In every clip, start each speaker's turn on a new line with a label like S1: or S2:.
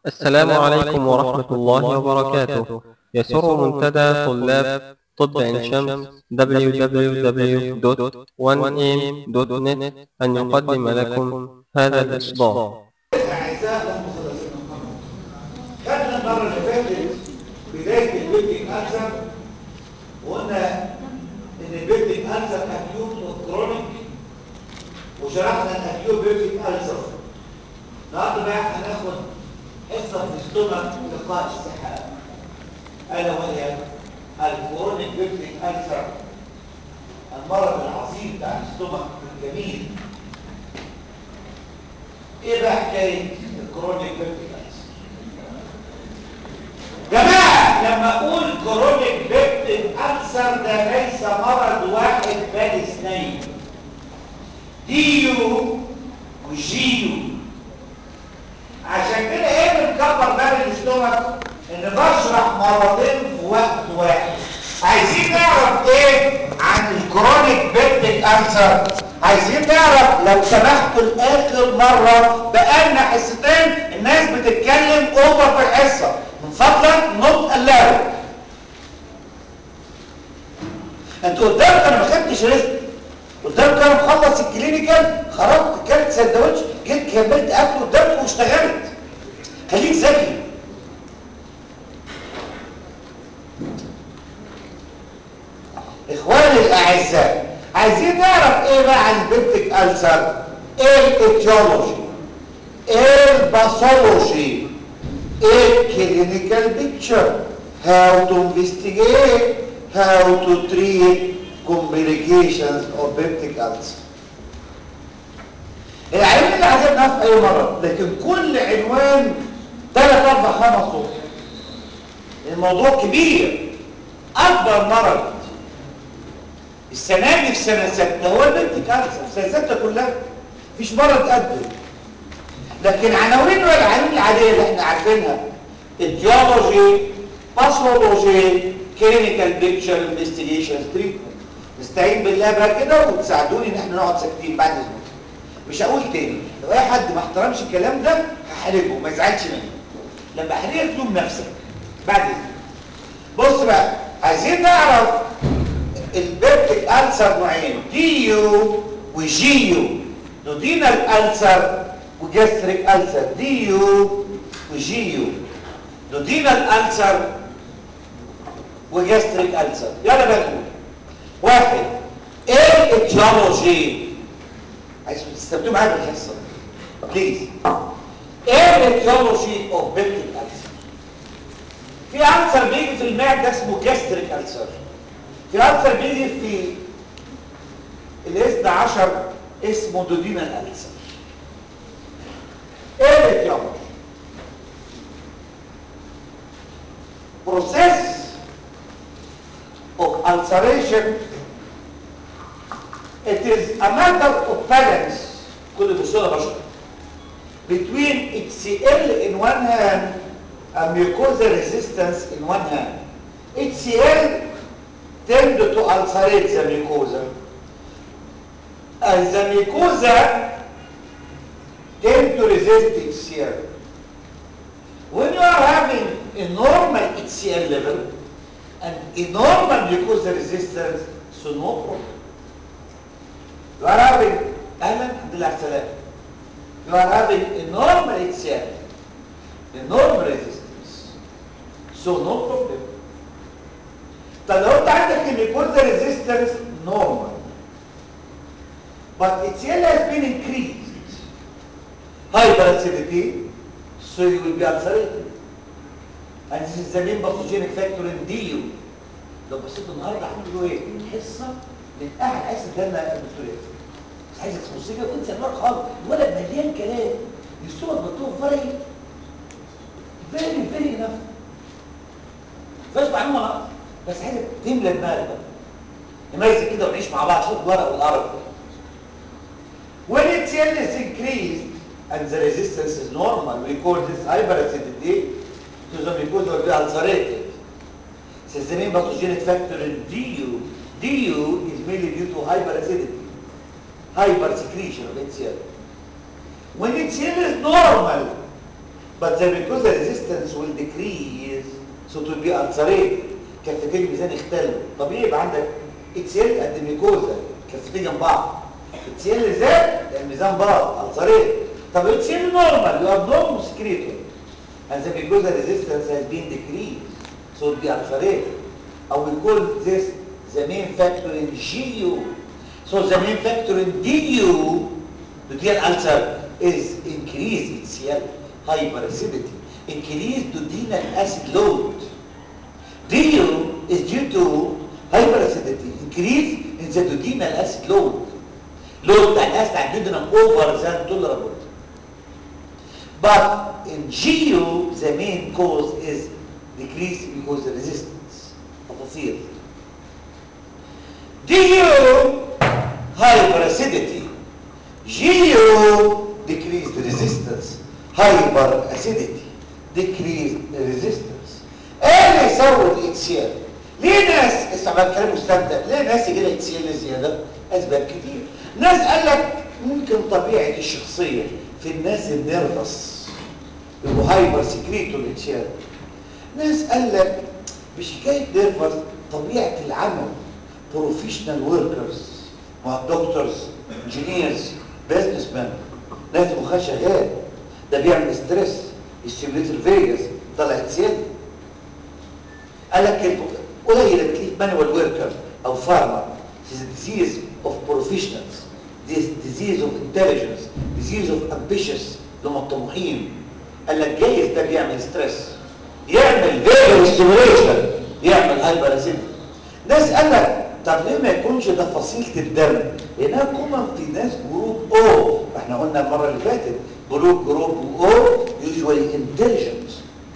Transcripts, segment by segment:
S1: السلام عليكم ورحمة الله وبركاته يسر منتدى طلاب طب عين شمس www.1am.net أن يقدم لكم هذا الإصدار
S2: أعزائي المخلصين محمد خدنا المرة اللي فاتت بداية البيلدينج ألسر وقلنا إن البيلدينج ألسر أكيوت وكرونيك وشرحنا الأكيوت بيلدينج ألسر النهارده بقى هناخد حصة في السtomach لقاء الصحة ألا وهي الكرونيك بيلدينج ألسر المرض العظيم بتاع السtomach الجميل ايه بقى حكايه الكرونيك بيبتيك ألسر جماعه لما اقول كرونيك بيبتيك ألسر ده ليس مرض واحد بل اثنين ديو وجيو عشان كده ايه بنكبر باب الاستومك ان بشرح مرضين في وقت واحد عايزين نعرف ايه عن الكرونيك بيبتيك ألسر عايزين نعرف لو سمحتوا لاخر مره بقالنا حصتين الناس بتتكلم اوفر في الحصه من فضلك نوت الاو انتوا قدامك انا ما خدتش رزق قدامك انا مخلص الكلينيكال خرجت كلت سندوتش جيت كملت اكل قدامكم واشتغلت خليك ذكي اخواني الاعزاء عايزين نعرف ايه بقى عن البيبتيك ألسر ايه الاتيولوجي ايه الباثولوجي ايه الكلينيكال بيكتشر how to investigate how to treat complications of peptic ulcer العنوان اللي عجبنا في اي مرة لكن كل عنوان ثلاث اربع خمس صفحات الموضوع كبير اكبر مرض السنة دي في سنة ستة هو البنت كانسر سنة ستة كلها مفيش مرض قده لكن عناوين والعناوين العادية اللي احنا عارفينها اتيولوجي باثولوجي كلينيكال بيكتشر انفستيجيشن تريتمنت نستعين بالله بقى كده وتساعدوني ان احنا نقعد ساكتين بعد اذنكم مش هقول تاني لو اي حد ما احترمش الكلام ده هحرجه ما يزعلش مني لما احرجك تلوم نفسك بعد اذنك بص بقى عايزين نعرف البيبتيك ألسر نوعين ديو وجيو دودينال ألسر وجاستريك ألسر ديو وجيو دودينال ألسر وجاستريك ألسر يلا بقى نقول واحد ايه الاتيولوجي عايز تستخدموا معايا في الحصه بليز ايه الاتيولوجي اوف بيبتيك ألسر في ألسر بيجي في المعده اسمه جاستريك ألسر في ألسر بيجي في الاثنى عشر اسمه دودينا الألسر ايه الاتيولوجي process of ulceration it is a matter of balance كل بصيرة بشر between HCl in one hand and mucosal resistance in one hand HCl tend to ulcerate the mucosa. And the mucosa tend to resist HCl. When you are having a normal HCl level and a normal mucosa resistance, so no problem. You are having, أهلا الحمد لله على السلامة. You are having a normal HCl, a normal resistance, so no problem. طب لو انت عندك الميكوزا ريزيستنس نورمال but its L has been increased hyperacidity so you will be ulcerated and this is the main pathogenic factor in DU لو بصيتوا النهارده هتقولوا ايه حصه من احد عايز تدلنا الدكتوراه مش عايز تبص كده وانسى الورق خالص الولد مليان كلام يسوق مكتوب فرقي فيري فيري انف فاش معلومه غلط بس عايزك تملى دماغك بقى نميز كده ونعيش مع بعض شوف الورق والقرف When HCl is increased and the resistance is normal, we call this hyperacidity to the mucosa will be ulcerated. Since the main pathogenic factor in DU, DU is mainly due to hyperacidity, hypersecretion of HCl. When HCl is normal, but the mucosal resistance will decrease so to be ulcerated كفتين الميزان يختلوا طبيعي يبقى عندك اتسيل قد ميكوزا كفتين جنب بعض اتسيل زاد الميزان باظ ulcerated طب اتسيل نورمال you have normal secretor and the mucosal resistance has been decreased so it be ulcerated or we call this the main factor in GU so the main factor in DU the dual ulcer is increased HCl hyperacidity increased duodenal acid load DU is due to hyperacidity increase in the duodenal acid load load بتاع الاسيد على الجدران over than tolerable but in GU the main cause is decreased because the resistance تفاصيل DU hyperacidity GU decreased resistance hyperacidity decreased resistance ايه اللي يسوي الاتسيال ليه ناس استعمال كلام مستمتع ليه ناس يجي لها اتسيال زياده اسباب كتير ناس قال لك ممكن طبيعه الشخصيه في الناس النيرفس يبقوا هايبر سكريتو الاتسيال ناس قال لك مش حكايه نيرفس طبيعه العمل بروفيشنال وركرز مع دكتورز انجينيرز بزنس مان ناس مخها شغال ده بيعمل ستريس يستيميليت الفيجاس طلع اتسيال قال لك قليل لما تلاقيه مانوال وركر او فارمر is a disease of professionals this disease of intelligence disease of ambitious اللي هم الطموحين قال لك جايز ده بيعمل ستريس يعمل فيجر ستيميوليشن يعمل هايبر ناس قال لك طب ليه ما يكونش ده فصيله الدم لانها كومن في ناس جروب او احنا قلنا المره اللي فاتت جروب جروب او يوجوالي انتليجنت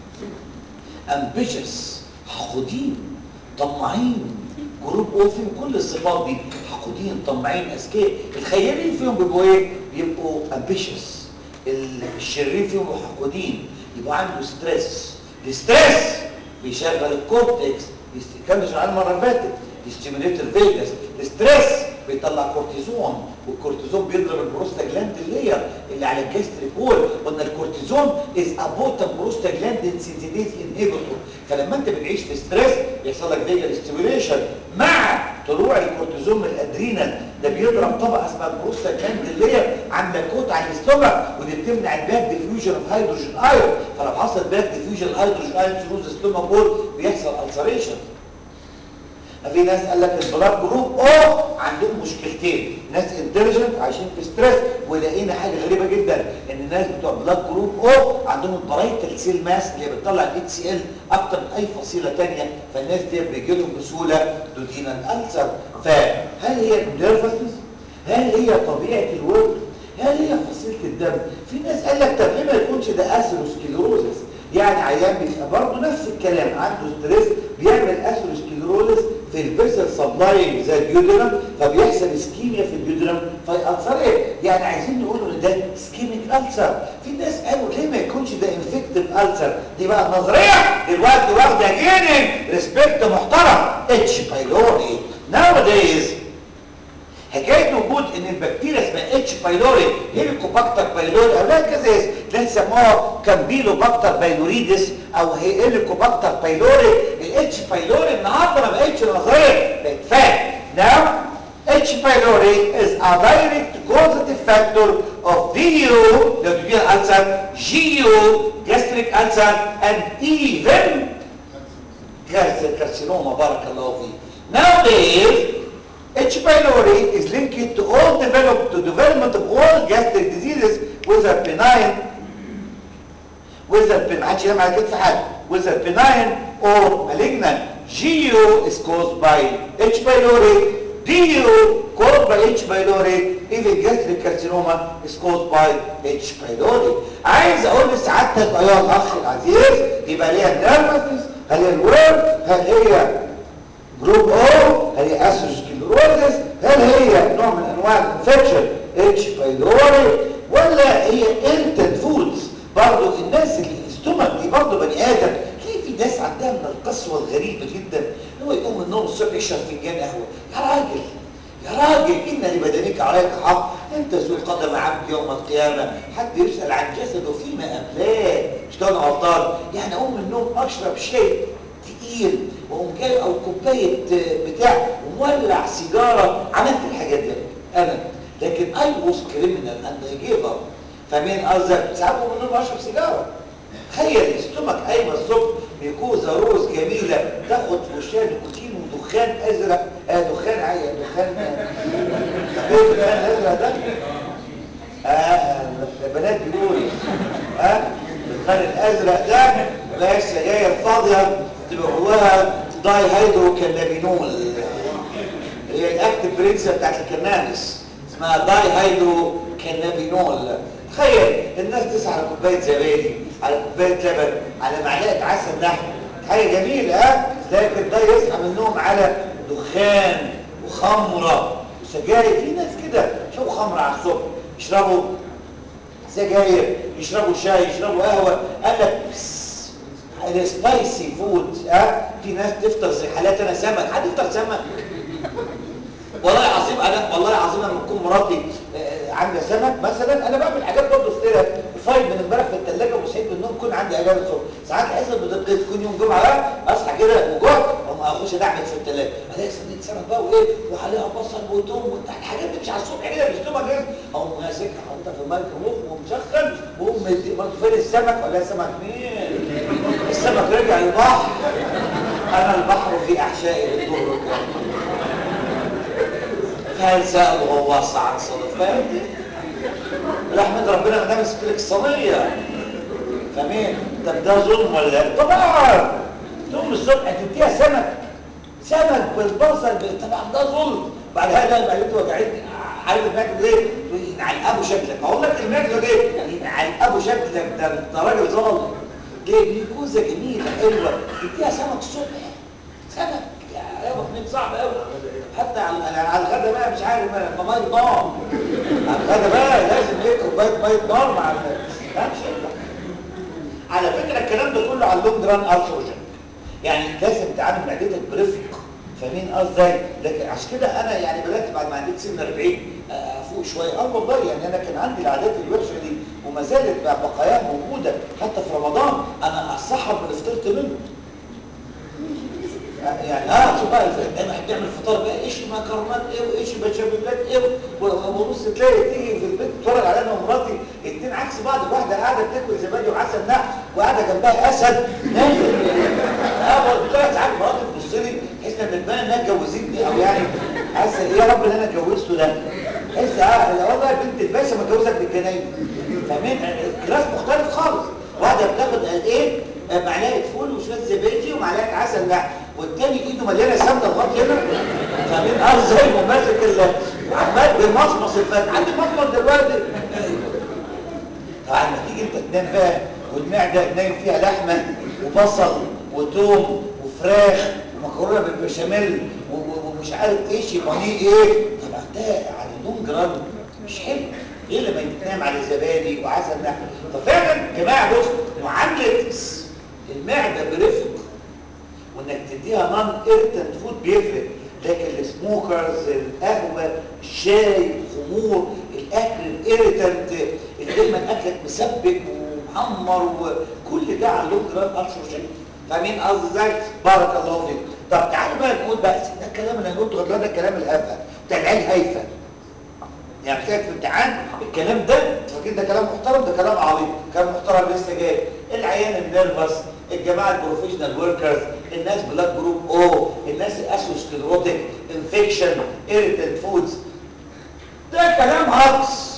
S2: امبيشس حقودين طماعين جروب او فيهم كل الصفات دي حقودين طماعين اذكياء الخيالين فيهم بيبقوا ايه بيبقوا امبيشس الشرير فيهم حقودين يبقى عنده ستريس الستريس بيشغل الكورتكس كان شغال المره اللي فاتت يستيميليت الفيجاس الستريس بيطلع كورتيزون والكورتيزون بيضرب البروستاجلاند اللير اللي على الجاستريك وول قلنا الكورتيزون از ابوتن بروستاجلاند سنسيتيز انهبيتور فلما انت بتعيش في ستريس بيحصل لك فيجال ستيميوليشن مع طلوع الكورتيزون من الادرينال ده بيضرب طبقه اسمها البروستاجلاند اللير عامله كوت على الاستومك ودي بتمنع الباك ديفيوجن اوف هيدروجين ايون فلو حصل باك ديفيوجن هيدروجين ايون ثرو ذا ستومك وول بيحصل السريشن في ناس قال لك البلاد جروب او عندهم مشكلتين ناس انتليجنت عايشين في ستريس ولقينا حاجه غريبه جدا ان الناس بتوع بلاد جروب او عندهم البرايتال سيل ماس اللي بتطلع الاتش سي ال اكتر من اي فصيله ثانيه فالناس دي بيجي لهم بسهوله دودينال السر فهل هي النيرفسنس هل هي طبيعه الورك هل هي فصيله الدم في ناس قال لك طب ليه ما يكونش ده اثيروسكليروزس يعني عيان بيبقى برضه نفس الكلام عنده ستريس بيعمل اثيروسكليروزس في الفيسل سبلاي زي الديودرم فبيحصل اسكيميا في الديودرم فيأثر ايه؟ يعني عايزين نقول ان ده اسكيميك ألسر في ناس قالوا ليه ما يكونش ده انفكتيف ألسر دي بقى النظريه دلوقتي واخده جيننج ريسبكت محترم اتش بايلوري nowadays حكايه وجود ان البكتيريا اسمها اتش بايلوري هيليكوباكتر بايلوري او لا كذا اسم ده يسموها كامبيلوباكتر بايلوريدس او هيليكوباكتر بايلوري الاتش بايلوري النهارده ما بقتش نظريه بقت فاكت ناو H. pylori is a direct causative factor of DU, duodenal ulcer, GU, gastric ulcer, and even cancer carcinoma, بارك الله فيه. Nowadays, H. pylori is linked to all develop, to development of all gastric diseases whether benign whether benign محدش ينام على كتف حد whether benign or malignant GU is caused by H. pylori DU caused by H. pylori even gastric carcinoma is caused by H. pylori عايز اقول لسعادتك ايها الاخ العزيز يبقى ليها النيرفسنس هل هي الورد هل هي جروب او هل هي اسوسكليروزس هل هي نوع من انواع الانفكشن اتش بايلوري ولا هي انتد فودز برضه الناس اللي الاستومك دي برضه بني ادم تلاقي في ناس عندها من القسوه الغريبه جدا ان هو يقوم من النوم الصبح يشرب فنجان قهوه يا راجل يا راجل إن لبدنك عليك حق أنت سوء قدم عبد يوم القيامة حد يسأل عن جسده فيما أبلاه مش كان غلطان يعني أقوم من النوم أشرب شيء تقيل وأقوم جاي أو كوباية بتاع ومولع سيجارة عملت الحاجات دي أنا لكن أي was criminal and I gave up فمين قصدك ساعات أقوم من النوم أشرب سيجارة تخيل استمك قايمه الصبح بيكوزه روز جميله تاخد في وشها نيكوتين ودخان ازرق آه دخان عيا دخان ايه الدخان الازرق ده؟ اه البنات بيقولوا اه الدخان الازرق ده بقى السجاير فاضيه تبقى جواها داي هيدرو كانابينول هي الاكتف برنسه بتاعت الكنابس اسمها داي هيدرو كانابينول تخيل الناس تسعى على كوبايه زبادي على كوبايه لبن على معلقه عسل نحل حاجه جميله ها لكن ده يصحى من النوم على دخان وخمره وسجاير في ناس كده يشربوا خمره على الصبح يشربوا سجاير يشربوا شاي يشربوا قهوه قال لك السبايسي فود ها في ناس تفطر زي حالات انا سمك حد يفطر سمك والله العظيم انا والله العظيم لما تكون مراتي عندها سمك مثلا انا بعمل حاجات برضه ستيرة فايد من امبارح في الثلاجه وصحيت من النوم يكون عندي اجازه الصبح ساعات احس بدقه تكون يوم جمعه بقى اصحى كده وجوع اقوم اخش اعمل في الثلاجه الاقي صينيه سمك بقى وايه وعليها بصل وتوم الحاجات دي مش على الصبح كده بيشتمها جاهز اقوم ماسكها حاططها في الميكروويف ومسخن واقوم مدي فين السمك ولا سمك مين السمك رجع البحر انا البحر في احشائي بالظهر هل سأل غواص عن صدق فاهم احمد ربنا ما مسك لك الصينيه فاهمين طب ده ظلم ولا لا طبعا تقوم الصبح تديها سمك سمك بالبصل طبعا ده ظلم بعد هذا معدتي وجعتني عارف الماكله ايه ينعلقبوا شكلك اقول لك الماكله دي ينعلقبوا شكلك ده انت راجل ظالم ليه جلوكوزه جميله حلوه تديها سمك الصبح سمك يا يابا كمية صعب قوي حتى على على الغدا بقى مش عارف بقى لما ميه نار على الغدا بقى لازم ايه كوبايه ميه نار مع لا مش هينفع على فكره الكلام ده كله على اللونج ران ارثروجين يعني لازم تعامل معدتك برفق فاهمين قصدي لكن عشان كده انا يعني بدات بعد ما عديت سن 40 افوق شويه اه والله يعني انا كان عندي العادات الوحشه دي وما زالت بقاياها موجوده حتى في رمضان انا اصحب من فطرت منه يعني اه شوف بقى دايما بتعمل فطار بقى ايش مكرونات ايه وايش بشاميلات ايه وبص تلاقي تيجي في البيت تتفرج على انا ومراتي الاثنين عكس بعض واحده قاعده بتاكل زبادي وعسل نحل وقاعده جنبها اسد نازل اه قلت لها ساعات مراتي تبص لي تحس ان البان انها اتجوزتني او يعني حاسه ايه يا رب اللي انا اتجوزته ده تحس اه والله بنت الباشا متجوزك بالجناين فاهمين كلاس مختلف خالص واحده بتاخد قد ايه معلقه فول وشويه زبادي ومعلقه عسل نحل والتاني ايده مليانه سمنه لغايه هنا فاهمين اه زي ما ماسك عمال بيمصمص الفات عندي مصمص دلوقتي طبعا لما تيجي انت تنام بقى والمعده نايم فيها لحمه وبصل وتوم وفراخ ومكرونه بالبشاميل ومش عارف ايش بانيه ايه طبعا ده على اللونج ران مش حلو غير لما تنام على زبادي وعسل نحل ففعلا يا جماعه بص معامله المعده برفق وانك تديها نون ايرتنت فود بيفرق لكن السموكرز القهوه الشاي الخمور الاكل الايرتنت اللي دايما اكلك مسبك ومحمر وكل ده على اللونج ران ارثروجين فاهمين قصدي ازاي بارك الله فيك طب تعالوا بقى نقول بقى ده الكلام اللي انا قلته غير ده الكلام الهفه بتاع العيال هايفه يعني محتاج في امتحان الكلام ده فاكرين ده كلام محترم ده كلام عظيم كلام محترم لسه جاي العيان النيرفس الجماعه البروفيشنال وركرز الناس بلاد جروب او الناس الاسوسكليروتيك انفكشن ايريتنت فودز ده كلام هكس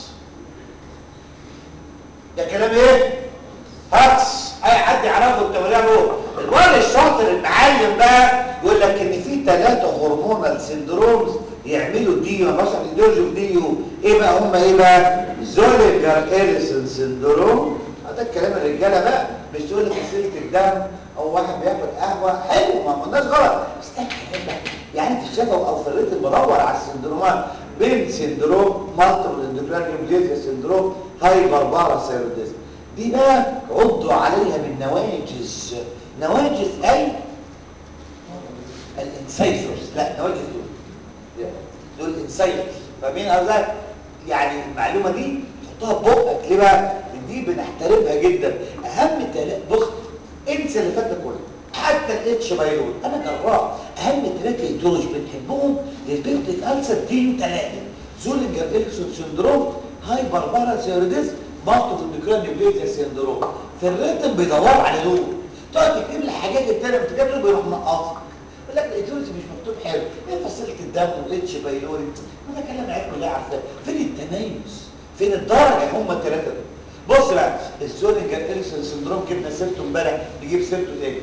S2: ده كلام ايه هكس اي حد يعرفه التمرين له الولد الشاطر المعلم بقى يقول لك ان في ثلاثه هرمونال سندرومز يعملوا ديو مثلا يدوجوا ديو ايه بقى هم ايه بقى زوليجر اريسون سندروم هذا الكلام الرجاله بقى مش تقول لك سلسله الدم او واحد بياخد قهوه حلو ما قلناش غلط بس ده الكلام ده يعني في الشفا او في الريتم بدور على السندرومات بين سندروم مالتيبل اندوكراين نيوبليزيا سندروم هايبر باراثايرويدزم دي بقى عضوا عليها بالنواجز نواجز اي الانسايسورز لا نواجز دول دول انسايت فاهمين قصدي يعني المعلومه دي حطها في بقك ليه بقى دي بنحترمها جدا اهم ثلاث بص انسى اللي فات ده كله حتى الاتش بايلون انا جراح اهم ثلاثه ايديولوجي بنحبهم للبيبتيك السر دي ثلاثه زولينجر اليكسون سندروم هايبر باراثيروديزم مالتو النيوكلير نيوكليزيا سندروم في الريتم بيدور على دول تقعد تكتب لي الحاجات الثانيه بتكتب له بيروح منقصك يقول لك الايديولوجي مش مكتوب حلو ايه فصيله الدم والاتش بايلوري ما ده كلام عيب كلها عارفاه فين التميز فين الدرجه هم الثلاثه دول بص بقى الزولينجر اليكسون سندروم جبنا سيرته امبارح نجيب سيرته تاني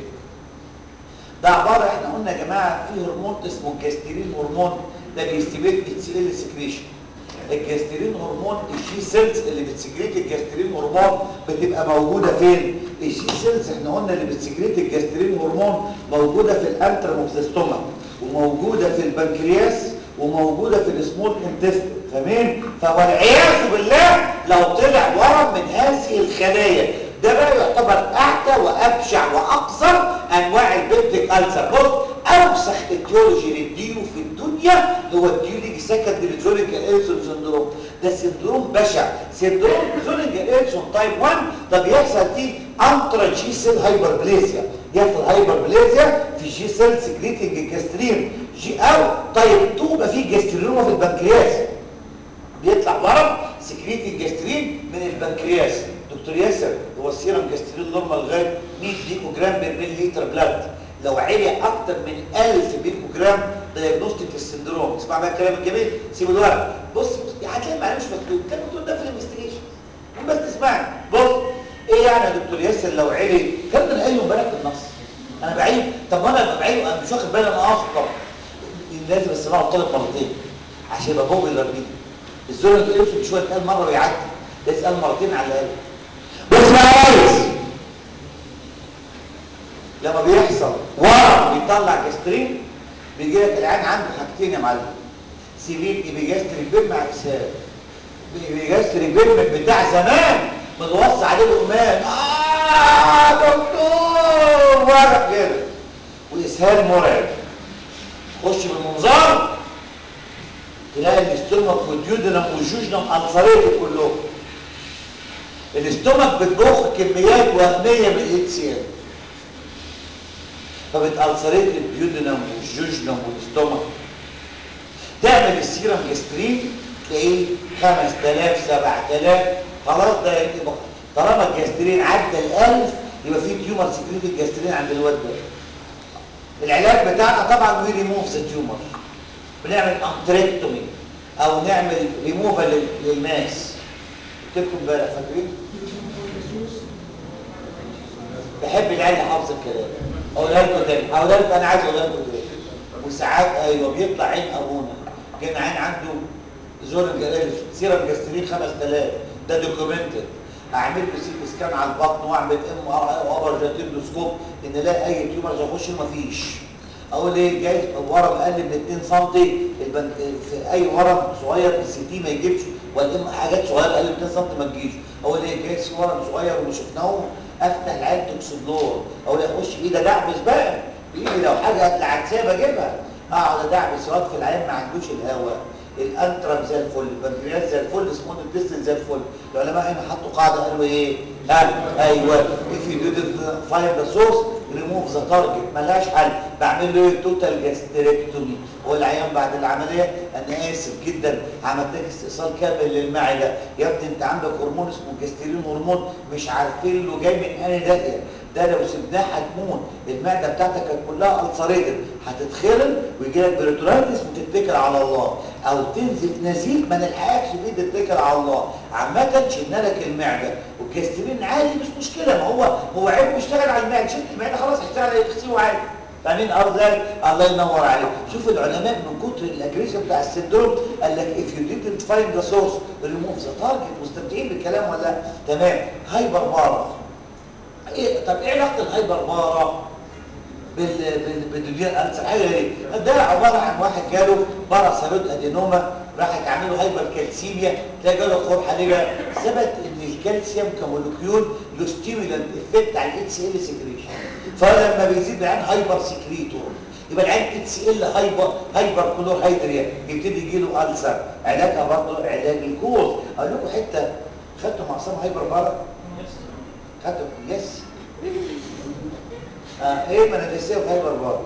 S2: ده عباره احنا قلنا يا جماعه في هرمون اسمه الجاسترين هرمون ده بيستيميت اتش ال سكريشن الجاسترين هرمون الجي سيلز اللي بتسكريت الجاسترين هرمون بتبقى موجوده فين الجي سيلز احنا قلنا اللي بتسكريت الجاسترين هرمون موجوده في الانترموكسيستوما وموجوده في البنكرياس وموجوده في السمول انتستين فاهمين فوالعياذ بالله لو طلع ورم من هذه الخلايا ده بقى يعتبر اعتى وابشع واقصر انواع البيبتيك السر بص اوسخ اتيولوجي للديو في الدنيا هو الديوليج سكندري زولينج اليسون سندروم ده سندروم بشع سندروم زولينج اليسون تايب 1 ده بيحصل فيه انترا جي سيل هايبربليزيا يحصل هايبربليزيا في جي سيل سكريتنج الجسترين جي او تايب 2 يبقى فيه جسترينوما في البنكرياس بيطلع ورم سكريتنج جسترين من البنكرياس دكتور ياسر هو السيرم جسترين نورمال لغايه 100 بيكو جرام بير لتر بلاد لو علي اكتر من 1000 بيكو جرام دايجنوستيك السندروم اسمع بقى الكلام الجميل سيب الورق بص بص هتلاقي المعلومه مش مكتوب كان مكتوب ده في الانفستيجيشن بس تسمعني بص ايه يعني يا دكتور ياسر لو علي كان من قايله امبارح في النص انا بعيد طب ما انا بعيد انا مش واخد بالي انا قاصد طبعا لازم اسمعه الطالب مرتين عشان يبقى هو بيربيه الزول اللي بيقول مش هو اتقال مره ويعدي ده يسال مرتين على الاقل بص بقى يا ريس لما بيحصل ورم بيطلع جسترين بيجي لك العين عنده حاجتين يا معلم سيفير ايبيجاستريك بين مع اسهال ايبيجاستريك بين بتاع زمان متوصى عليه القمام اه دكتور ورق كده واسهال مرعب خش بالمنظار تلاقي الاستومك والديودنم والجوجنم الفريق كلهم الاستومك بتضخ كميات وهميه من الاتش سي ال فبتالسريت الديودنم والجوجنم والاستومك تعمل السيرم جسترين تلاقيه 5000 7000 خلاص ده يبقى طالما الجسترين عدى ال1000 يبقى في تيومر سكريت الجسترين عند الواد ده العلاج بتاعنا طبعا وي ريموف ذا تيومر بنعمل انتريكتومي او نعمل ريموفال للماس قلت لكم امبارح فاكرين بحب العيال حافظ الكلام اقولها لكم تاني اقولها لكم انا عايز اقولها لكم تاني وساعات ايوه بيطلع عين ابونا كان عين عنده زور الجلال سيرم جاسترين 5000 ده دوكيومنتد اعمل له سي سكان على البطن واعمل ام ار اي وابر جاتيندوسكوب ان الاقي اي تيومر يخش مفيش اقول ايه جايز ورم اقل من 2 سم البنك في اي ورم صغير في السي تي ما يجيبش ولا حاجات صغيره اقل من 2 سم ما تجيش اقول ايه جايز في ورم صغير وما شفناهوش افتح العين توكسيدور اقول اخش بايدي دعبس بقى بايدي لو حاجه العكسيه بجيبها اقعد ادعبس وقت في العين ما عندوش الهواء الانترم زي الفل البنكرياس زي الفل سمون الديستن زي الفل العلماء هنا حطوا قاعده قالوا ايه ها ايوه if you didn't find the source remove the target ملهاش حل بعمل له ايه توتال جاستريكتومي هو العيان بعد العمليه انا اسف جدا عملت لك استئصال كامل للمعده يا ابني انت عندك هرمون اسمه جسترين هرمون مش عارفين له جاي من انهي داهيه ده لو سبناه هتموت المعده بتاعتك كانت كلها السريتد هتتخرم ويجي لك بريتوريتس وتتكل على الله او تنزل نزيف ما نلحقكش فيه تتكل على الله عامه شلنا لك المعده والجسترين عادي مش مشكله ما هو هو عيب يشتغل على المعده شلت المعده خلاص هيشتغل على تغسيله عادي فاهمين ارض ذلك الله ينور عليك شوف العلماء من كتر الاجريشن بتاع السندروم قال لك if you didn't find the source remove the target مستمتعين بالكلام ولا تمام هايبر بارا ايه طب ايه علاقه الهايبر بارا بال بال بالدنيا السر حاجه غريبه ده عباره عن واحد جاله باراسيرويد ادينوما راح تعمل له هايبر كالسيميا تلاقي جاله قرحه ليه بقى ثبت ان الكالسيوم كمولكيول له ستيمولانت افكت على الاتش ال سكريشن فلما بيزيد العين هايبر سكريتور يبقى العين اتس ال هايبر هايبر كلور هيدريا يبتدي يجي له ألسر علاجها برضه علاج الكوز اقول لكم حته خدتوا معصم هايبر بارا خدتوا يس آه ايه ما انا لسه في هايبر بارا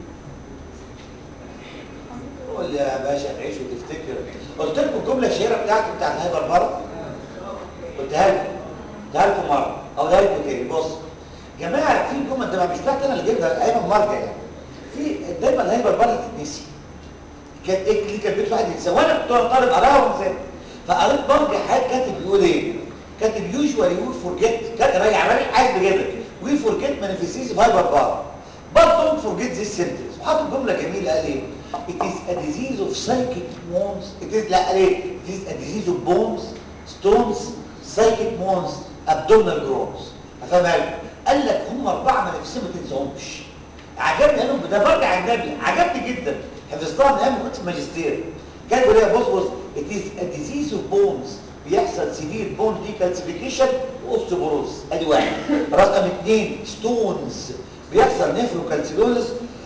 S2: قول يا باشا تعيش وتفتكر قلت لكم الجمله الشهيره بتاعتي بتاعت الهايبر بارا قلتها لكم قلتها لكم مره اقولها لكم تاني بص جماعه في جمل ده مش بتاعتي انا اللي جايبها ايمن مرجع يعني في دايما الهايبر بارا تتنسي كانت ايه اللي كانت بيت واحد ينسى وانا كنت طالب قراها ونسيت فقريت مرجع حاجه كاتب بيقول ايه كاتب يوجوالي وي فورجيت كاتب راجع راجع عايز بجد وي فورجيت مانيفيستيشن هايبر بارا but don't forget this sentence وحاطط جمله جميله قال ايه it is a disease of psychic wounds it is لا قال ايه it is a disease of bones stones psychic wounds abdominal growths فاهم قال لك هم اربعه مانيفستيشن ما تنساهمش عجبني قالوا ده برجع على النبي عجبني جدا حفظتها من ايام ما كنت في ماجستير كان بيقول لي بص بص it is a disease of bones بيحصل سيفير بون ديكالسيفيكيشن واوستيوبروز ادي واحد رقم اثنين ستونز بيحصل نيفروكالسيلوزس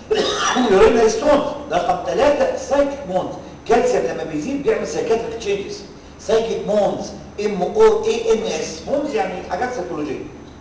S2: يورينا ستونز رقم ثلاثة سايكيك مونز كالسيوم لما بيزيد بيعمل سايكاتريك تشينجز سايكيك مونز ام او اي ان اس مونز يعني حاجات سيكولوجيه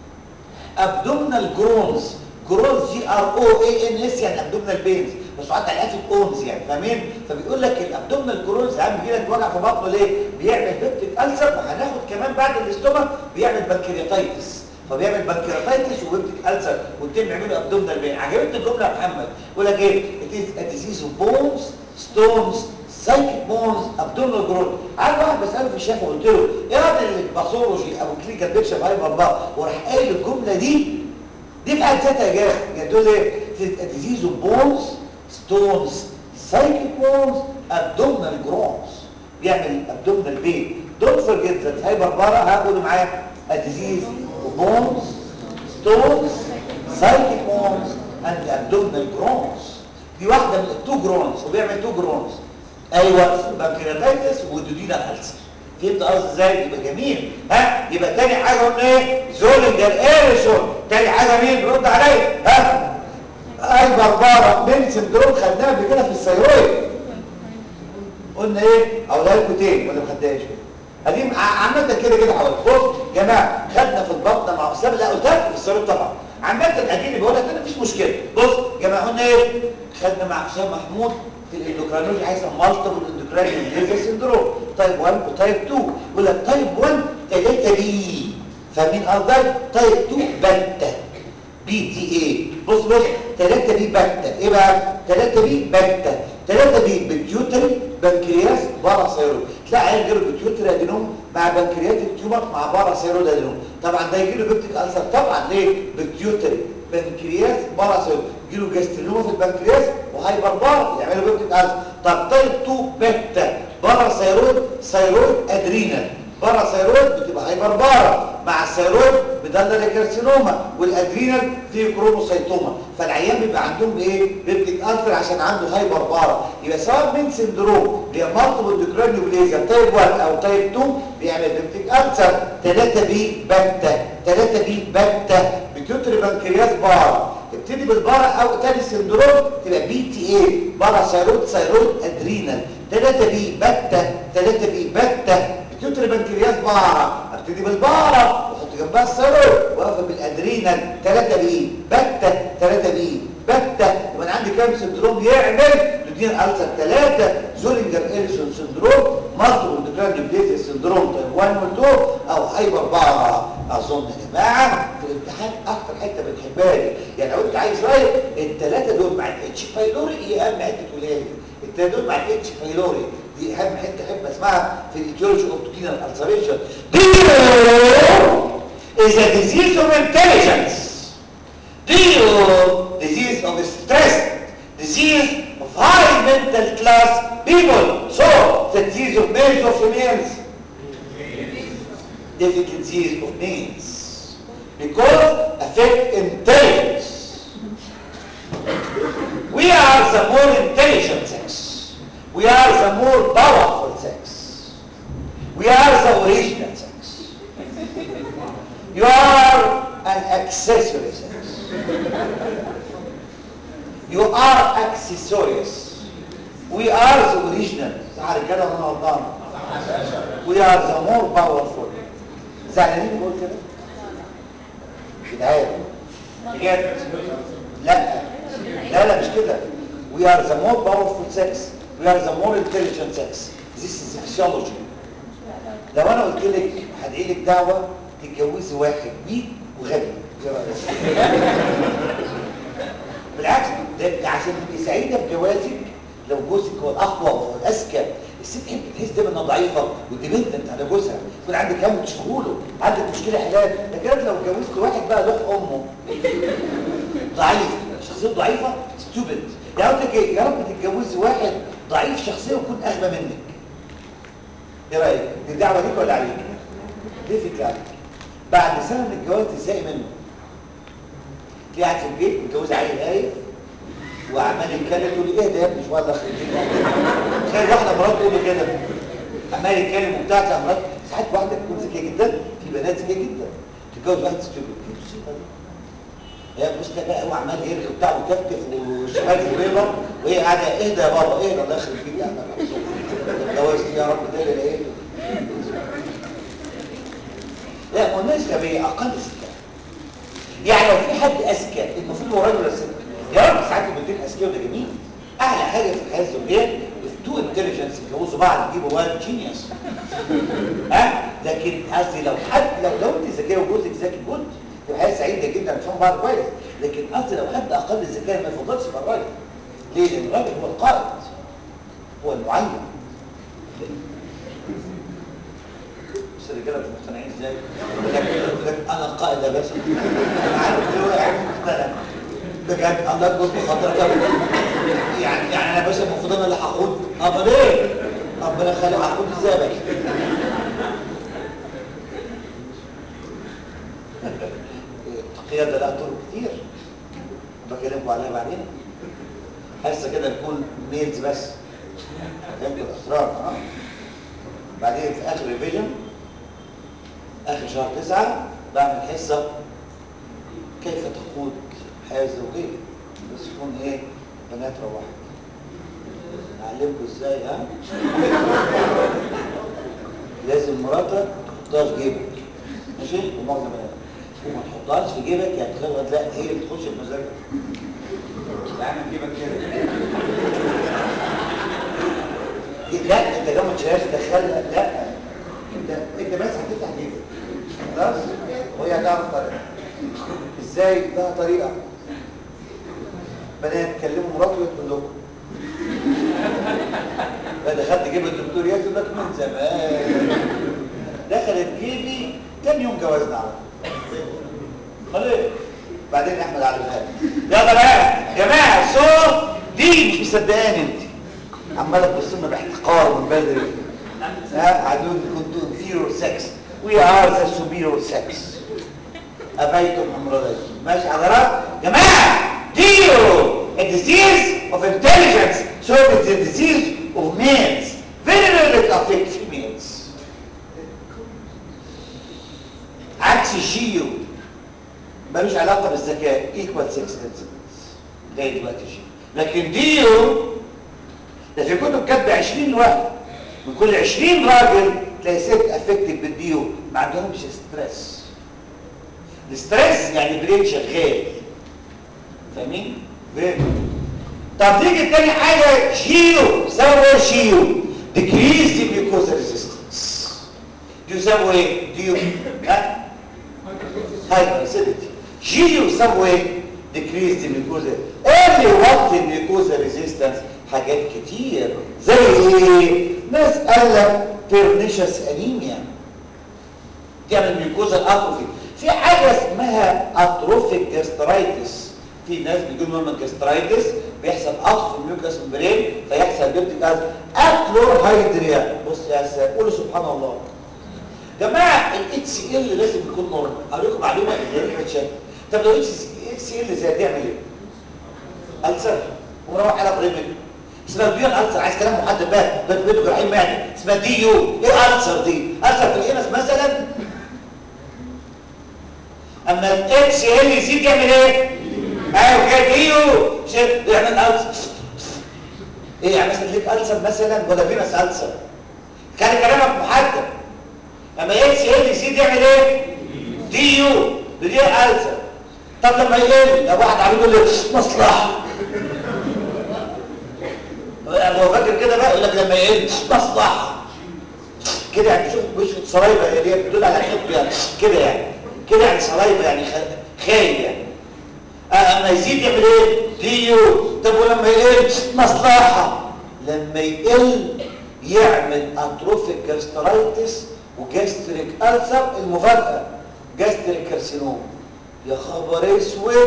S2: ابدومينال جرونز جرونز جي ار او اي ان اس يعني ابدومينال بينز بس حتى على قافل اونز يعني فاهمين فبيقول لك الابدومينال جرونز عم بيجي لك وجع في بطنه ليه بيعمل بيبتيك ألسر وهناخد كمان بعد الاستومك بيعمل بنكرياتايتس فبيعمل بنكرياتايتس وبيبتيك ألسر والتين بيعملوا ابدومينال بين عجبتني الجمله يا محمد يقول لك ايه it is a disease of bones stones psychic bones abdominal growth عارف واحد بساله في الشافعي قلت له ايه راجل الباثولوجي ابو كلينيكال بيكشر هايبر بقى وراح قايل الجمله دي دي في حد ذاتها يا جماعه يعني تقول ايه ديزيز اوف بونز ستونز سايكيك بونز ابدومينال جرونز بيعمل ابدومينال بين دونت فورجيت ذات هايبر بارا هقولوا معايا ديزيز اوف بونز ستونز سايكيك بونز اند ابدومينال جرونز دي واحده من التو جرونز وبيعمل تو جرونز ايوه بنكرياتايتس ودودينا الالسر فهمت قصدي ازاي يبقى جميل ها يبقى تاني حاجه قلنا ايه زولنجر ايرسون تاني حاجه مين رد عليا ها هايبر بارا مين سندروم خدناه قبل كده في الثيرويد قلنا ايه اقولها لكم تاني ولا ما خدناش ادي عامه كده كده حوالي بص يا جماعه خدنا في البطن مع اسامه لا قلت لكم في الثيرويد طبعا عامه اديني بقول لك انا مفيش مشكله بص يا جماعه قلنا ايه خدنا مع حسام محمود في الاندوكرينولوجي عايز مالتيبل اندوكرين ديزيز سندروم تايب 1 وتايب 2 يقول لك تايب 1 3 بي فاهمين قصدي تايب 2 بته بي تي اي بص بص 3 بي بته ايه بقى 3 بي بته 3 بي بيتيوتري بنكرياس باراسيرويد تلاقي عيل جاله بيتيوتري ادينوم مع بنكرياتيك تيومر مع باراسيرويد ادينوم طبعا ده يجي له بيبتيك ألسر طبعا ليه بيتيوتري بنكرياس باراسيرويد يجي له جاسترينوما في البنكرياس وهايبر بار يعملوا بيبتيك ألسر طب تايب 2 بيتا باراسيرويد سيرويد ادرينال باراسيرويد بتبقى هايبر بارا مع السيرويد بدلل الكارسينوما والادرينال فيه كروموسيتوما فالعيان بيبقى عندهم ايه بيبتيك ألسر عشان عنده هايبر بارا يبقى سواء من سندروم اللي هي مالتيبل ديكرانيوبليزيا تايب 1 او تايب 2 بيعمل بيبتيك ألسر 3 بي بتا 3 بي بتا بتيوتري بنكرياس بارا تبتدي بالبارا او تاني سندروم تبقى بي تي اي بارا سيرويد سيرويد ادرينال 3 بي بتا 3 بي بتا بتيوتري بنكرياس بارا ابتدي بالبارا واحط جنبها السيرويد واقفل بالادرينال 3 بي بتا 3 بي بتا يبقى انا عندي كام سندروم يعمل لودين ألسر 3 زولينجر إيرسون سندروم مالتيبل ديكرانيوبليزيا سندروم تايب 1 و 2 او هايبر بارا اظن يا جماعه في الامتحان اكتر حته بنحبها دي يعني لو انت عايز رايك الثلاثه دول مع الاتش بايلوري هي اهم حته ولاد الثلاثه دول مع الاتش بايلوري دي اهم حته احب اسمعها في الايتيولوجي اوف توكينال السريشن is a disease of intelligence Dio disease of stress disease of high mental class people so the disease of males or females difficult disease of males because affect intelligence we are the more intelligent sex we are the more powerful sex we are the original sex you are an accessory sex you are accessories we are the original صح يا رجاله ولا انا غلطان we are the more powerful زعلانين بقول كده مش عارف بجد لا لا لا مش كده we are the more powerful sex we are the more intelligent sex this is physiology لو انا قلت لك هدعي لك دعوه تتجوزي واحد بيك وغبي إيه رأيك؟ بالعكس ده ده عشان تبقي سعيده بجوازك لو جوزك هو الاقوى وهو الاذكى الست تحب تحس دايما انها ضعيفه وديبندنت على جوزها يكون عندك هم تشكوا له عندك مشكله حلال لكن أنت لو اتجوزت واحد بقى له امه ضعيف شخصيته ضعيفه ستوبد يعني اقول لك ايه يا رب تتجوزي واحد ضعيف شخصيه ويكون اغبى منك ايه رايك دي دعوه ليك ولا عليك ليه فكره عليك بعد سنه من الجواز تزهقي منه تلاقي قاعد في البيت متجوز عيل هايف وعمال يتكلم تقول لي ايه ده يا ابني شويه الله يخرب بيتك تخيل واحده مرات تقول لي كده عمال يتكلم وبتاع تلاقي مرات ساعات واحده تكون ذكيه جدا في بنات ذكيه جدا تتجوز واحد ستوبد ايه المصيبه دي؟ هي بص بقى هو عمال يرغي وبتاع وكتف وشمال في بيضه وهي قاعده اهدى يا بابا اهدى الله يخرب بيتك انا اتجوزت يا رب ده اللي ايه لا ما قلناش غبيه اقل ذكاء يعني لو في حد اذكى المفروض هو راجل ولا ست يا رب ساعات البنتين اذكياء وده جميل اعلى حاجه في الحياه الزوجيه تو انتليجنس يتجوزوا بعض يجيبوا واد جينيوس ها لكن قصدي لو حد لو لو انت ذكيه وجوزك ذكي جود تبقى حياه سعيده جدا تفهم بعض كويس لكن قصدي لو حد اقل ذكاء ما يفضلش يبقى الراجل ليه؟ لان الراجل هو القائد هو المعلم بس الرجاله مش مقتنعين ازاي؟ يقول لك يقول لك انا القائد يا باشا انا عارف ليه واحد مقتنع بجد الله يكبر بخاطرك يا ابني. يعني يعني انا يا باشا المفروض انا اللي هقود طب ليه؟ ربنا يخليك هقود ازاي يا باشا؟ القياده لها طرق كتير بكلمكم عليها بعدين حاسه كده نكون ميلز بس فهمتوا الاسرار ها بعدين في اخر ريفيجن اخر شهر تسعة بعمل حصه كيف تقود حياه زوجيه بس يكون ايه بنات روحت اعلمكم ازاي ها لازم مراتك تحطها في جيبك ماشي ومؤاخذه بنات وما تحطهاش في جيبك يعني تخيل لا هي اللي تخش بمزاجك تعمل جيبك كده لا انت لو ما تشيلهاش تدخلها لا انت انت بس هتفتح جيبك خلاص وهي هتعرف طريقه ازاي ده طريقه بنات كلموا مراته يدخل لكم لا دخلت جيب الدكتور يقول لك من زمان دخلت جيبي كام يوم جوازنا على امال ايه بعدين احمد على الهادي يلا بقى يا جماعه سو دي مش مصدقاني انت عماله تبص لنا باحتقار من بدري ها عدون كنتم inferior sex we are the superior sex ابيتم امرضيكم ماشي حضرات جماعه ديو a disease of intelligence so it's a disease of males very rarely it affects females عكس الجيو ملوش علاقه بالذكاء equal sex incidence لغايه دلوقتي جيو لكن ديو ده في كتب كاتبه 20 واحد من كل 20 راجل تلاقي ست افكتد بالديو ما عندهمش ستريس الستريس يعني برين شغال فاهمين؟ فين؟ طب تيجي تاني حاجه جيو سوى جيو decrease the mucosa resistance دي يسموا ايه؟ ديو ها؟ هايبر اسيديتي جيو يسموا ايه؟ decrease the mucosa early what the mucosa resistance حاجات كتير زي ايه؟ ناس قال لك بيرنيشس انيميا تعمل ميوكوزا اتروفي في حاجه اسمها اتروفيك جاسترايتس في ناس بيجوا لهم من جاسترايتس بيحصل اطف الميوكاس ممبرين فيحصل بيبتيك از اكلور هيدريا بص يا سلام قولوا سبحان الله جماعه الاتش سي ال لازم يكون نورمال اقول لكم معلومه غريبه شكل طب لو اتش سي ال زي تعمل ايه؟ ألسر ومروح على قريبك اسمها ديون ألسر عايز كلام محدد بقى بيته جراحين معدة اسمها دي يو ايه ألسر دي؟ ألسر في الانس مثلا اما الاتش ال يزيد يعمل ايه؟ ايوه كده ايوه شايف يعمل ألسر ايه يعني مثلا ليك ألسر مثلا ولا فينس ألسر كان كلامك محدد لما اتش ال يزيد يعمل ايه دي يو دي ألسر طب لما يقل لو واحد عامل له مصلحه هو فاكر كده بقى يقول لك لما يقل مصلحه كده يعني شوف مش صلايبه اللي هي بتدل على خطه يعني كده يعني كده يعني صلايبه يعني خايب يعني آه اما يزيد يعمل ايه ديو طب ولما يقل مصلحه لما يقل يعمل اتروفيك جاسترايتس وجاستريك ألسر المفاجأة جاستريك كارسينوم يا خبر اسود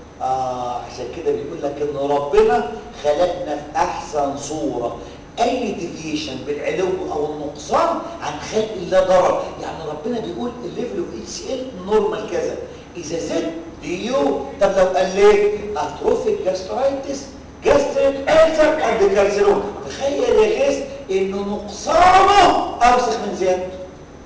S2: آه عشان كده بيقول لك ان ربنا خلقنا في احسن صورة اي ديفيشن بالعلو او النقصان عن خلق الله ضرر يعني ربنا بيقول الليفل اوف اتش ال نورمال كذا اذا زدت ديو طب لو قلت اتروفيك جاسترايتس جاستريك ألسر اند كارسينوم تخيل يا غيث انه نقصانه اوسخ من زيادته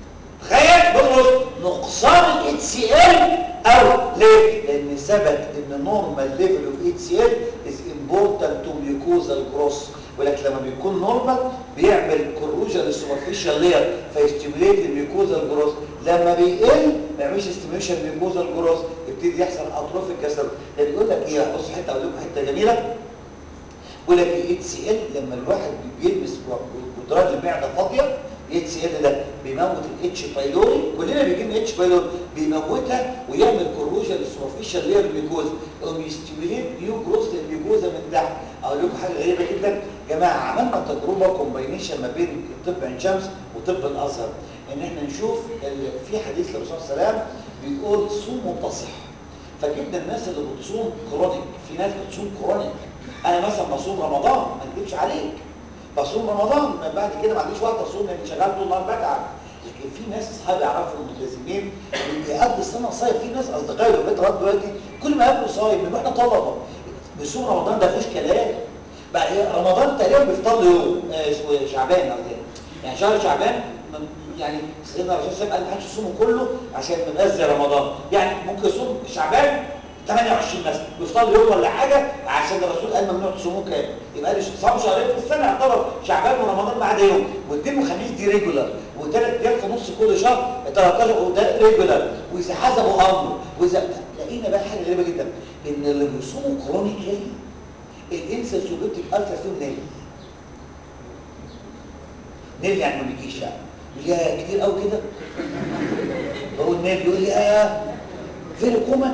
S2: تخيل بص بص نقصان ال HCl او ليه؟ لان ثبت ان نورمال ليفل اوف HCl is important to mucosal growth ولكن لما بيكون نورمال بيعمل كروجن للسوبرفيشال لير فيستيموليت الميوكوزال جروث لما بيقل ما يعملش ستيميوليشن ميوكوزال جروث يبتدي يحصل اتروفيك جسد ده بيقول لك ايه بص حته اقول لكم حته جميله بيقول لك الاتش سي ال لما الواحد بيلبس جدران المعده فاضيه الاتش سي ال ده بيموت الاتش بايلوري كلنا بيجي لنا اتش بايلوري بيموتها ويعمل كروجن للسوبرفيشال لير الميكوزا يقوم يستيموليت نيو جروث للميكوزا من تحت اقول لكم حاجه غريبه جدا يا جماعه عملنا تجربه كومباينيشن ما بين طب عين شمس وطب الازهر ان احنا نشوف في حديث للرسول صلى الله عليه وسلم بيقول صوموا تصح فجبنا الناس اللي بتصوم كرونيك في ناس بتصوم كرونيك انا مثلا بصوم رمضان ما اكذبش عليك بصوم رمضان بعد كده ما عنديش وقت اصوم لان شغال طول النهار بتعب لكن في ناس اصحابي يعرفوا الملتزمين بيقضي السنه صايم في ناس اصدقائي في البيت لغايه دلوقتي كل ما ياكلوا صايم من واحنا طلبه بيصوم رمضان ده مفيش كلام بقى رمضان تقريبا بيفطر له يوم آه شعبان قصدي يعني شهر شعبان يعني سيدنا الرسول صلى الله عليه وسلم قال ما حدش يصومه كله عشان ما يبقاش زي رمضان يعني ممكن يصوم شعبان 28 مثلا بيفطر يوم ولا حاجه عشان الرسول قال ممنوع تصوموه كامل يبقى لي صام شهرين في السنه يعتبر شعبان ورمضان بعد يوم واثنين وخميس دي ريجولار وثلاث ايام في نص كل شهر 13 وده ريجولار واذا حسبوا امر واذا لقينا بقى حاجه غريبه جدا ان اللي بيصوموا كرونيكالي الانسنس وبيبتيك الفا فيهم نيل نيل يعني ما بيجيش يعني يا كتير قوي كده بقول نيل يقول لي اه فين الكومن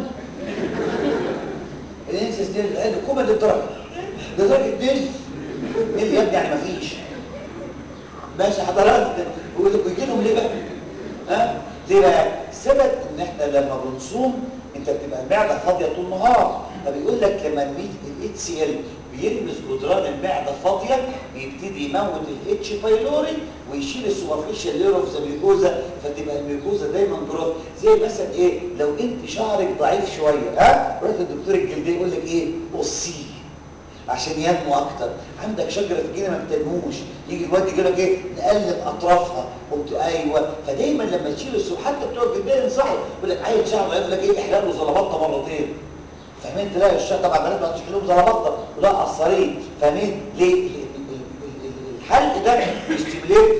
S2: الانسس دي الكومن للدرجه لدرجه نيل نيل يا ابني يعني ما فيش ماشي حضرات ويجي لهم ليه بقى ها ليه بقى ثبت ان احنا لما بنصوم انت بتبقى المعده فاضيه طول النهار فبيقول لك لما الاتش سي ال بيلمس جدران المعده فاضيه بيبتدي يموت الاتش بايلوري ويشيل السوبرفيشال لير اوف ذا ميكوزا فتبقى الميكوزا دايما جروث زي مثلا ايه لو انت شعرك ضعيف شويه ها رحت الدكتور الجلديه يقول لك ايه قصيه عشان ينمو اكتر عندك شجره في الجنينه ما بتنموش يجي الواد يجي لك ايه نقلب اطرافها قمت ايوه فدايما لما تشيل السوق حتى بتوع الجلديه ينصحوا يقول لك عيل شعره يقول لك ايه احلق له زلبطه مرتين فاهمين تلاقي الشعر طبعا بنات ما تشيل لهم زلبطه ولا قصرين فاهمين ليه الحلق ده بيستيميليت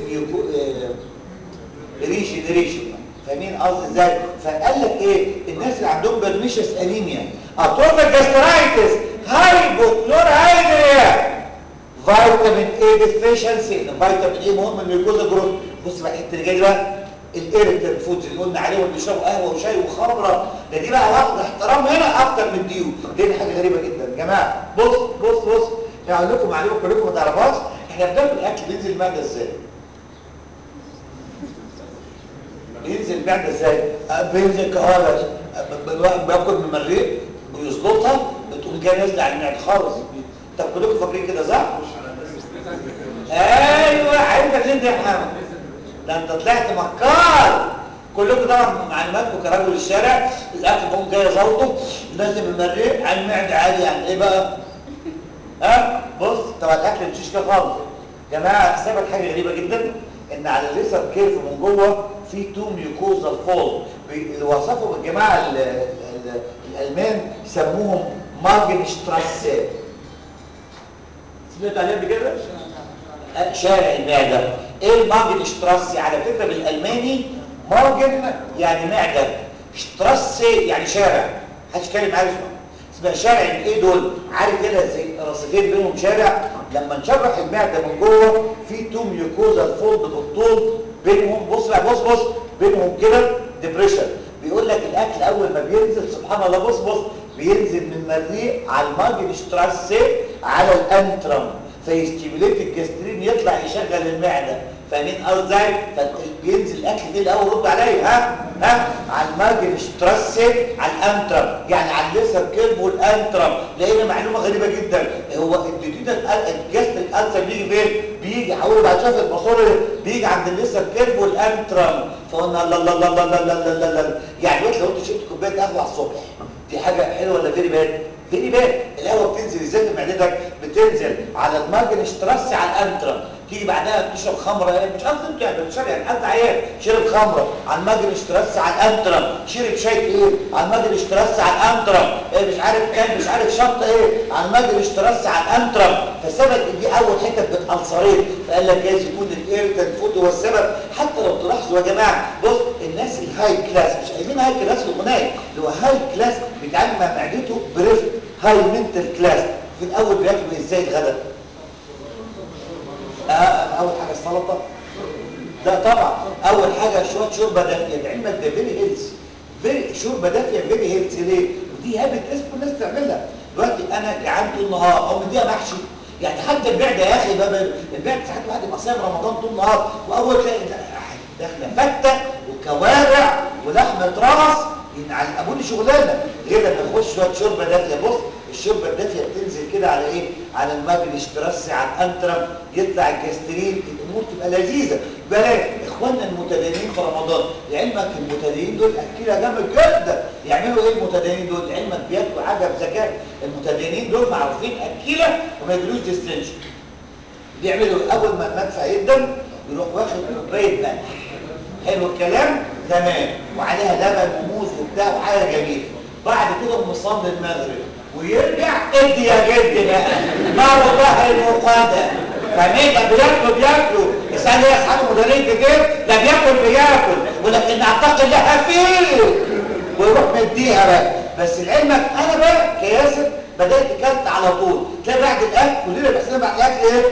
S2: ريجنريشن فاهمين قصدي ازاي فقال لك ايه الناس اللي عندهم برميشس انيميا اتروفيك جاسترايتس هايبوكلورايدريا فيتامين اي ديفيشنسي فيتامين اي مهم انه يكون جروث بص بقى الحته اللي جايه بقى الايرتر فودز اللي قلنا عليهم بيشربوا قهوه وشاي وخمره ده دي بقى واخد احترام هنا اكتر من ديو دي حاجه غريبه جدا يا جماعه بص بص بص يعني اقول لكم معلومه كلكم ما تعرفوهاش احنا بناكل اكل بينزل المعده ازاي بينزل المعده ازاي بينزل كهرباء الواحد بياكل من المريء ويظبطها بتقوم جايه نازله على المعده خالص طب كلكم فاكرين كده صح ايوه عايزك انت يا محمد ده انت طلعت مكار كلكم طبعا معلوماتكم كرجل الشارع الاكل بقوم جاي ظبطه نازل من المريء على المعده عادي يعني ايه بقى ها بص طبعا الاكل مش كده خالص يا جماعه ثبت حاجه غريبه جدا ان على الليزر كيرف من جوه في تو ميوكوزال فول اللي وصفهم الجماعه ال ال الالمان سموهم مارجن شتراسه سمعت عليه قبل كده آه، شارع المعده ايه المارجن شتراسه على فكره بالالماني مارجن يعني معده شتراسه يعني شارع محدش كلمه عارف اسمها شارع ايه دول عارف كده زي رصيفين بينهم شارع لما نشرح المعده من جوه في تو ميوكوزا فولد بالطول بينهم بص بقى بص بص بينهم كده ديبريشن بيقول لك الاكل اول ما بينزل سبحان الله بص بص بينزل من المريء على الماجن شتراسه على الانترم فيستيميليت الجسترين يطلع يشغل المعده فاهمين قصدي فبينزل الاكل دي الاول رد عليا ها ها على الماجن شتراسه على الانترم يعني على الليسر كيرف والانترم لقينا معلومه غريبه جدا هو الديديد الجستريك السر بيجي فين بيجي هقول بعد شويه البصور بيجي عند الليسر كيرف والانترم فقلنا لا لا لا لا لا لا لا لا يعني دلوقتي لو انت شربت كوبايه قهوه على الصبح دي حاجه حلوه ولا فيري باد فيري باد القهوه بتنزل ازاي في معدتك بتنزل على الماجن شتراسي على الانترم تيجي بعدها تشرب خمره إيه؟ مش قصدي انت يعني بتشرب يعني انت عيان شرب خمره على الماجن شتراسي على الانترم شرب شاي ايه على الماجن شتراسي على الانترم إيه مش عارف كان مش عارف شط ايه على الماجن شتراسي على الانترم فالسبب دي اول حته بتالسريت فقال لك جايز يكون الايرتن فود هو السبب حتى لو تلاحظوا يا جماعه بص الناس الهاي كلاس مش عايزين هاي كلاس في الغناء اللي هو هاي كلاس بيتعامل مع معدته بريفت هاي منتال كلاس في الاول بياكلوا ازاي الغداء آه اول حاجه السلطه لا طبعا اول حاجه شويه شوربه دافيه لعلمك ده فيري هيلثي فيري شوربه دافيه فيري هيلثي ليه ودي هابت اسم الناس تعملها دلوقتي انا جعان طول النهار او مديها محشي يعني حتى المعده يا اخي بقى المعده ساعات واحد يبقى صايم رمضان طول النهار واول تلاقي داخله فته وكوارع ولحمه راس ينعلقوا لي شغلانه غير لما يخش شويه شوربه دافيه بص الشوربه الدافيه بتنزل كده على ايه على المجلس ترسي على الانترم يطلع الجسترين الامور تبقى لذيذه بلاش اخواننا المتدينين في رمضان لعلمك المتدينين دول اكيله جامد جدا يعملوا ايه المتدينين دول لعلمك بياكلوا حاجه بذكاء المتدينين دول معروفين اكيله وما يدلوش ديستنشن بيعملوا اول ما المدفع يقدم يروح واخد كوبايه ملح حلو الكلام تمام وعليها لبن وموز وبتاع وحاجه جميله بعد كده مصلي المغرب ويرجع ادي يا جدي بقى نار الله المقدم فاهمين ده بياكلوا بياكلوا اسال يا اصحاب مديرين كتير ده بياكل بياكل ولكن اعتقد لها فيه ويروح مديها بقى بس لعلمك انا بقى كياسر بدات كلت على طول تلاقي بعد الاكل كلنا بحسنا بعد الاكل ايه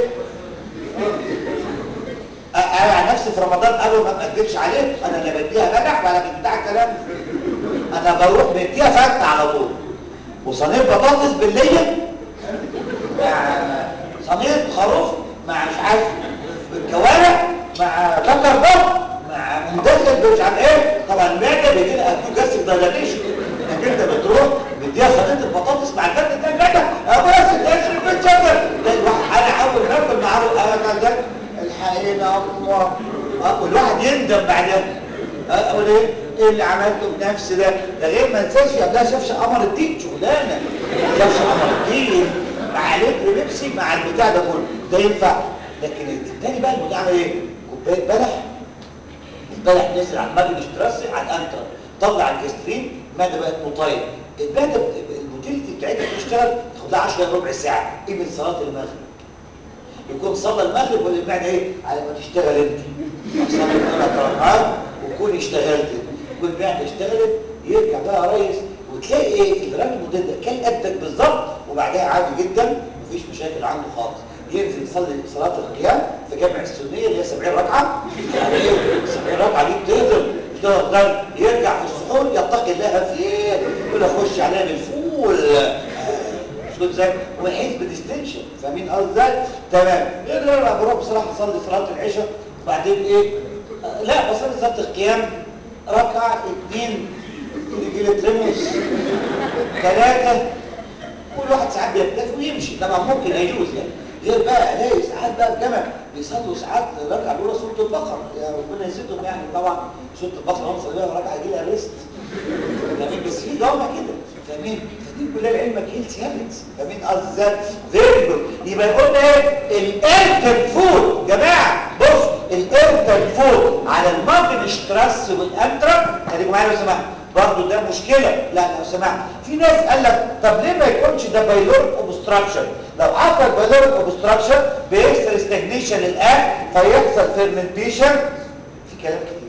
S2: انا عن نفسي في رمضان اول ما اكدبش عليه انا لا بديها بلح ولا مش بتاع الكلام انا بروح بديها فت على طول وصينيه بطاطس بالليه مع صينيه خروف مع مش عارف كوارع مع بكر بط مع مندخل مش عارف ايه طبعا المعده بيجي لها اكيد جاستيك دايلاتيشن انك انت بتروح بديها صينيه البطاطس مع الفت بتاع المعده ابو ياسر ده يشرب بيتشكل انا اول ما اكل معاه انا ده الحقيقة الله والواحد يندم بعدها اقول ايه ايه اللي عملته بنفسي ده ده غير ما انساش قبلها شافش قمر الدين شغلانه شافش قمر الدين مع لتر بيبسي مع البتاع ده كله ده ينفع لكن التاني بقى الموضوع عمل ايه كوبايه بلح البلح نزل على المجلس ترسي على الانترا طلع الكسترين المعده بقت مطيب المعده الموتيلتي بتاعتها بتشتغل تاخد لها 10 ربع ساعه ايه من صلاه المغرب يكون صلى المغرب والمعنى ايه على ما تشتغل انت صلي ثلاث ركعات وتكون اشتغلت كل بعد اشتغلت يرجع بقى يا ريس وتلاقي ايه الراجل المدير ده كان قدك بالظبط وبعدها عادي جدا مفيش مشاكل عنده خالص ينزل يصلي صلاه القيام في جامع السنيه اللي هي 70 ركعه يعني ايه 70 ركعه دي بتهضم تهضم يرجع في السحور يتقي الله فيه يقول اخش عليها بالفول شو ازاي وحيث بديستنشن فاهمين قصدي ازاي تمام غير انا بروح بصراحه اصلي صلاه العشاء وبعدين ايه آه لا بصلي صلاه القيام ركعه اثنين يجي لي ترمس ثلاثه كل واحد ساعات بيكتفي ويمشي طبعا ممكن يجوز يعني غير بقى الاقي ساعات بقى الجامع بيصلوا ساعات ركعه الاولى سوره البقره يا ربنا يزيدهم يعني طبعا سوره البقره هم صليها ركعه يجي لها ريست فاهمين بس في جامع كده فاهمين دي كلها لعلمك هيلث هابتس فاهمين قصدي ازاي فيري جود يبقى قلنا ايه الارتن فود جماعه بص الارتن فود على المارجن ستريس والانترا خليكم معايا لو سمحت برضه ده مشكله لا لو سمحت في ناس قال لك طب ليه ما يكونش ده بايلوريك اوبستراكشن لو حصل بايلوريك اوبستراكشن بيحصل استجنيشن للاكل فيحصل فيرمنتيشن في كلام كتير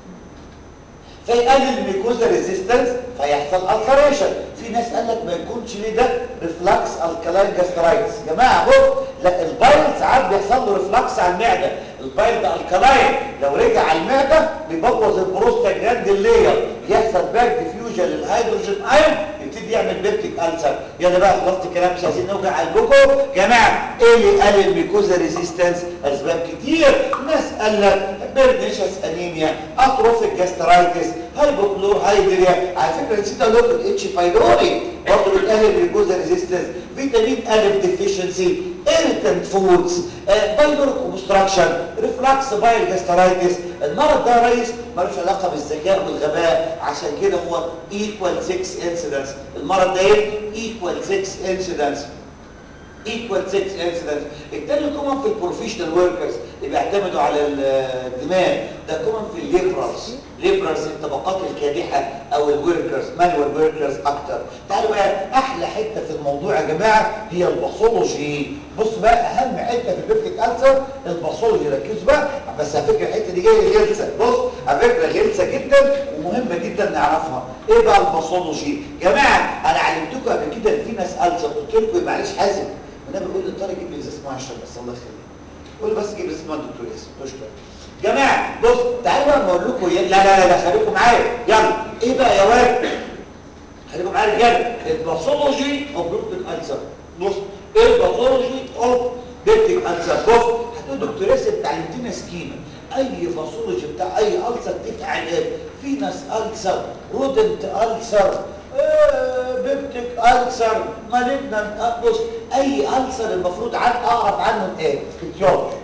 S2: فيقلل الميكوزا ريزيستنس فيحصل التريشن في ناس قال لك ما يكونش ليه ده ريفلكس الكلاين جاسترايتس يا جماعه بص لا البايل ساعات بيحصل له ريفلكس على المعده البايل ده الكلاين لو رجع على المعده بيبوظ البروستاجراند لاير يحصل باك ديفيوجن للهيدروجين ايون يبتدي يعمل بيبتيك السر يلا بقى خلصت الكلام مش عايزين نوجع قلبكم جماعه ايه اللي قلل الميكوزا ريزيستنس اسباب كتير ناس قال لك بيرنيشس انيميا اتروفيك جاسترايتس هايبوكلور هايدريا على فكره نسيت اقول لكم الاتش بايلوري برضه بتقلل الميكوزا ريزيستنس فيتامين الف ديفيشنسي irritant فودز بايلوريك اوبستراكشن ريفلكس بايل جاسترايتس المرض ده يا ريس ملوش علاقه بالذكاء والغباء عشان كده هو equal 6 incidence المرض ده ايه equal 6 incidence equal 6 incidence التاني كومن في البروفيشنال وركرز اللي بيعتمدوا على الدماغ ده كومن في الليبرالز ليبرالز الطبقات الكادحه او الوركرز مانوال وركرز اكتر تعالوا بقى احلى حته في الموضوع يا جماعه هي الباثولوجي بص بقى اهم حته في البيبتيك السر الباثولوجي ركزوا بقى بس على فكره الحته دي جايه غلسه بص على فكره غلسه جدا ومهمه جدا نعرفها ايه بقى الباثولوجي جماعه انا علمتكم قبل كده ان في ناس السر قلت لكم معلش حازم النبي بيقول لي طارق جيب لي ازازه ميه اشرب بس الله يخليك قول بس جيب ازازه ميه الدكتور ياسر مشكله جماعه بص تعالوا بقى اقول لكم لا لا لا لا خليكم معايا يلا ايه بقى يا واد خليكم معايا رجاله الباثولوجي اوف بيبتيك السر بص ايه الباثولوجي اوف بيبتيك السر بص هتقول دكتور ياسر انت علمتنا سكيما اي باثولوجي بتاع اي السر تفعل ايه في ناس السر رودنت السر بيبتيك ألسر مالجنان بص أي ألسر المفروض عن أعرف عنه إيه؟ اتيولوجي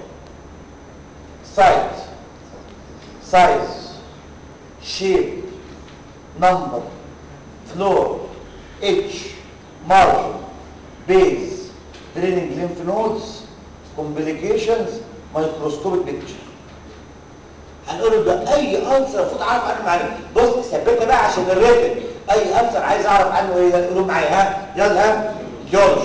S2: سايز سايز شيب نمبر فلور اتش مارجن بيز دريننج ليمف نودز كومبليكيشنز مايكروسكوبيك بيكتشر هنقول ده اي انسر المفروض اعرف عنه معلومه بص ثبتها بقى عشان الريتم اي انسر عايز اعرف عنه ايه قولوا معايا ها يلا ها جورج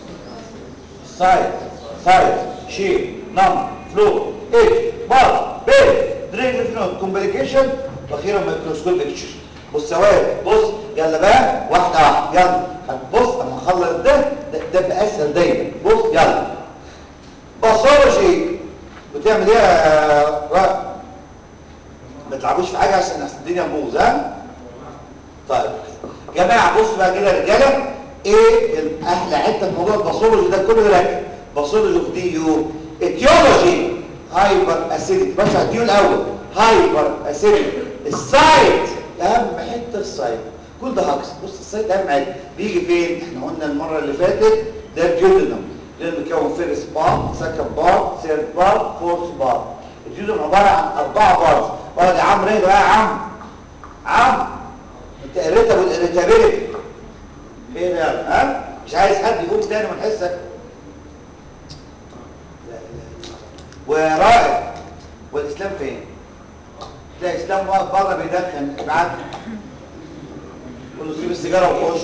S2: سايز سايز شيب نمبر فلو ايج بار بيز درينج ليمف نود كومبليكيشن واخيرا مايكروسكوب بيكتشر بص يا بص يلا بقى واحده واحده يلا بص اما نخلص ده ده, ده بقى اسهل دايما بص يلا باثولوجي بتعمل ايه يا ما تلعبوش في حاجه عشان الدنيا تبوظ ها طيب يا جماعه بصوا بقى كده يا رجاله ايه احلى حته في موضوع الباثولوجي ده كله ركز باثولوجي اوف دي يو اتيولوجي هايبر اسيديك بس هديه الاول هايبر اسيديك السايت اهم حته السايت كل ده هكس بص السايت اهم حاجه بيجي فين احنا قلنا المره اللي فاتت ده الجيودنم اللي مكون فيرست بار سكند بار ثيرد بار فورث بار الجيودنم عباره عن اربعه بارز اقعد يا عم ايه بقى يا عم عم انت قريتها والاريتابيلتي ايه ده ها مش عايز حد يقوم تاني من حسك ورائد والاسلام فين تلاقي اسلام واقف بره بيدخن ابعت قول له سيب السيجاره وخش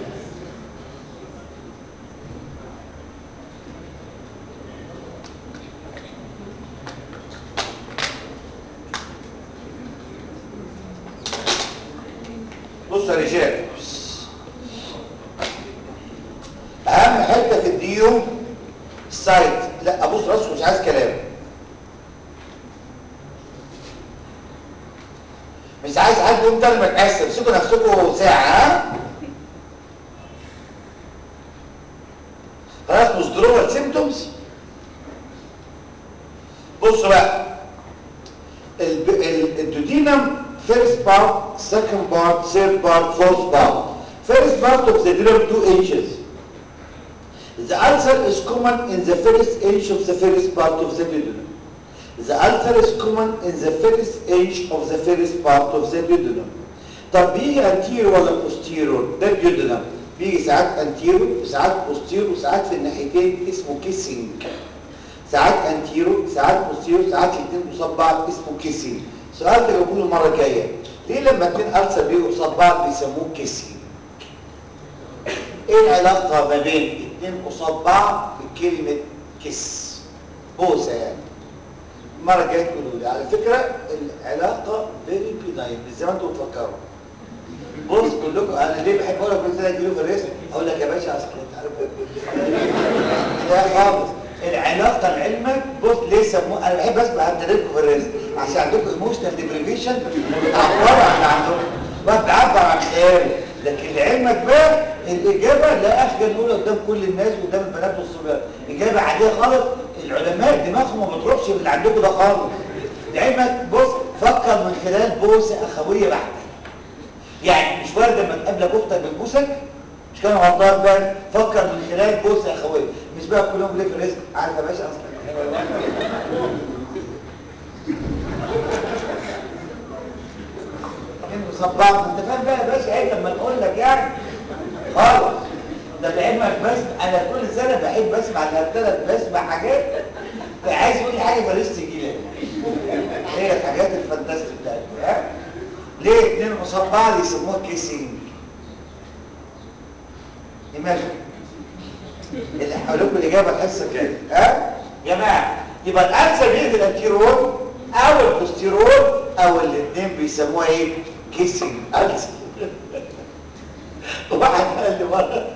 S2: بص يا رجال اهم حته في الديو السايت لا ابص راسه مش عايز كلام مش عايز حد يقوم تاني ما تقسم سيبوا نفسكم ساعه ها خلاص مصدروا السيمتومز بصوا بقى الدودينم first part, second part, third part, fourth part. First part of the drum, two inches. The ulcer is common in the first inch of the first part of the duodenum. The ulcer is common in the first inch of the first part of the duodenum. طب بيجي anterior ولا posterior؟ ده الديودنم بيجي ساعات anterior وساعات posterior وساعات في الناحيتين اسمه kissing. ساعات anterior ساعات posterior ساعات الاثنين قصاد بعض اسمه kissing. سؤال ده بقوله المره الجايه ليه لما اتنين ألسر بيجوا قصاد بعض بيسموه كيسي ايه العلاقه ما بين اتنين قصاد بعض بكلمه كس بوسه يعني المره الجايه تقولوا لي على فكره العلاقه فيري بيناين مش زي ما انتم بتفكروا بص كلكم انا ليه بحب اقول لك كل سنه تجيله في الرسم اقول لك يا باشا اصل انت عارف لا خالص العلاقه لعلمك بص ليه سموه انا بحب اسمع هتدربكم في الرسم عشان عندكم ايموشنال ديبريفيشن بتعبروا عن اللي عندكم بقى بتعبر عن خياله لكن لعلمك بقى الاجابه لا اخجل نقول قدام كل الناس قدام البنات والصبيان اجابه عاديه خالص العلماء دماغهم ما بتروحش من اللي عندكم ده خالص لعلمك بص فكر من خلال بوسه اخويه بحته يعني مش وارد لما تقابلك اختك بتبوسك مش كانوا غلطان بقى فكر من خلال بوسه اخويه مش بقى كلهم ليه في الرزق عارف يا باشا اصلا مصبعت انت فاهم بقى يا باشا ايه لما نقول لك يعني خالص ده لعلمك بس انا كل سنه بحب اسمع الهرتله بسمع حاجات عايز يقول لي حاجه بلاش تجي لي هي الحاجات الفانتاستيك بتاعتي ها ليه اتنين قصاد بعض يسموها كيسنج ايماجن اللي هقول لكم الاجابه الحصه الجايه ها جماعه يبقى الانسر هي في الانتيرول او البوستيرول او الاثنين بيسموها ايه كيسنج انسر واحد قال لي مره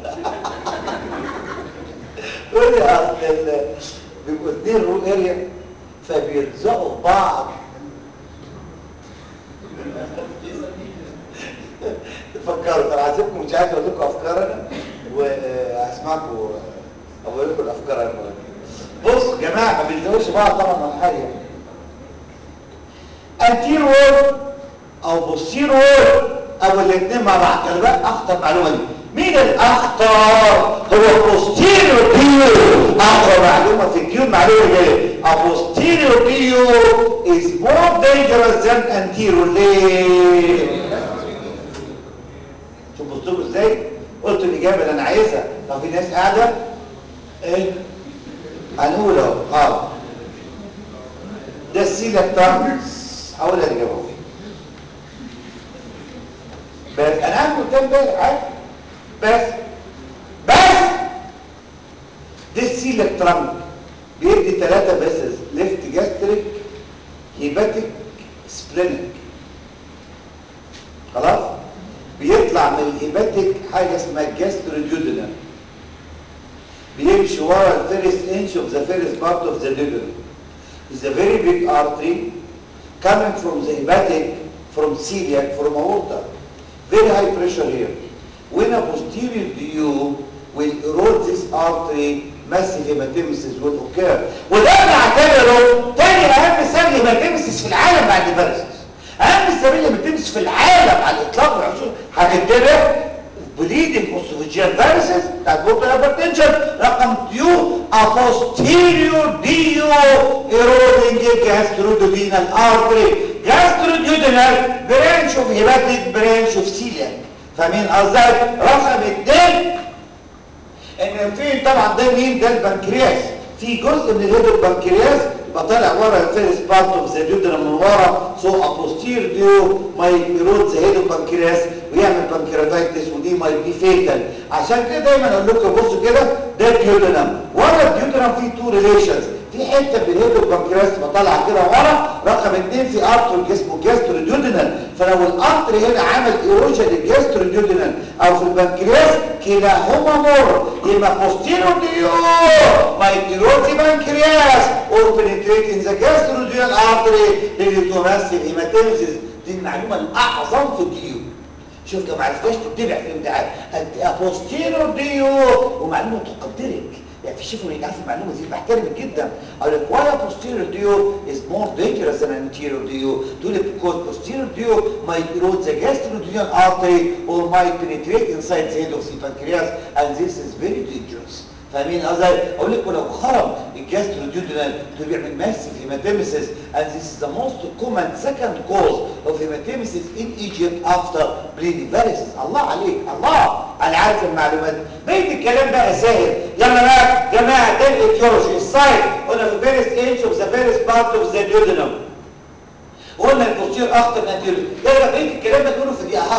S2: قول لي اصل بيبقوا اثنين رو اريا فبيلزقوا في بعض تفكروا انا هسيبكم مش عايز اقول لكم افكار انا وهسمعكم اقول لكم الافكار انا بصوا يا جماعه ما بيلزقوش بعض طبعا ولا حاجه انتير وول او بوستير وول او الاثنين مع بعض خلي بالك اخطر معلومه دي مين الاخطر هو بوستيريور ديو اخطر معلومه في الديو معلومه دي بوستيريور ديو is more dangerous than anterior ليه شوف بصوا ازاي قلت الاجابه اللي انا عايزها لو في ناس قاعده ايه هنقول اهو اه ده السيلكترمز هقول الاجابه بس انا قاعد قدام امبارح عادي بس بس ده السيلكترمز بيدي ثلاثه بسز ليفت جاستريك هيباتيك سبلينك خلاص بيطلع من الهيباتيك حاجه اسمها جاستروديودينال بيمشي ورا الفيرست انش اوف ذا فيرست بارت اوف ذا duodenum is a very big artery coming from the hepatic from celiac from aorta very high pressure here when a posterior DU will erode this artery massive hematemesis will occur وده بنعتبره تاني اهم سبب هيماتيمسيس في العالم بعد الفيروسز اهم سبب هيماتيمسيس في العالم على الاطلاق والعصور هتنتبه bleeding esophageal varices بتاعت بورتال hypertension رقم ديو a posterior DU eroding gastroduodenal artery gastroduodenal branch of hepatic branch of celiac فاهمين قصدي رقم اثنين ان في طبعا ده مين ده البنكرياس في جزء من الهيد البنكرياس يبقى طالع ورا الفيرست بارت اوف ذا ديودرم من ورا سو ابوستير ديو ماي يرود ذا هيد البنكرياس ويعمل بنكرياتايتس ودي ماي بي فيتال عشان كده دايما اقول لكم بصوا كده ده الديودرم ورا الديودرم في تو ريليشنز في حته في الهيد البنكرياس تبقى طالعه كده ورا رقم اثنين في ارتر اسمه جاستروديودينال فلو الارتر هنا عمل ايروجن للجاستروديودينال او في البنكرياس كلاهما مر يبقى بوستيرو ديو مايتيروتي بنكرياس اور بنتريت ان ذا جاستروديودينال ارتري اللي تمثل هيماتيمسيس دي المعلومه الاعظم في الديو شوف لو ما عرفتهاش تتبع في الامتحان بوستيرو ديو ومعلومه تقدرك يعني في شيفون يعرف المعلومه دي بحترمك جدا اقول لك why a posterior dio is more dangerous than an anterior dio تقول لك because posterior dio might erode the gastroduodenal artery or might penetrate inside the head of the pancreas and this is very dangerous فاهمين قصدي اقول لك ولو خرم الجاستروديودينال ده بيعمل ماسيف هيماتيمسيس and this is the most common second cause of hematemesis in Egypt after bleeding varices الله عليك الله انا عارف المعلومات بقيت الكلام بقى سهل يلا بقى جماعه ده الايتيولوجي السايت قلنا في فيرست انش اوف ذا فيرست بارت اوف ذا ديودينم قلنا البوستير اخطر من الانتيريور يلا بقيت الكلام ده كله في دقيقه هاكس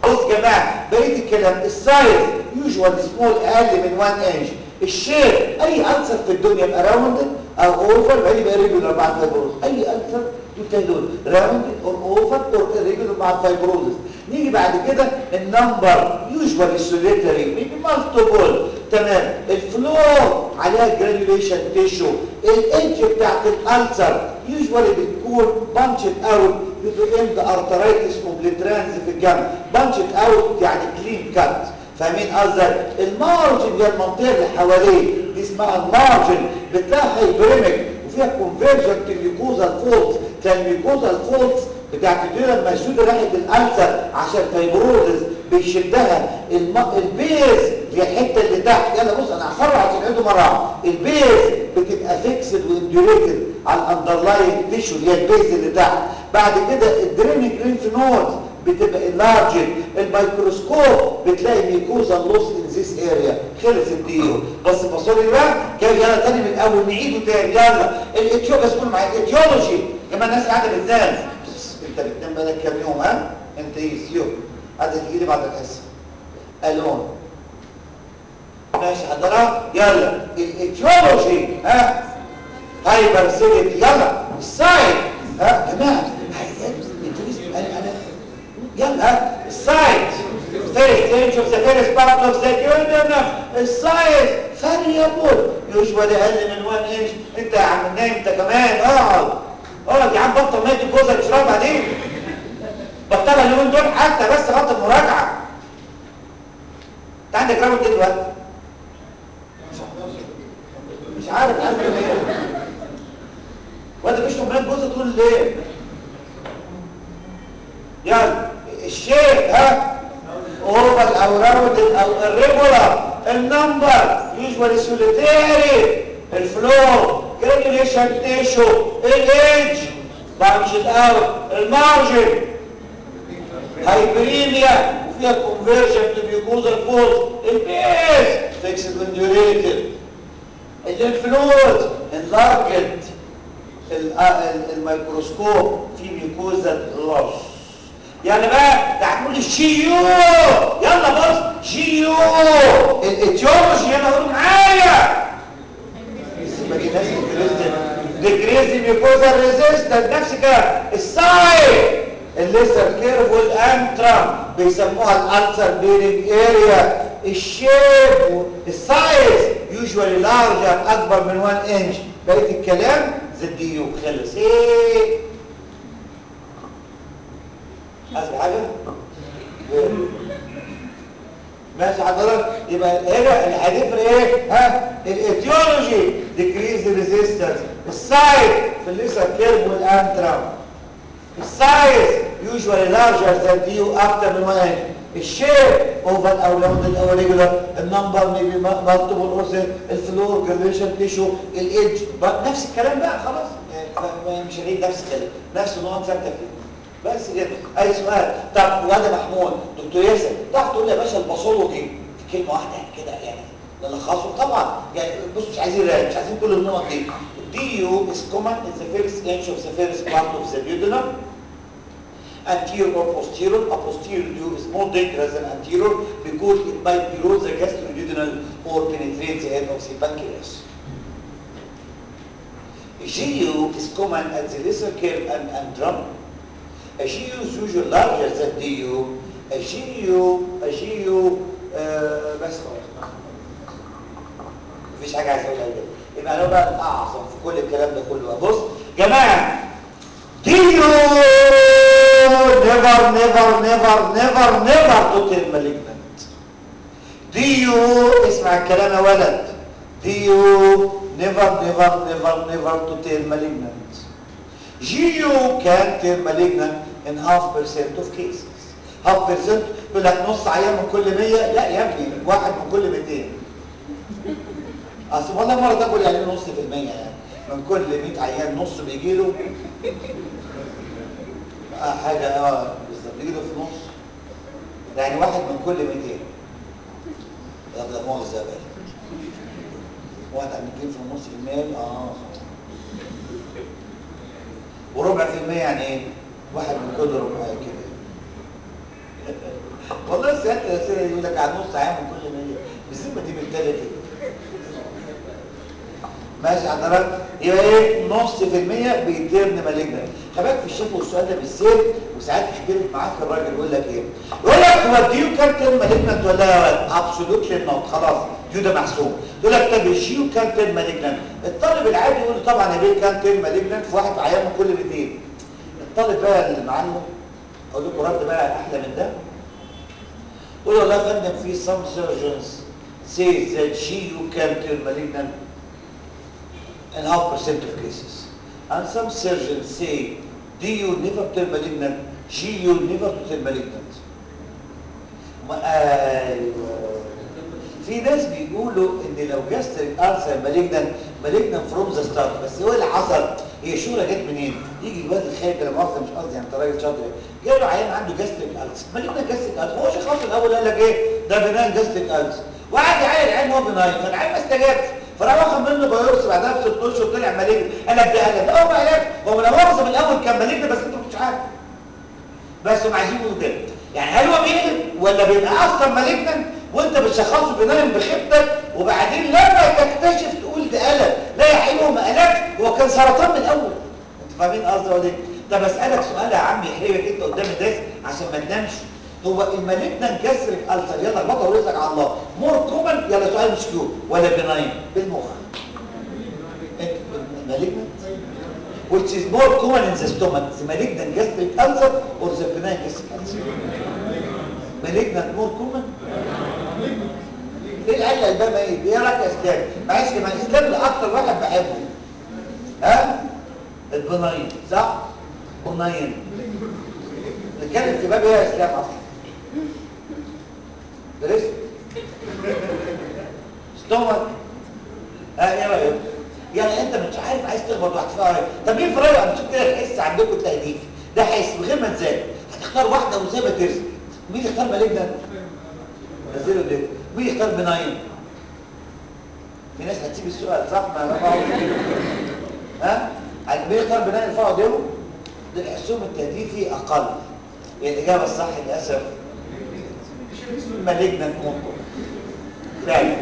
S2: بص يا جماعه بقيه الكلام السايز يوجوال سمول اقل من 1 انش الشيب اي ألسر في الدنيا يبقى راوندد او اوفر بقى يبقى ريجولار مع الفايبروز اي ألسر دول دول راوندد اور اوفر اور ريجولار مع الفايبروز نيجي بعد كده النمبر يوجوال سوليتري ميبي مالتيبل تمام الفلور عليها جرانيوليشن تيشو الايدج بتاعت الالسر يوجوالي بتكون بانشد اوت يدو اند ارترايتس اوبليترانز في الجنب بانشد اوت يعني كلين كات فاهمين قصدي المارجن هي المنطقه اللي حواليه دي اسمها المارجن بتلاقيها هايبريميك وفيها كونفرجنت ميوكوزال فولز كان الميوكوزال فولز بتاعت الديره المسدوده ناحيه الالسر عشان فايبروزس بيشدها الم... البيز هي الحته اللي تحت يلا بص انا هفرع عشان اعيده مره البيز بتبقى فيكسد وانديوريتد على الاندرلاين تيشو اللي هي البيز اللي تحت بعد كده الدرينج لينف نودز بتبقى انلارجد الميكروسكوب بتلاقي ميكوزا لوس ان ذيس اريا خلص الديو بس بصوا لي بقى جاي يلا تاني من الاول نعيده تاني يلا الاتيو بس قول معايا الاتيولوجي كمان الناس قاعده بتنام انت بتنام بقالك كام يوم ها انت ايه سيو قاعده تجي لي بعد الحصه الون ماشي حضرتك يلا الاتيولوجي ها هايبر سيليت يلا السايد ها يا جماعه انا انا يلا السايد first inch of the first part of the duodenum السايز variable يوجوالي اقل من 1 انش انت يا عم نايم انت كمان اقعد اقعد يا عم بطل ميت الجوزه اشربها دي بطلها اليومين دول حتى بس غلط المراجعه انت عندك راوند ايه دلوقتي مش عارف عندك ايه وانت مش تمرين جوزه طول الليل يلا الشيء ها اوفر او راوند او الريجولار النمبر يوجوالي سوليتيري الفلو جرانيوليشن تيشو الايدج بانشد اوت المارجن هايبريميا وفيها كونفرجن تو ميوكوزال فورس البيس فيكسد انديوريتد الليمفنود انلارجد الميكروسكوب في ميوكوزال لوس يعني بقى ده هتقول الشيو يلا بص شيو الاتيولوجي يلا قولوا معايا ما دي ناس ديكريزي ميوكوزال ريزيستنت نفس كده الساي الليسر كيرف والانترام بيسموها الالسر بيرنج اريا الشيب السايز يوجوالي لارجر اكبر من 1 انش بقيه الكلام زديو خلص ايه اسمع حاجه ماشي حضرتك يبقى هنا اللي هتفرق ايه ها الايتيولوجي ديكريز ريزيستنس السايز في الليسر كيرف والانترام السايز يوجوالي لارجر ذان ديو اكتر من 1 الشيب اوفر او راوندد او ريجولار النمبر ميبي مالتيبل اوسيت الفلور جريشن تيشو الايدج نفس الكلام بقى خلاص يعني مش هنعيد نفس الكلام نفس النقط ثابته فيه بس كده اي سؤال طب واد محمود دكتور ياسر تعرف تقول لي يا باشا الباثولوجي في كلمه واحده يعني كده يعني نلخصه طبعا يعني بص مش عايزين مش عايزين كل النقط دي دي يو is common in the first inch of the first part of the duodenum anterior or posterior a posterior view is more dangerous than anterior because it might erode the gastroduodenal or penetrate the head of the pancreas GU is common at the lesser curve and, and drum A GU is usually larger than DU. A GU, a GU آه بس خلاص مفيش حاجة عايز اقولها كده يبقى انا بقى اعظم في كل الكلام ده كله بص جماعة DU never never never never never to tell malignant DU اسمع الكلام يا ولد DU never never never never to tell malignant GU can turn malignant in half percent of cases. half percent يقول لك نص عيان من كل 100 لا يا ابني واحد من كل 200 اصل والله مره تاكل يعني نص في المية يعني من كل 100 عيان نص بيجي له آه حاجه اه بالظبط بيجي له في نص يعني واحد من كل 200 طب ده مؤاخذه يا باشا واحد عم في النص في المية اه وربع في المية يعني ايه واحد من كل ربع كده والله سيادة الأسئلة يقول لك على نص عام من كل مية بالذمة دي من تالت ماشي حضرتك يبقى ايه نص في المية بيترن مالجنا خباك في الشفا والسؤال ده بالسير وساعات يختلف معاك الراجل يقول لك ايه يقول لك هو الديو كام ترن مالجنت ولا ابسولوتلي نوت خلاص ديو ده محسوب يقول لك طب الجيو كام ترن مالجنت الطالب العادي يقول له طبعا يا بيه كام ترن مالجنت في واحد عيان كل 200 الطالب بقى اللي معلم اقول لكم رد بقى احلى من ده قول والله يا فندم في some surgeons say that GU can turn malignant in half percent of cases. And some surgeons say DU never turn malignant, GU never turn malignant. ما ايوه في ناس بيقولوا ان لو جاستريك ألسر مالجنان مالجنان فروم ذا ستارت بس هو اللي حصل هي شوره جت منين؟ يجي الواد الخايب ده مؤاخذه مش قصدي يعني انت راجل شاطر جاي له عيان عنده جاستريك ألسر مالجنان جاستريك ألسر هو شخص الاول قال لك ايه؟ ده بناين جاستريك ألسر وقعد يعاين العيان هو بناين فالعيان ما استجابش فراح واخد منه بايوبسي بعدها ب 6 اشهر طلع مالجنان قال لك ده قال ده هو ما قالك هو لو مؤاخذه من الاول كان مالجنان بس انت مش عارف بس هم عايزين يقولوا كده يعني هل هو بيقلب ولا بيبقى اصلا مالجنان وانت بتشخصه بنايم بخيبتك وبعدين لما تكتشف تقول ده قلب لا يا حلو ما قلبش هو كان سرطان من الاول انت فاهمين قصدي ولا ايه طب اسالك سؤال يا عم يحرجك انت قدام الناس عشان ما تنامش هو المالجنان كسرك ألسر يلا بطل ورزقك على الله مور كومن يلا سؤال مش كيو ولا بنايم بالمخ المالجنان which is more common in the stomach the malignant gastric ulcer or the benign gastric ulcer malignant more common ايه العله البابا ايه ايه رايك يا اسلام معلش ما الاسلام اللي اكتر واحد بحبه ها البناين صح بناين نتكلم في باب ايه يا اسلام اصلا درست ستومك ها ايه رايك يعني انت مش عارف عايز تخبط واحد فيها ايه طب مين في رايك انا شفت كده الحس عندكم التهديف ده حس من غير ما تذاكر هتختار واحده وسيبها ترسم مين اللي اختار مالجنان نزله ده مين يختار بناين في ناس هتسيب السؤال صح ما رفعوا ها مين يختار بناين يرفعوا ايديهم ده الحسوم التهديفي اقل هي الاجابه الصح للاسف مالجنان ممكن فعلا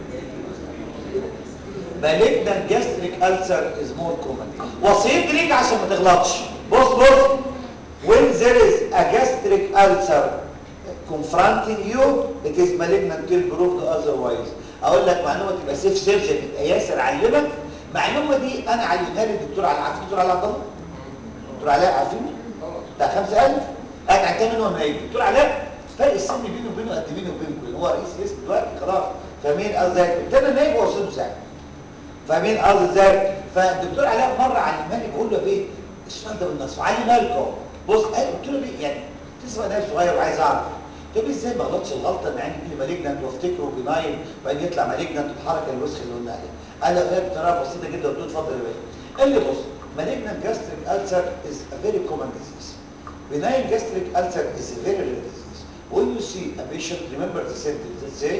S2: malignant gastric ulcer is more common وصيت ليك عشان ما تغلطش بص بص when there is a gastric ulcer confronting you it is malignant till proved otherwise اقول لك معلومه تبقى سيف سيرجن يبقى ياسر علمك المعلومه دي انا علمها لي الدكتور على عارف الدكتور علاء عبد الله دكتور علاء عارفينه بتاع 5000 انا عرفتها منه من الدكتور علاء فرق السن بينه وبينه قد بينه وبينكم هو رئيس اسم دلوقتي خلاص فاهمين قصدي كنت انا نايب وصلته ساعه فاهمين قصدي ازاي فالدكتور علاء مره علمها لي بقول له ايه السؤال ده بالنص علمها لك اهو بص قلت له بيه يعني تسمع ناس صغير وعايز اعرف طب ازاي ما غلطش الغلطه ان عندي لي مالجنانت وافتكره بنايم وبعدين يطلع مالجنانت الحركه الوسخه اللي قلنا عليها قال له غير بطريقه بسيطه جدا قلت له اتفضل يا باشا قال لي بص malignant gastric ulcer is a very common disease benign gastric ulcer is a very rare disease when you see a patient remember the sentence that say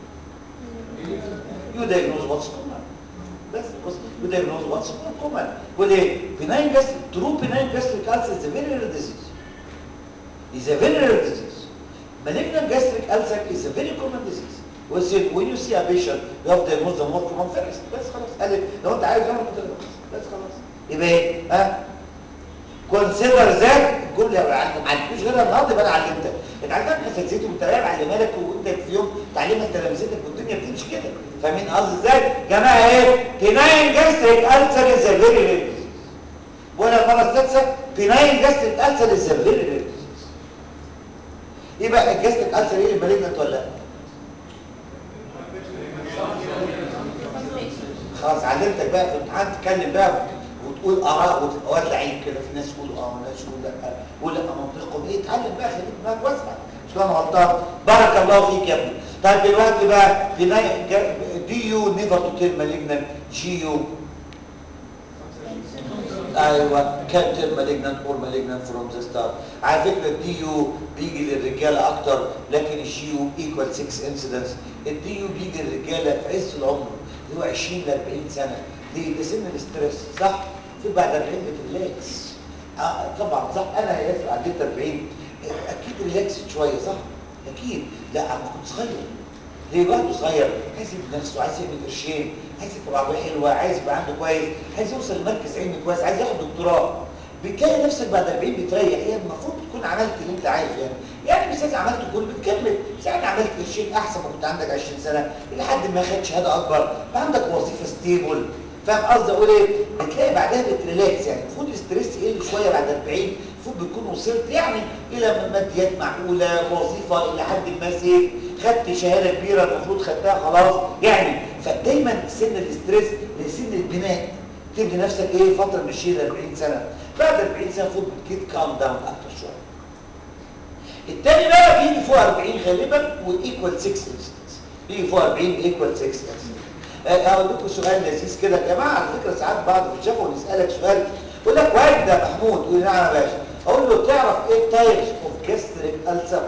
S2: you diagnose what's common بس بص you diagnose what's common وليه benign gastric true benign gastric ulcer is a very rare disease is a very rare disease malignant gastric ulcer is a very common disease وسيد when you see a patient you have to diagnose the more common first بس خلاص قال لي لو انت عايز تعمل كده بس خلاص يبقى ايه ها كونسيدر ذات الجمله ما عرفتوش غيرها النهارده يبقى انا علمتك انت عارف احنا فلسفتي ومتابع علمها لك وانت في يوم تعلمها تلامذتك والدنيا بتمشي كده فاهمين قصدي ازاي يا جماعه ايه بناين جاستريك السر از فيري رير ولا المره السادسه بناين جاستريك السر از فيري رير يبقى الجاستريك السر ايه المالجنت ولا لا خلاص علمتك بقى في الامتحان تتكلم بقى وتقول اراء وتبقى واد لعيب كده في ناس يقولوا اه وناس يقولوا لا ولا منطقهم ايه اتعلم بقى خليك دماغك واسعه مش انا غلطان بارك الله فيك يا ابني طيب دلوقتي بقى دي يو نيفر تو تيل مالجنان جي يو ايوه كابتن مالجنان اور مالجنان فروم ذا ستارت على فكره الدي يو بيجي للرجاله اكتر لكن الجي يو ايكوال 6 انسيدنس الدي يو بيجي للرجاله في عز العمر اللي هو 20 ل 40 سنه ليه ده سن الاسترس صح في بعد 40 بتريلاكس آه طبعا صح انا يا ياسر عديت 40 اكيد ريلاكس شويه صح اكيد لا انا كنت صغير ليه الواحد صغير عايز يبني نفسه عايز يعمل قرشين عايز يبقى عربيه حلوه عايز يبقى عنده كويس عايز يوصل لمركز علمي كويس عايز ياخد دكتوراه بتلاقي نفسك بعد 40 بتريح هي المفروض تكون عملت اللي انت عايزه يعني يعني مش لازم عملت كله بتكمل بس يعني عملت قرشين احسن ما كنت عندك 20 سنه لحد ما خدت شهاده اكبر بقى عندك وظيفه ستيبل فاهم قصدي اقول ايه بتلاقي بعدها بتريلاكس يعني المفروض الاستريس يقل شويه بعد 40 المفروض بتكون وصلت يعني الى ماديات معقوله وظيفه الى حد ما سيف خدت شهاده كبيره المفروض خدتها خلاص يعني فدايما سن الاستريس لسن البناء تبني نفسك ايه فتره من 20 ل 40 سنه بعد 40 سنه المفروض بتجيت كام داون اكتر شويه التاني بقى بيجي فوق 40 غالبا وايكوال 6 بيجي فوق 40 ايكوال 6 اقول لكم سؤال لذيذ كده يا جماعه على فكره ساعات بعض بتشافوا نسالك سؤال يقول لك وين ده محمود يقول لي نعم يا باشا اقول له تعرف ايه تايبس اوف جاستريك ألسر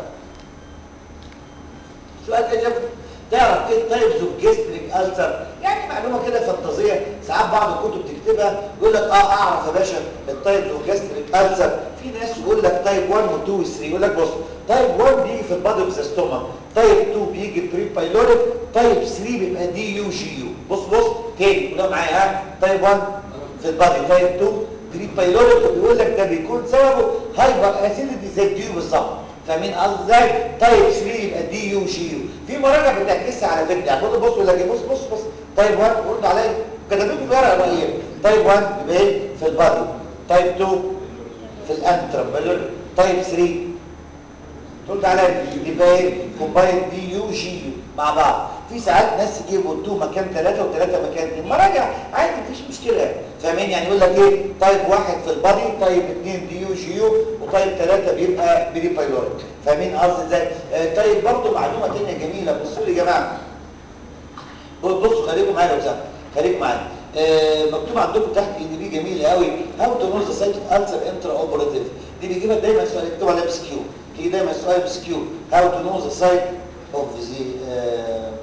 S2: سؤال كده شافه تعرف ايه تايبس اوف جاستريك ألسر يعني معلومه كده فانتازيه ساعات بعض الكتب تكتبها يقول لك اه اعرف يا باشا التايبس اوف جاستريك ألسر في ناس يقول لك تايب 1 و2 و 3 يقول لك بص تايب 1 بيجي في البادي اوف ذا ستومك تايب 2 بيجي بري بايلوريك تايب 3 بيبقى دي يو جي يو بص بص تاني وده معايا ها تايب 1 في البادي تايب 2 بري بايلوريك وبيقول لك ده بيكون سببه هايبر اسيديتي زي الديو بالظبط فاهمين قصدي ازاي تايب 3 يبقى دي يو جي يو في مراجع بتعكسها على فكره يعني بص بص ولا بص بص بص تايب 1 رد عليا كتبته في ورقه بقى ايه تايب 1 يبقى ايه في البادي تايب 2 في الانترم تايب 3 ترد عليا يبقى ايه كومباين دي يو جي يو مع بعض في ساعات ناس يجيبوا 2 مكان 3 و3 مكان 2 مراجع عادي مفيش مشكله فاهمين يعني يقول لك ايه تايب 1 في البادي تايب 2 دي يو جي يو وتايب 3 بيبقى بري بايلوريك فاهمين قصدي ازاي آه طيب برضه معلومه ثانيه جميله بصوا لي يا جماعه بصوا خليكم معايا لو سمحت خليكم معايا آه مكتوب عندكم تحت ان دي جميله قوي هاو تو نوز ذا سايت اوف انسر انترا اوبراتيف دي بيجيبها دايما سؤال يكتب عليها بس كيو تيجي دايما سؤال بس كيو هاو تو نوز ذا سايت اوف ذا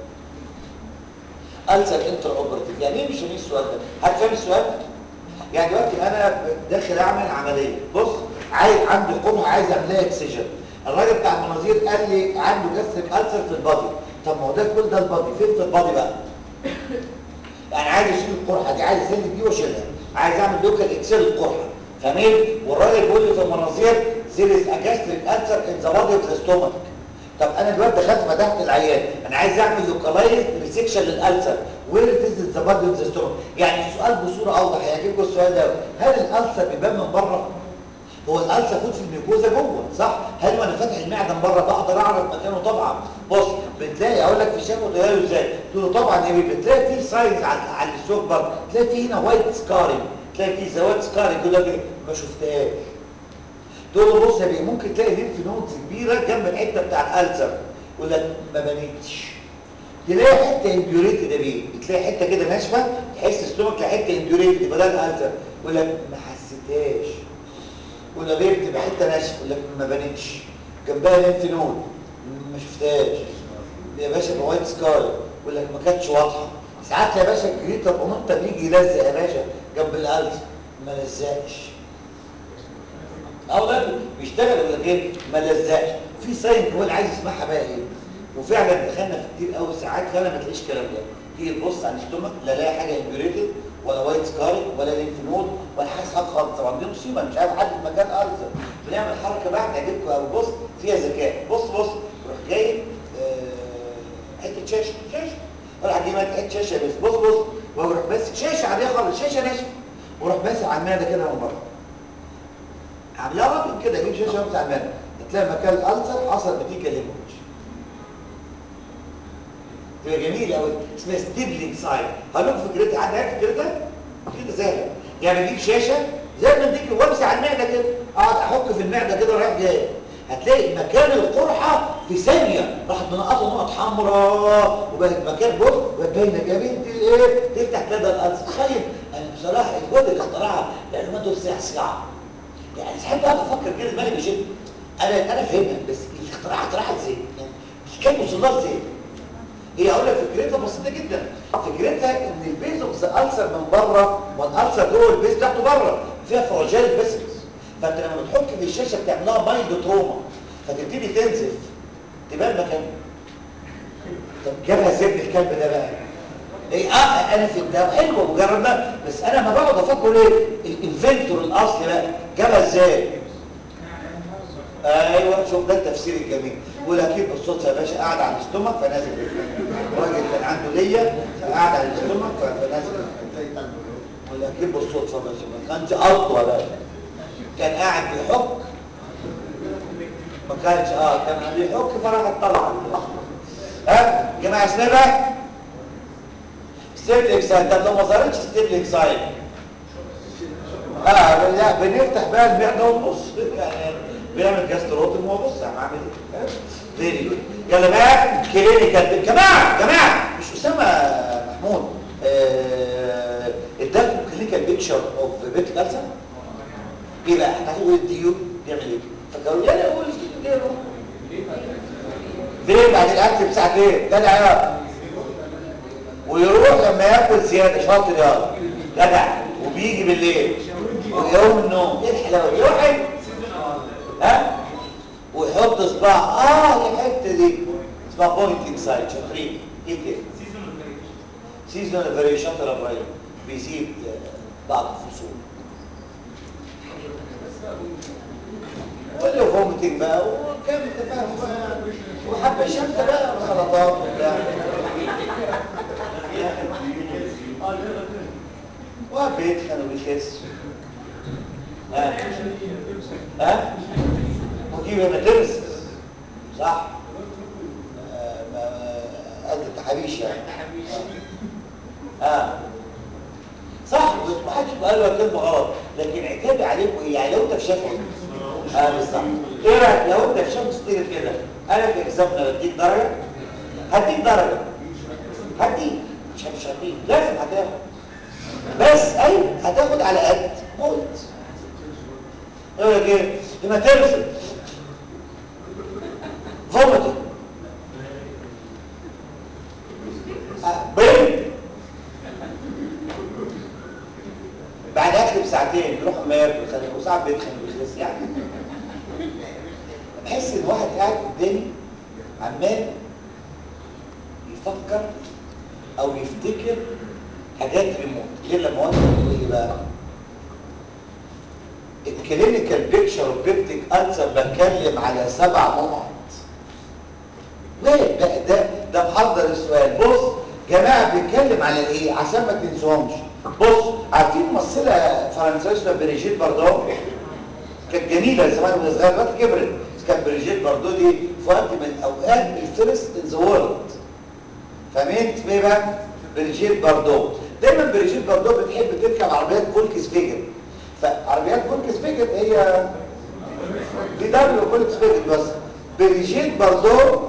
S2: ألسر انتر اوبراتيف يعني ايه مش فاهمين السؤال ده حد فاهم السؤال يعني دلوقتي انا داخل اعمل عمليه بص عايز عندي قرحه عايز اعملها اكسجن الراجل بتاع المناظير قال لي عنده جاستريك ألسر في البادي طب ما هو ده كل ده البادي فين في البادي بقى يعني عايز اشيل القرحه دي عايز اسلك دي واشيلها عايز اعمل لوكال اكسل القرحه فاهمين والراجل بيقول لي في المناظير there is a gastric ulcer in the body of the stomach طب انا دلوقتي دخلت فتحت العيان انا عايز اعمل لوكالايز ريسكشن للالسر وير از ذا بادي اوف ذا ستومك يعني السؤال بصوره اوضح هيعجبكم السؤال ده هل الالسر بيبان من بره هو الالسر فوت في الميكوزا جوه صح هل وانا فاتح المعده من بره بقدر اعرف مكانه طبعا بص بتلاقي اقول لك في شافه تغيره ازاي تقول له طبعا ايه بتلاقي في ساينز على على السوق بره تلاقي في هنا وايت سكاري تلاقي في زوات سكاري كده ما شفتهاش تقول له بص يا بيه ممكن تلاقي ليمف نودز كبيره جنب الحته بتاع الالسر يقول لك ما بنيتش تلاقي حته امبيوريتد يا بيه تلاقي حته كده ناشفه تحس السtomach تلاقي حته امبيوريتد يبقى ده الالسر يقول لك ما حسيتهاش يقول لك ايه بتبقى حته ناشفه يقول لك ما بنتش جنبها ليمف نود ما شفتهاش يا باشا بوايت سكاي يقول لك ما كانتش واضحه ساعات يا باشا الجريتر بمنطق بيجي يلزق يا باشا جنب الالسر ما لزقش او ده بيشتغل يقول لك ايه ما لزقش في ساين هو اللي عايز يسمعها بقى ايه وفعلا دخلنا في كتير قوي ساعات فعلا ما تلاقيش الكلام ده تيجي تبص على الاستومك لا لاقي حاجه امبيوريتد ولا وايت سكاري ولا لينف نود ولا حاسس حاجه خالص طبعا دي مصيبه مش عارف احدد مكان ارزه بنعمل حركه بقى تعجبكم قوي بص فيها ذكاء بص بص روح جايب آه حته شاشه شاشه ولا هتجيب حته شاشه بس بص بص واروح ماسك شاشه عاديه خالص شاشه ناشفه واروح ماسك على المعده كده من بره عاملها رابط كده اجيب شاشه وامسح المعده تلاقي مكان الالسر حصل نتيجه للهيموريج تبقى جميله قوي اسمها ستيبلينج ساين هقول لكم فكرتها حد عارف فكرتها كده سهله يعني بجيب شاشه زي ما اديك وامسح على المعده كده اقعد احك في المعده كده رايح جاي هتلاقي مكان القرحه في ثانيه راحت منقطه نقط حمراء وبقت مكان بص بقت باينه يا بنت الايه تفتح كده الالسر طيب انا بصراحه الواد اللي اخترعها لانه ما دول صياع يعني ساعات بقى بفكر كده دماغي بيشد انا انا فاهمها بس الاختراع اختراعها ازاي؟ يعني مش كان وصلها ازاي؟ هي اقول لك فكرتها بسيطه جدا فكرتها ان البيز اوف ذا السر من بره والالسر جوه البيز بتاعته بره فيها فراجيل فيسلز فانت لما بتحك في الشاشه بتعملها مايلد تروما فتبتدي تنزف تبقى المكان طب جابها ازاي ابن الكلب ده بقى ايه اه انا في الدواء حلوه وجربناها بس انا لما بقعد افكر ايه الانفنتور الاصلي بقى جابها ازاي ايوه شوف ده التفسير الجميل يقول اكيد بالصدفه يا باشا قاعد على الاستومك فنازل الراجل كان عنده ليا فقاعد على الاستومك فنازل يقول اكيد بالصدفه يا باشا ما كانش قصده يا باشا كان قاعد بيحك ما كانش اه كان بيحك فراح اطلع ها يا جماعه اسمها بقى ستيبل اكسايد طب لو ما ظهرتش ستيبل اكسايد اه لا بنفتح بقى البيع ده ونص يعني بيعمل جاستروتوم وبص انا عامل ايه فيري جود يلا بقى كلينيكال جماعه جماعه مش اسامه محمود آه اداكم كلينيكال بيكتشر اوف بيت كالسر ايه بقى هتاخدوا الديو بيعمل ايه فكروا يعني اقول كده فين بعد الاكل بساعتين جدع يا ويروح لما ياكل زياده شاطر يا جدع وبيجي بالليل ويقوم من النوم ايه الحلاوه دي واحد ها ويحط صباع اه الحته دي اسمها بوينتنج سايد شاطرين ايه كده سيزونال فاريشن شاطر يا ابراهيم بيزيد بعض الفصول ولا فومتنج بقى وكم تفاهم بقى وحبه شمسه بقى وسلطات وبتاع وبيتخن وبيخس ها ها وجيب هيماتيمسس صح آه، ما- قد التحابيش يعني اه صح ما حدش قال له كلمه غلط لكن عتابي عليكم ايه يعني لو انت في شفوي اه بالظبط ايه رايك لو انت في شمس تيجي كده انا في اكزامنا بديك درجه هديك درجه هديك مش مش هديك لازم هتاخد بس ايوه هتاخد على قد موت يقول لك ايه لما ترسل فومتنج بين بعد اكل بساعتين يروح اما ياكل خليه وساعات بيتخن ويخس يعني بحس ان واحد قاعد قدامي عمال يفكر او يفتكر حاجات ريموت غير لما واحد يقول لي بقى الكلينيكال بيكتشر اوف بيبتيك ألسر بتكلم على سبع نقط ليه ده ده ده محضر السؤال بص جماعه بنتكلم على ايه عشان ما تنسوهمش بص عارفين ممثله فرنسيه اسمها بريجيت باردو كانت جميله زمان وهي صغيره دلوقتي كبرت بس كانت بريجيت باردو دي في وقت من الاوقات الفيرست ان ذا وورلد فاهمين اسمها ايه بقى بريجيت باردو دايما بريجيت باردو بتحب تركب عربيات فولكس فيجن فعربيات فولكس فيجن هي دي دبليو فولكس فيجن بس بريجيت باردو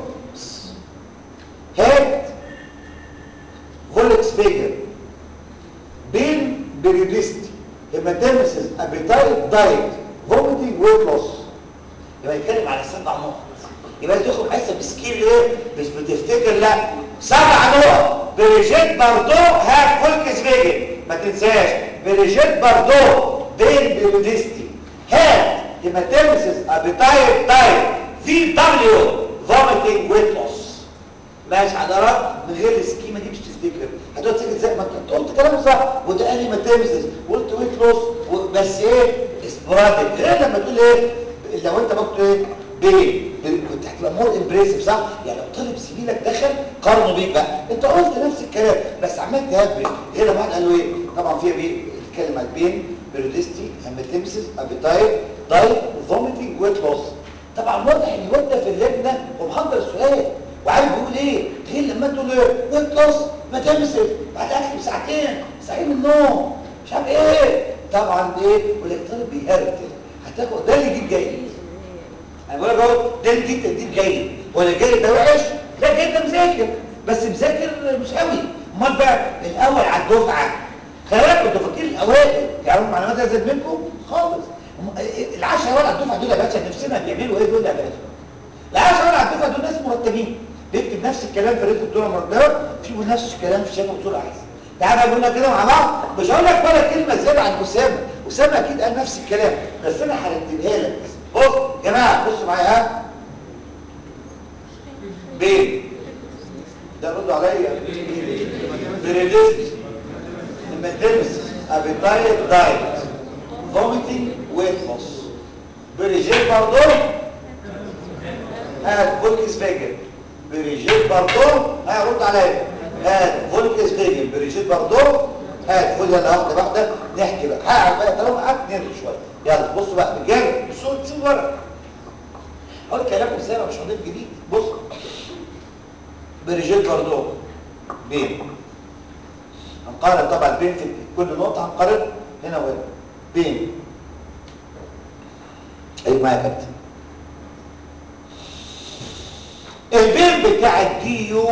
S2: هاد فولكس فيجن بين بريدستي هيماتيمسيس ابيتايت دايت فوميتنج ويت لوس يبقى يتكلم على سبع نقط يبقى تاخد حسب سكيل ايه مش بتفتكر لا سبع نقط بريجيت باردو هاد فولكس فيجن ما تنساش بريجيت باردو بين بريدستي هاد هيماتيمسيس ابيتايت دايت في دبليو فوميتنج ويت لوس ماشي حضرتك من غير السكيمه دي مش تفتكر هتقعد تفتكر زي ما انت قلت كلام صح وده قال لي ما تمسس وقلت ويت لوس بس ايه اسبرادك غير لما تقول ايه لو انت بقى ايه بيه كنت هتبقى مور امبريسيف صح يعني لو طالب زميلك دخل قارنه بيك بقى انت قلت نفس الكلام بس عمال تهبل غير لما واحد قال له ايه طبعا فيها بيه اتكلم عن البين بيرودستي هيماتيمسيس ابيتايت دايت فوميتنج ويت لوس طبعا واضح ان الواد ده في اللجنه ومحضر السؤال وعارف بيقول ايه غير لما تقول ايه ويت لوس ما تمسك بعد اكل بساعتين صحيح من النوم مش عارف ايه طبعا ايه والطالب بيهرتل هتاخد ده اللي يجيب جيد انا بقول لك اهو ده اللي يجيب تقدير جيد ولا جيد ده وحش لا جيد ده مذاكر بس مذاكر مش قوي امال بقى الاول على الدفعه خلي بالك انتوا فاكرين الاوائل يعرفوا معلومات ازيد منكم خالص العشرة الاول على الدفعه دول يا باشا نفسنا بيعملوا ايه دول يا باشا العشرة الاول على الدفعه دول ناس مرتبين بيكتب نفس الكلام في ريت الدكتوره مرتبه بيكتبوا نفس الكلام في شكل بصوره احسن تعالى بقى نقولنا كده مع بعض مش هقول لك ولا كلمه زياده عن اسامه اسامه اكيد قال نفس الكلام بس انا هرتبها لك بص يا جماعه بصوا معايا ها بين ده ردوا عليا بريدست المدرس ابيتايت دايت فوميتنج ويت لوس بريجيت باردون هات فولكس فيجن بريجيت باردون هيرد عليا هات فولكس فيجن بريجيت باردون هات فول يلا واحده واحده نحكي بقى هقعد بقى طالما قعدت نرغي شويه يلا بصوا بقى رجاله بصوا شوفوا ورق اقول كلامكم سهل مش هضيف جديد بص بريجيت باردون بين هنقارن طبعا بين في كل نقطه هنقارن هنا وهنا بين اي معايا يا كابتن البين بتاع الديو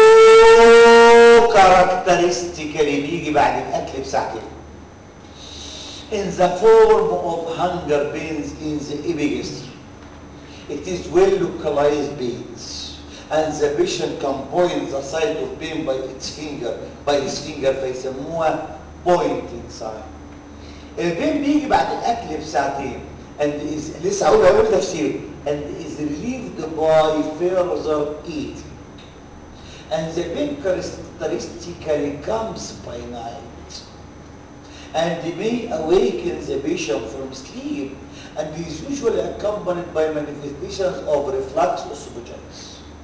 S2: كاركترستيكالي بيجي بعد الاكل بساعتين in the form of hunger pains in the epigastrium it is well localized pains and the patient can point the site of pain by its finger by his finger فيسموها pointing sign البين بيجي بعد الاكل بساعتين and is لسه هقول هقول تفسير and is relieved by further eating and the pain characteristically comes by night and may awaken the patient from sleep and is usually accompanied by manifestations of reflux esophagitis.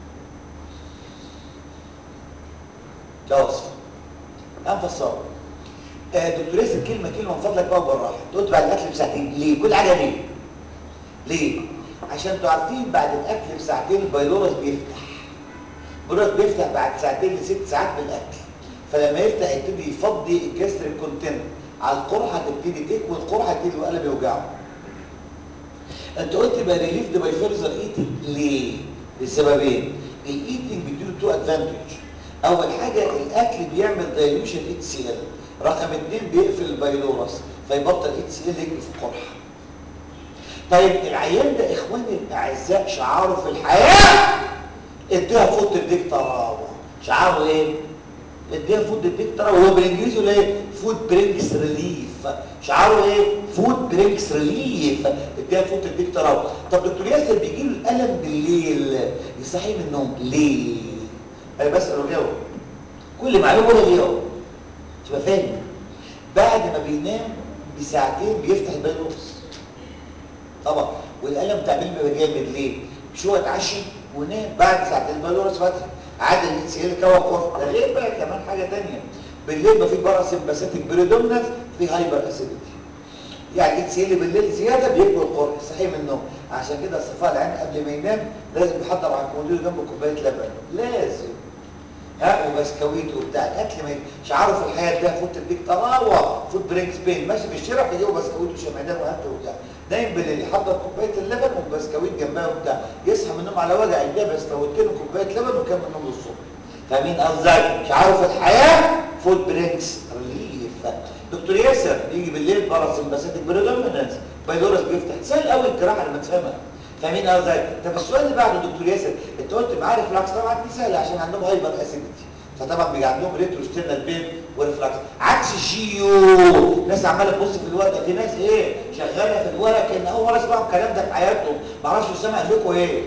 S2: ده وصف انفصل آه دكتور ياسر كلمه كلمه من فضلك بقى بالراحه قلت بعد الاكل بساعتين ليه كل حاجه ليه ليه عشان انتوا عارفين بعد الاكل بساعتين البايلورس بيفتح البايلورس بيفتح بعد ساعتين لست ساعات بالاكل فلما يفتح يبتدي يفضي الجستريك كونتنت على القرحه تبتدي تكوي القرحه تبتدي القلب يوجعه انت قلت بقى ريليفد باي فيرزر ايتنج ليه لسببين الايتنج بيديله تو ادفانتج اول حاجه الاكل بيعمل دايلوشن اتش سي ال رقم اثنين بيقفل البايلورس فيبطل اتش سي ال يجري في القرحه طيب العيان ده اخواني الاعزاء شعاره في الحياه اديها فوت الديك طراوه شعاره ايه اديها فود الديك طراوه هو بالانجليزي ولا ايه فود برينكس ريليف شعاره ايه فود برينكس ريليف اديها فود الديك طراوه طب دكتور ياسر بيجي له الالم بالليل يصحيه من النوم ليه انا بسال وجاوب كل معلومه ولا جاوب تبقى فاهم بعد ما بينام بساعتين بيفتح البايلورس طبعا والالم بتاع بالليل بيبقى جامد ليه مش هو اتعشى ونام بعد ساعتين البايلورس فتح عاد الاتش ال كوى قرص ده غير بقى كمان حاجه ثانيه بالليل ما في باراسمباثيك بريدومنس في هايبر اسيديتي يعني الاتش ال بالليل زياده بيكوي القرص صحي من النوم عشان كده الصفاء العين قبل ما ينام لازم يحضر على الكمبيوتر جنبه كوبايه لبن لازم ها وبسكويت وبتاع الاكل ما شعاره في الحياه ده فوت الديك طراوه فوت برينكس بين ماشي في الشارع تجيبه بسكويت وشمعدان واكل وبتاع نايم بالليل يحضر كوبايه اللبن وبسكويت جنبها وبتاع يصحى من النوم على وجع يديها بسكويتين وكوبايه لبن وكمل النوم للصبح فاهمين قصدي شعاره في الحياه فوت برينكس ريليف دكتور ياسر بيجي بالليل باراسمباثيك بريدومينانس بايدورس بيفتح سهل قوي الجراحه لما تفهمها فاهمين قصدي طب السؤال اللي بعده دكتور ياسر انت قلت معاه ريفلاكس طبعا دي سهله عشان عندهم هايبر اسيديتي فطبعا بيجي عندهم ريتروستيرنال بين وريفلاكس عكس الجيو ناس عماله تبص في الورقه في ناس ايه شغاله في الورقه كان اول مره يسمعوا الكلام ده في حياتهم ما اعرفش اسامه قال لكم ايه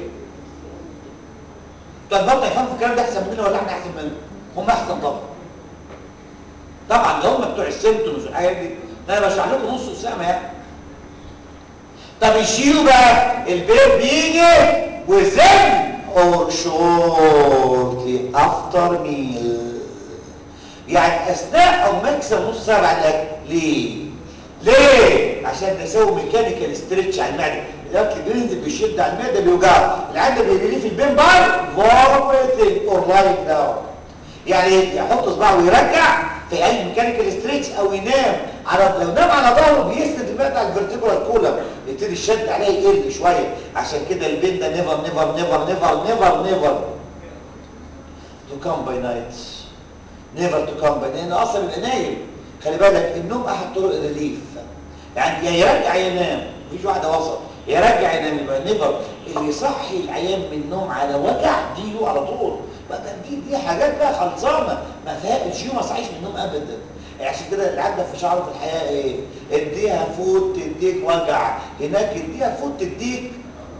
S2: بتوع البطن يفهموا الكلام ده احسن مننا ولا احنا احسن منهم هم احسن طبعا طبعا ده هم بتوع السيمتومز والحاجات دي ده انا بشرح لكم نص اسامه يعني طب الجيو بقى البير بيجي وزن or shortly after meal يعني اثناء او ماكسيمم نص ساعه بعد الاكل ليه ليه عشان نسوي ميكانيكال ستريتش على المعده الاكل بينزل بيشد على المعده بيوجعه العاده بيريليه في البين بار فورميتنج اور لايك داون يعني يحط صباعه ويرجع في اي ميكانيكال ستريتش او ينام على لو نام على ظهره بيسند المعده على الفرتبرال كولم يبتدي الشد عليه يقل شويه عشان كده البين ده نيفر نيفر نيفر نيفر نيفر نيفر تو كام باي نايت نيفر تو كام باي لان اصلا يبقى نايم خلي بالك النوم احد طرق الريليف يعني يا يرجع ينام مفيش واحده وسط يرجع ينام يبقى نيفر اللي يصحي العيان من النوم على وجع دي على طول بقى دي دي حاجات بقى خلصانه ما فيها الجيو ما صحيش من النوم ابدا عشان كده اللي عندك في شعره في الحياه ايه اديها فوت تديك وجع هناك اديها فوت تديك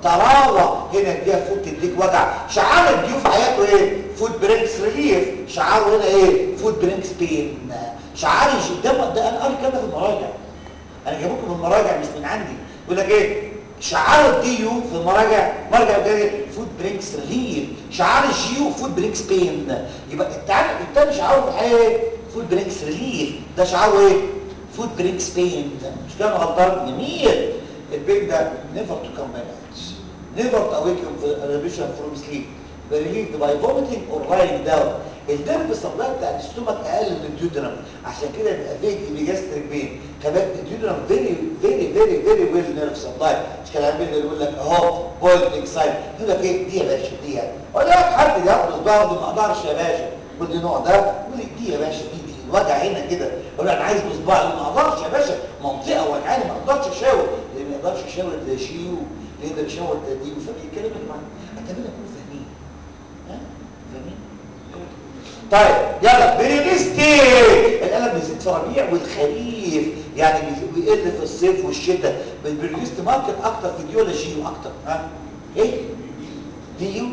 S2: طراوه هنا اديها فوت تديك وجع شعار الديو في حياته ايه فود برينكس ريليف شعاره هنا ايه فود برينكس بين شعار ده ده انا قال كده في المراجع انا جايبكم من المراجع مش من عندي يقول لك ايه شعار الديو في المراجع مرجع كده فود برينكس ريليف شعار الجيو فود برينكس بين يبقى التاني التاني شعاره في الحقيقه فود برينكس ريليف ده شعاره ايه فود برينكس بين مش كده غلطان جميل البين ده نيفر تو كم never to awaken the revision from sleep be relieved by vomiting or lying down النرف سبلاي بتاع الاستومك اقل من الديودرم عشان كده يبقى فيج بيجاستريك بين كمان الديودرم فيري فيري فيري فيري ويل نيرف سبلاي مش كلام اللي يقول لك اهو بوينت اكسايد يقول لك ايه دي يا باشا دي يعني ولا لك حد ياخد صباعه ما اقدرش يا باشا كل نوع ده يقول لك دي يا باشا دي دي الوجع هنا كده يقول انا عايز بصباعي ما اقدرش يا باشا منطقه وجعاني ما اقدرش اشاور اللي ما يقدرش يشاور ده شيو يقدر يشاور ده دي وفاهم الكلام اللي معاه اتمنى تكونوا فاهمين ها فاهمين طيب يلا بريمستي القلم بيزيد في الربيع والخريف يعني بيقل في الصيف والشتاء بالبريمست ماركت اكتر في ديو ولا جيو اكتر ها ايه ديو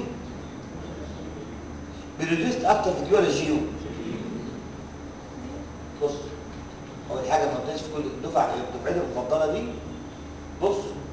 S2: بريمست اكتر في ديو ولا جيو بص اول حاجه ما قلتهاش في كل الدفعه الدفعه المفضله دي بص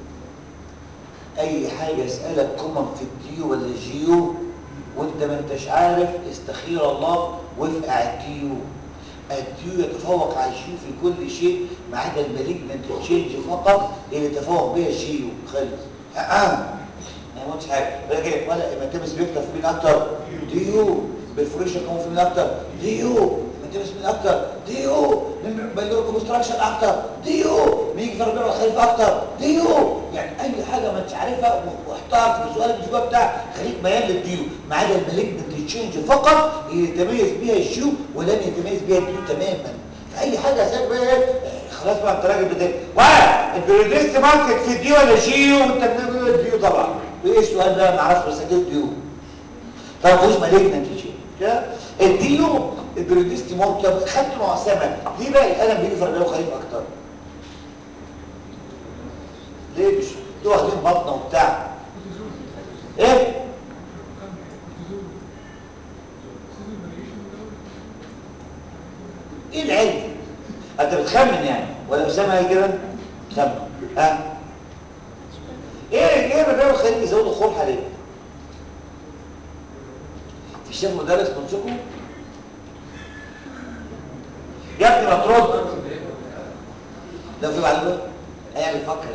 S2: اي حاجه يسالك كومن في الديو ولا جيو وانت ما انتش عارف استخير الله وافقع الديو الديو يتفوق على الجيو في كل شيء ما عدا المالجنت تشينج فقط اللي يتفوق بها الجيو خلص ما يموتش حاجه ولكن ولا الماتيمس بيكتر في مين اكتر ديو بالفريشن كون في مين اكتر ديو الماتيمس مين اكتر ديو بيلور كونستراكشن اكتر ديو بيجي في الربيع والخريف اكتر ديو يعني اي حاجه ما انتش عارفها واحتار في السؤال الاسبوع بتاع خليك ميال للديو ما عدا المالجنت تشينج فقط يتميز بها الجيو ولن يتميز بها الديو تماما فاي حاجه ساك بقى ايه خلاص بقى انت راجل بتاعي ولا البريدست ماركت في الديو ولا جيو وانت بتقول الديو طبعا وايه السؤال ده ما اعرفش بس اجيب ديو طب مفيش مالجنت تشينج الديو البريدست ماركت خدت معسمه ليه بقى القلم بيجي في الربيع والخريف اكتر ليه مش انتوا واخدين بطنه وبتاع ايه ايه العلم انت بتخمن يعني ولا اسامه قال كده خمن ها ايه ايه الربيع والخليج يزودوا الخرحه ليه في شيخ مدرس منسكم يا ابني ما ترد لو في معلومه هيعمل فكر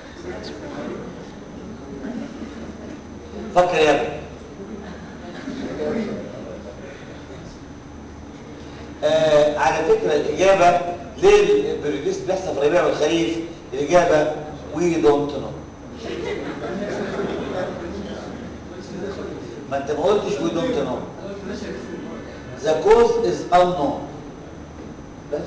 S2: فكر يا ابني آه على فكرة الإجابة ليه البريديست بيحصل في الربيع والخريف الإجابة we don't know ما انت ما قلتش we don't know the cause is unknown بس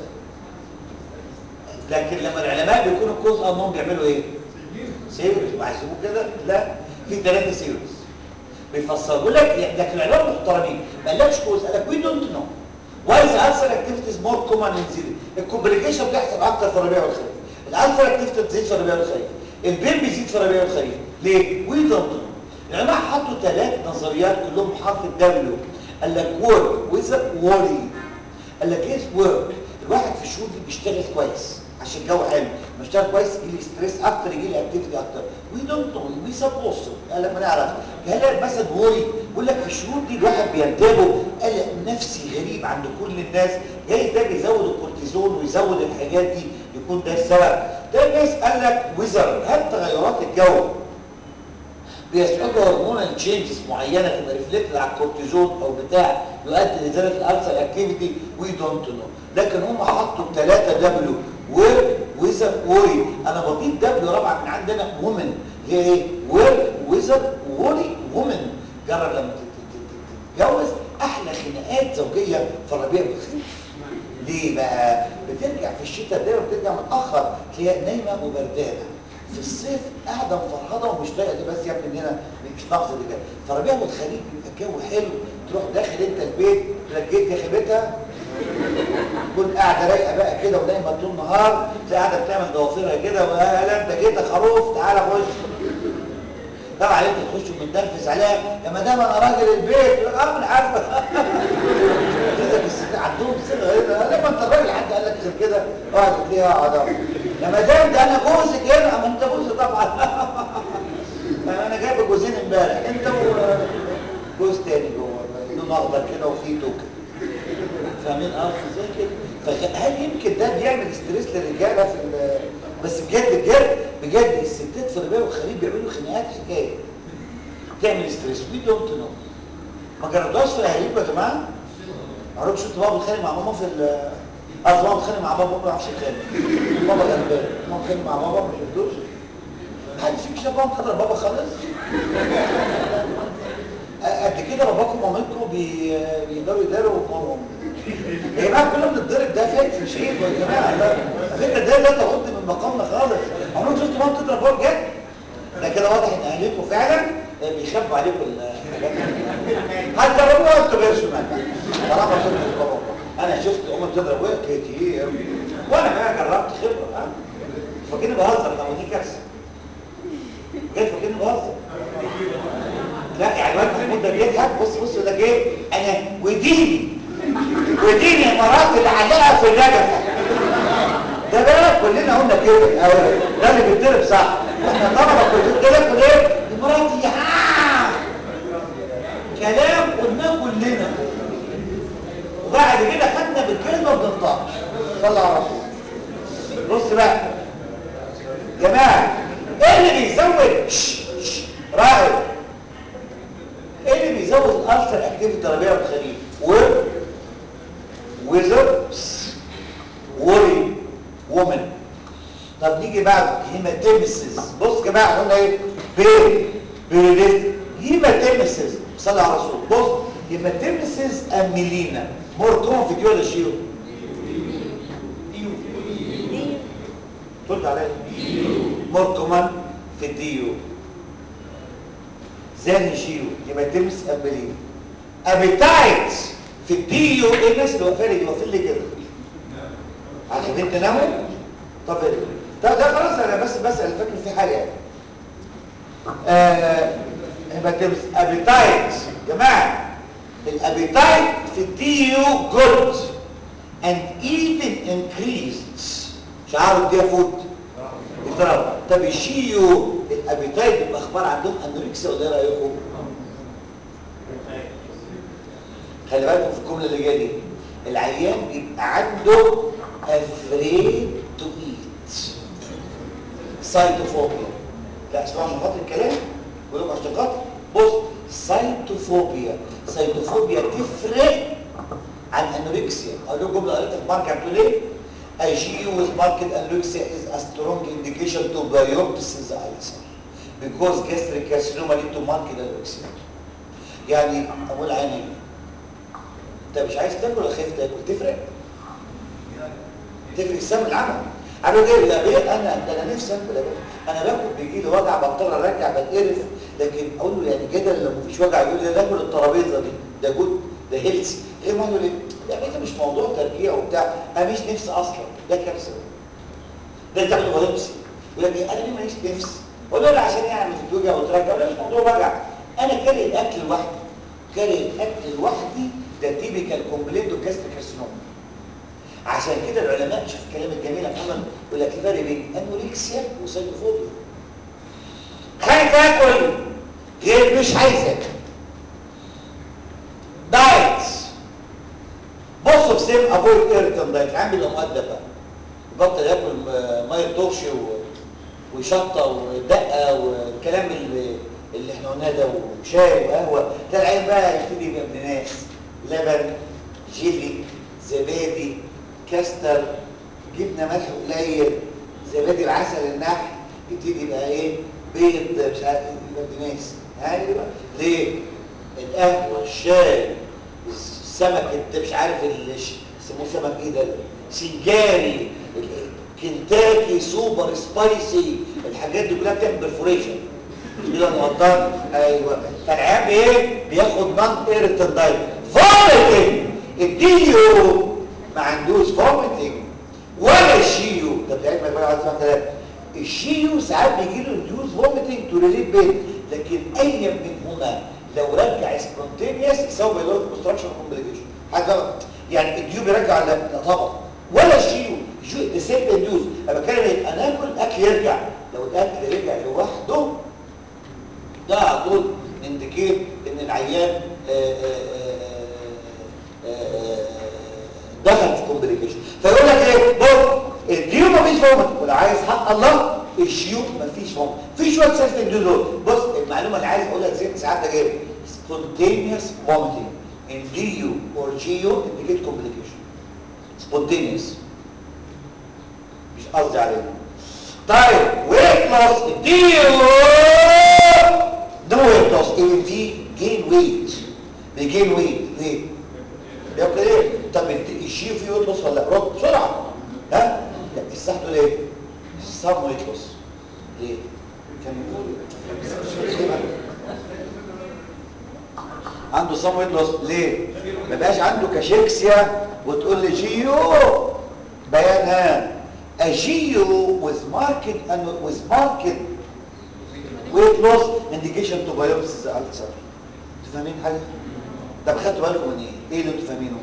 S2: لكن لما العلماء بيكونوا كوز unknown بيعملوا ايه سيريس وهيسيبوه كده لا في ثلاثة سيريس بيفسروا يقول لك لكن العلماء محترمين ما قالكش كوز قال لك we don't know why the ulcer activity is more common in zero الكومبليكيشن بتحصل اكتر في الربيع والخريف الالفر اكتيفيتي بتزيد في الربيع والخريف البين بيزيد في الربيع والخريف ليه وي دونت نو العلماء حطوا ثلاث نظريات كلهم بحرف الدبليو قال لك work with worry قال لك ايه work الواحد في الشهور دي بيشتغل كويس عشان الجو حلو لما اشتغل كويس يجي لي ستريس اكتر يجي لي اكتيفيتي اكتر وي دونت نو وي سبوز قال لك ما نعرف قال مثلا وري بيقول لك في الشهور دي الواحد بينتابه قلق نفسي غريب عند كل الناس جاي ده بيزود الكورتيزون ويزود الحاجات دي يكون ده السبب ده الناس قال لك ويزر هل تغيرات الجو بيسعدوا هرمونال تشينجز معينه تبقى ريفلكتد على الكورتيزون او بتاع يؤدي لزياده الالسر اكتيفيتي وي دونت نو لكن هم حطوا ثلاثه دبليو ورك ويزر ووري انا بضيف دبليو رابعه من عندنا وومن هي ايه ورك ويزر ووري وومن جرب لما تتجوز احلى خناقات زوجيه في الربيع والخريف ليه بقى بترجع في الشتاء دايما بترجع متاخر تلاقيها نايمه وبردانه في الصيف قاعده مفرهده ومش طايقه دي بس يا ابني هنا مش ناقصه دي كده فربيع والخريف بيبقى الجو حلو تروح داخل انت البيت لقيت يا خيبتها تكون قاعده رايقه بقى كده ونايمه طول النهار تلاقي قاعده بتعمل ضوافرها كده ولا انت جيت يا خروف تعالى خش طبعا انت تخش ومتنرفز عليها يا مدام انا راجل البيت اه انا عارفه كده بس عندهم صيغه هنا لما انت الراجل حد قال لك غير كده اقعد تلاقيها اقعد يا مدام ده انا جوزك هنا اما انت جوزي طبعا انا جايب جوزين امبارح انت وجوز تاني جوه لونه اخضر كده وفيه توكه فاهمين قصدي زي كده فهل يمكن ده بيعمل ستريس للرجاله في ال- بس بجد بجد بجد الستات في الربيع والخليج بيعملوا خناقات حكايه تعمل ستريس وي دونت نو ما جربتوهاش في اهاليكم يا جماعه؟ عمركم شفتوا بابا بيتخانق مع ماما في ال اه بابا بيتخانق مع بابا ما بيعرفش يتخانق بابا غلبان ماما بيتخانق مع بابا ما شفتوش حد فيك شاف بابا قدر بابا خالص قد كده باباكم ومامتكم بي- بيقدروا يداروا ماما يا جماعه كلنا بنتضرب ده فايت مش عيب يا جماعه لا على فكره ده لا تغض من مقامنا خالص عمركم شفتوا ماما بتضرب بابا بجد؟ ده كده واضح ان اهاليكم فعلا بيخبوا عليكم الحاجات هتجربوها انتوا غير شمال طالما شفت بابا انا شفت امي بتضرب وقت كتير وانا بقى جربت خبره ها فاكرني بهزر طب ودي كارثه بجد فاكرني بهزر لا يعني الواد محمود ده بيضحك بص بص يقول لك ايه انا وديني وديني مرات اللي علقها في النجفه ده بقى كلنا قلنا كده أو ده اللي بيتضرب صح احنا طبعا كلنا كده كل ايه مراتي ها كلام قلناه كلنا وبعد كده خدنا بالكلمه بننطقش صلى على رسول بص بقى جماعه ايه اللي بيزود شش شش راقب ايه اللي بيزود الالسر اكتيفيتي الربيع والخريف و ويزر وري وومن طب نيجي بعد هيماتيمسيس بص يا جماعه قلنا ايه بير بيريديست هيماتيمسيس صلى على الرسول بص هيماتيمسيس اميلينا مور كومن في ديول الشيو ترد عليا مور كومن في الديو زاني جيو يبقى تمس امبلين ابيتايت في الديو ايه الناس اللي واقفه لي دي واقفين لي كده عشان انت ناوي طب إيه؟ ده ده خلاص انا بس بسال فاكر في حاجه يعني آه يبقى تمس ابيتايت جماعه الابيتايت في الديو جود and even increased شعار الديا فود اضرب طب الشيو الابيتايت الاخبار عندهم انوركسيا ولا ايه رايكم خلي بالكم في الجمله اللي جايه دي العيان بيبقى عنده افريد تو ايت سايتوفوبيا لا اسمعوا عشان خاطر الكلام بقول لكم عشان خاطر بص سايتوفوبيا سايتوفوبيا تفرق عن انوركسيا اقول لكم جمله قريتها في ماركه بتقول ايه A G with marked anorexia is a strong indication to biopsy the ulcer because gastric carcinoma lead to marked anorexia. يعني اقول عيني انت مش عايز تاكل ولا خايف تاكل تفرق؟ تفرق السم العمل عارف ايه لا بيه انا ده انا نفسي اكل يا بيه انا باكل بيجي لي وجع بضطر ارجع بتقرف لكن اقول له يعني جدل لو مفيش وجع يقول لي ناكل الترابيزه دي ده جود ده هيلثي غير ما اقول لي يعني ده مش موضوع ترجيع وبتاع انا مش نفسي اصلا ده كارثه ده انت بتبقى نفسي يقول لك ايه انا ليه ماليش نفس اقول له لا عشان يعني بتتوجع وترجع ولا مش موضوع وجع انا كاره الاكل لوحدي كاره الاكل لوحدي ده تيبيكال كومبليت وكاستر كارسينوما عشان كده العلماء شوف الكلام الجميل يا محمد يقول لك الفرق بين انوركسيا وسايتوفوبيا خايف اكل غير مش عايز اكل دايت بصوا في سيم افويد ايرتن دايت عامل بيبقى مؤدب بقى يبطل ياكل م- ميه طرشي و- وشطه ودقه والكلام اللي اللي احنا قلناه ده وشاي وقهوه تلاقي العيال بقى يبتدي يبقى ابن ناس لبن جيلي زبادي كاستر جبنه ملح قليل زبادي العسل النحل يبتدي يبقى ايه بيض مش عارف يبقى ابن ناس ايوه ليه القهوه الشاي السمك انت مش عارف ال- ش- يسموه سمك ايه ده سنجاري ال- كنتاكي سوبر سبايسي الحاجات دي كلها بتعمل برفوريشن كده انا غلطان ايوه فالعيال ايه بياخد نون ايرتن دايت فوميتنج الديو ما عندوش فوميتنج ولا الشيو ده بتاعت ما يبقى عايز كلام الشيو ساعات بيجي له انديوز فوميتنج تو ريليت بين لكن اي منهما لو رجع سبونتينيوس يساوي بايلوريك كونستراكشن كومبليكيشن حاجه يعني الديو بيرجع ولا لا طبعا ولا الشيو ذا سيم اندوز انا بتكلم ايه انا اكل اكل يرجع لو الاكل رجع لوحده ده على طول انديكيت ان العيان آآ آآ دخل في كومبليكيشن فيقول لك ايه بص الديو مفيش فومت ولا عايز حق الله الشيو مفيش فومت في شويه سيلف اندوز دول بص المعلومه اللي عايز اقولها زي ساعات ده جايب spontaneous vomiting in DU or GU indicate complication spontaneous مش قصدي عليه طيب weight loss DU no weight loss AMT gain weight بيجين weight ليه؟ بياكل ايه؟ طب الشيء فيه weight loss ولا لا؟ رد بسرعة ها؟ لا استحدوا ليه؟ some weight loss ليه؟ كان يقول عنده صم ويت لوس ليه ما بقاش عنده كاشيكسيا وتقول لي جيو بيانها اجيو with market and with market weight loss indication to biopsy ulcer انتوا فاهمين حاجه طب خدتوا بالكم من ايه ايه اللي انتوا فاهمينه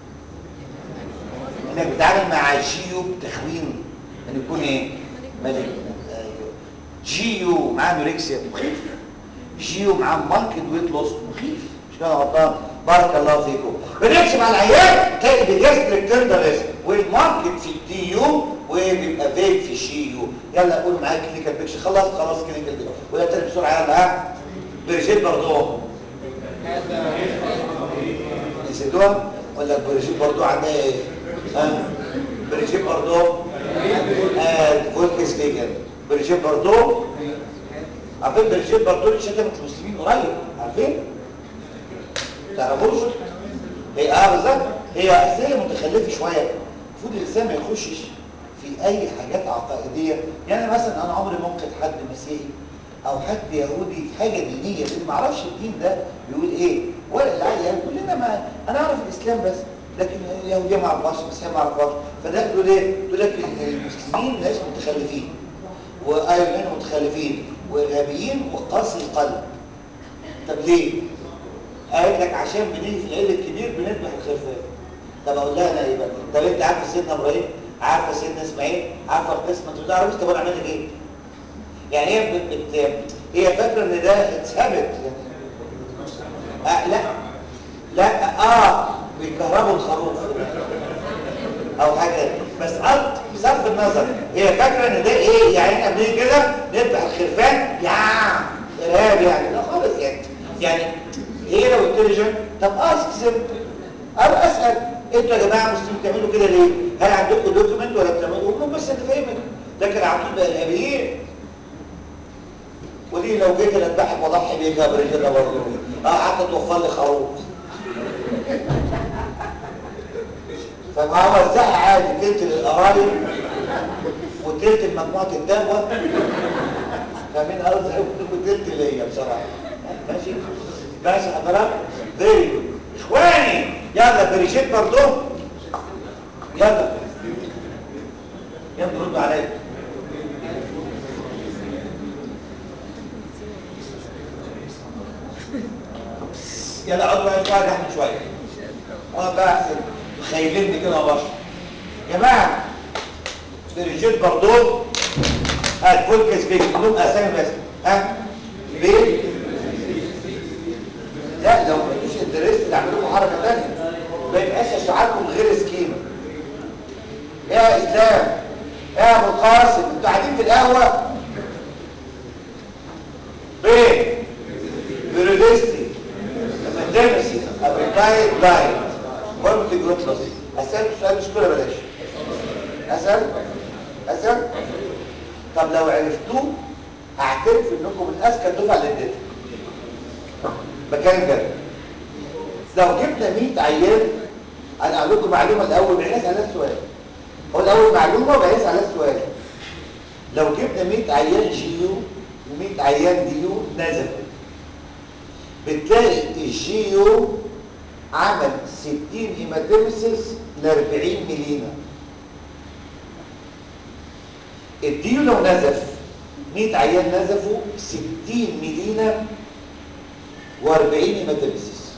S2: انك بتتعامل مع جيو بتخوين ان يكون ايه ملك ايوه جيو معاه نوركسيا مخيف جيو معاه ماركت ويت لوس مخيف مش كده غلطان بارك الله فيكم بنمشي مع العيال تلاقي بجسد تندرس والماركت في الدي يو وبيبقى فيك في الشي يو يلا قولوا معايا كلينيكال بيكشر خلص خلاص كلينيكال بيكشر ولا تاني بسرعه يلا ها بريجيت باردون نسيتوها ولا بريجيت باردون عندها ايه ها بريجيت باردون آه فولكس فيجن بريجيت باردون عارفين بريجيت باردون شتمت المسلمين قريب عارفين تعرفوش هي اه بالظبط هي هي متخلفه شويه المفروض الانسان ما يخشش في اي حاجات عقائديه يعني مثلا انا عمري ما انقد حد مسيحي او حد يهودي في حاجه دينيه لان ما اعرفش الدين ده بيقول ايه ولا العيال يعني كلنا ما انا اعرف الاسلام بس لكن اليهوديه ما اعرفهاش المسيحيه ما اعرفهاش فده تقول ايه تقول لك المسلمين ناس متخلفين وايرلين متخلفين وارهابيين وقاسي القلب طب ليه قالت لك عشان بنيجي في العيد الكبير بنذبح الخرفان طب اقول لها انا ايه بقى طب انت عارفه سيدنا ابراهيم عارفه سيدنا اسماعيل عارفه القسمه انت ما تعرفوش طب انا اعمل لك ايه يعني هي بت... بت... هي فاكره ان ده اتثبت آه لا لا اه بيكهربوا الخروف او حاجه بس قط بصرف النظر هي فاكره ان ده ايه يعني احنا بنيجي كده نذبح الخرفان يا ارهاب يعني لا خالص يعني يعني هي لو انتليجنت طب اسك ابقى اسال انتوا يا جماعه مسلمين بتعملوا كده ليه هل عندكم دوكيمنت ولا بتعملوا هم بس تفهمك لكن على طول بقى ارهابيين ودي لو جيت اذبحك واضحي بيك يا برجله برضه اه حتى توفر لي خروف فما وزعها عادي تلت للقرايب وتلت لمجموعه الدهوه فاهمين قصدي وتلت ليا بصراحه ماشي ماشي حضرتك فيري جود اخواني يلا بريجيت برضو يلا يلا ردوا عليا يلا اقعدوا بقى شويه احنا شويه اقعد بقى احسن خايليني كده يا باشا يا جماعه بريجيت برضو هات فولكس بيك كلهم اسامي بس ها ليه لا لو ما كنتوش انترست اعمل لكم حركه ثانيه ما يبقاش اشعاركم غير سكيمه يا اسلام يا ابو القاسم انتوا قاعدين في القهوه بين بيرودستي مدرسي ابريكايت لاين هرمت جلوتلس اسالك سؤال مش كده بلاش اسال اسال طب لو عرفتوه هعترف انكم من اذكى الدفعه اللي اديتها مكان جد لو جبنا 100 عيان انا اقول لكم معلومه الاول بعين على السؤال هو الاول معلومه وبعين على السؤال لو جبنا 100 عيان جيو و100 عيان ديو نزفوا بتلاقي الجيو عمل 60 هيماتيمسيس ل 40 ملينا الديو لو نزف 100 عيان نزفوا 60 ملينا و40 هيماتيمسيس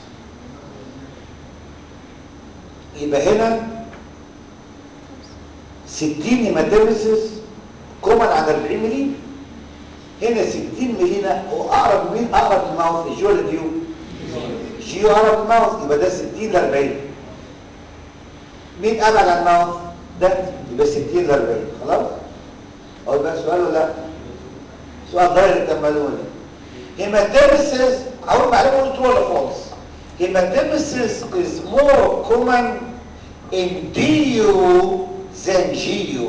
S2: يبقى هنا 60 هيماتيمسيس كومن على 40 مليون هنا 60 ملينا واقرب مين اقرب للماوث الجيو ولا ديو جيو اقرب للماوث يبقى ده 60 ل 40 مين ابعد عن الماوث ده يبقى 60 ل 40 خلاص او يبقى سؤال ولا لا سؤال دايركت المعلومه دي هيماتيمسيس اول معلومه قلت ولا فولس هيماتيمسيس is more common in DU than GU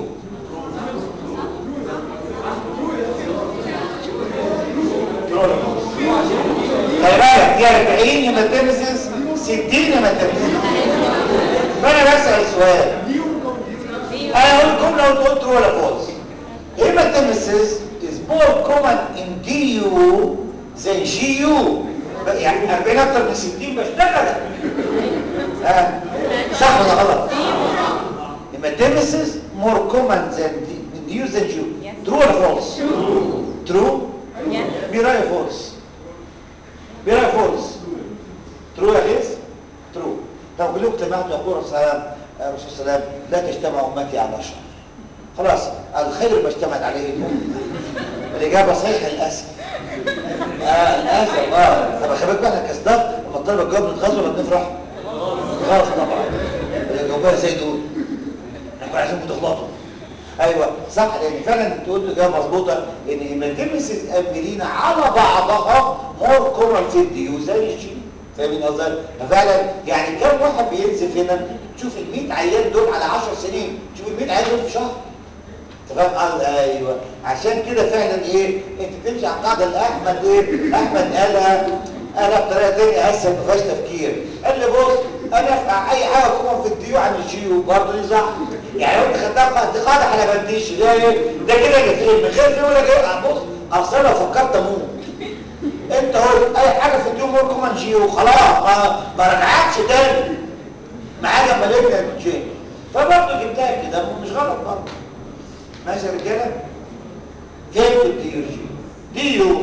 S2: خلي بالك دي 40 هيماتيمسيس 60 هيماتيمسيس فانا بسال سؤال انا اقول جمله وانت قلت ولا فولس هيماتيمسيس is more common in DU than GU يعني 40 اكتر من 60 بشتغل ها صح ولا غلط هيماتيمسيس more common than DU than GU true ولا فولس true برايي فولس برايي فولس ترو يا خيس ترو طب كلكم سمعتوا يقول الرسول الرسول صلى الله عليه وسلم لا تجتمع امتي على شر خلاص الخير ما اجتمعت عليه الامه الاجابه صحيحه للاسف اه للاسف اه طب خلي بالك احنا كاصداق لما الطلبه تجاوب نتغاظ ولا بنفرح؟ خلاص طبعا جاوبها زي دول احنا كنا عايزينكم تغلطوا ايوه صح لان فعلا تقول له اجابه مظبوطه ان هيماتيمسيس اميلينا على بعضها مور كومن في الديو زي الشيء فاهمين قصدي ففعلا يعني كم واحد بينزف هنا تشوف ال 100 عيان دول على 10 سنين تشوف ال 100 عيان دول في شهر انت فاهم قال ايوه عشان كده فعلا ايه انت بتمشي على القاعده اللي احمد ايه احمد قالها قالها بطريقه ثانيه اسهل ما فيهاش تفكير قال لي بص انا افقع اي حاجه كومن في الديو عن الجيو برضه دي صح يعني لو انت خدتها دي قاعده حلبنديش ده ايه ده كده اللي فين من غير فيه ولا جاي بص اصل لو فكرت اموت انت قلت اي حاجه في الديو مور كومن جيو خلاص ما ما رجعتش تاني معايا لما لقيت الجين فبرضه جبتها كده مش غلط برضه ماشي يا رجاله فين في الديو جيو ديو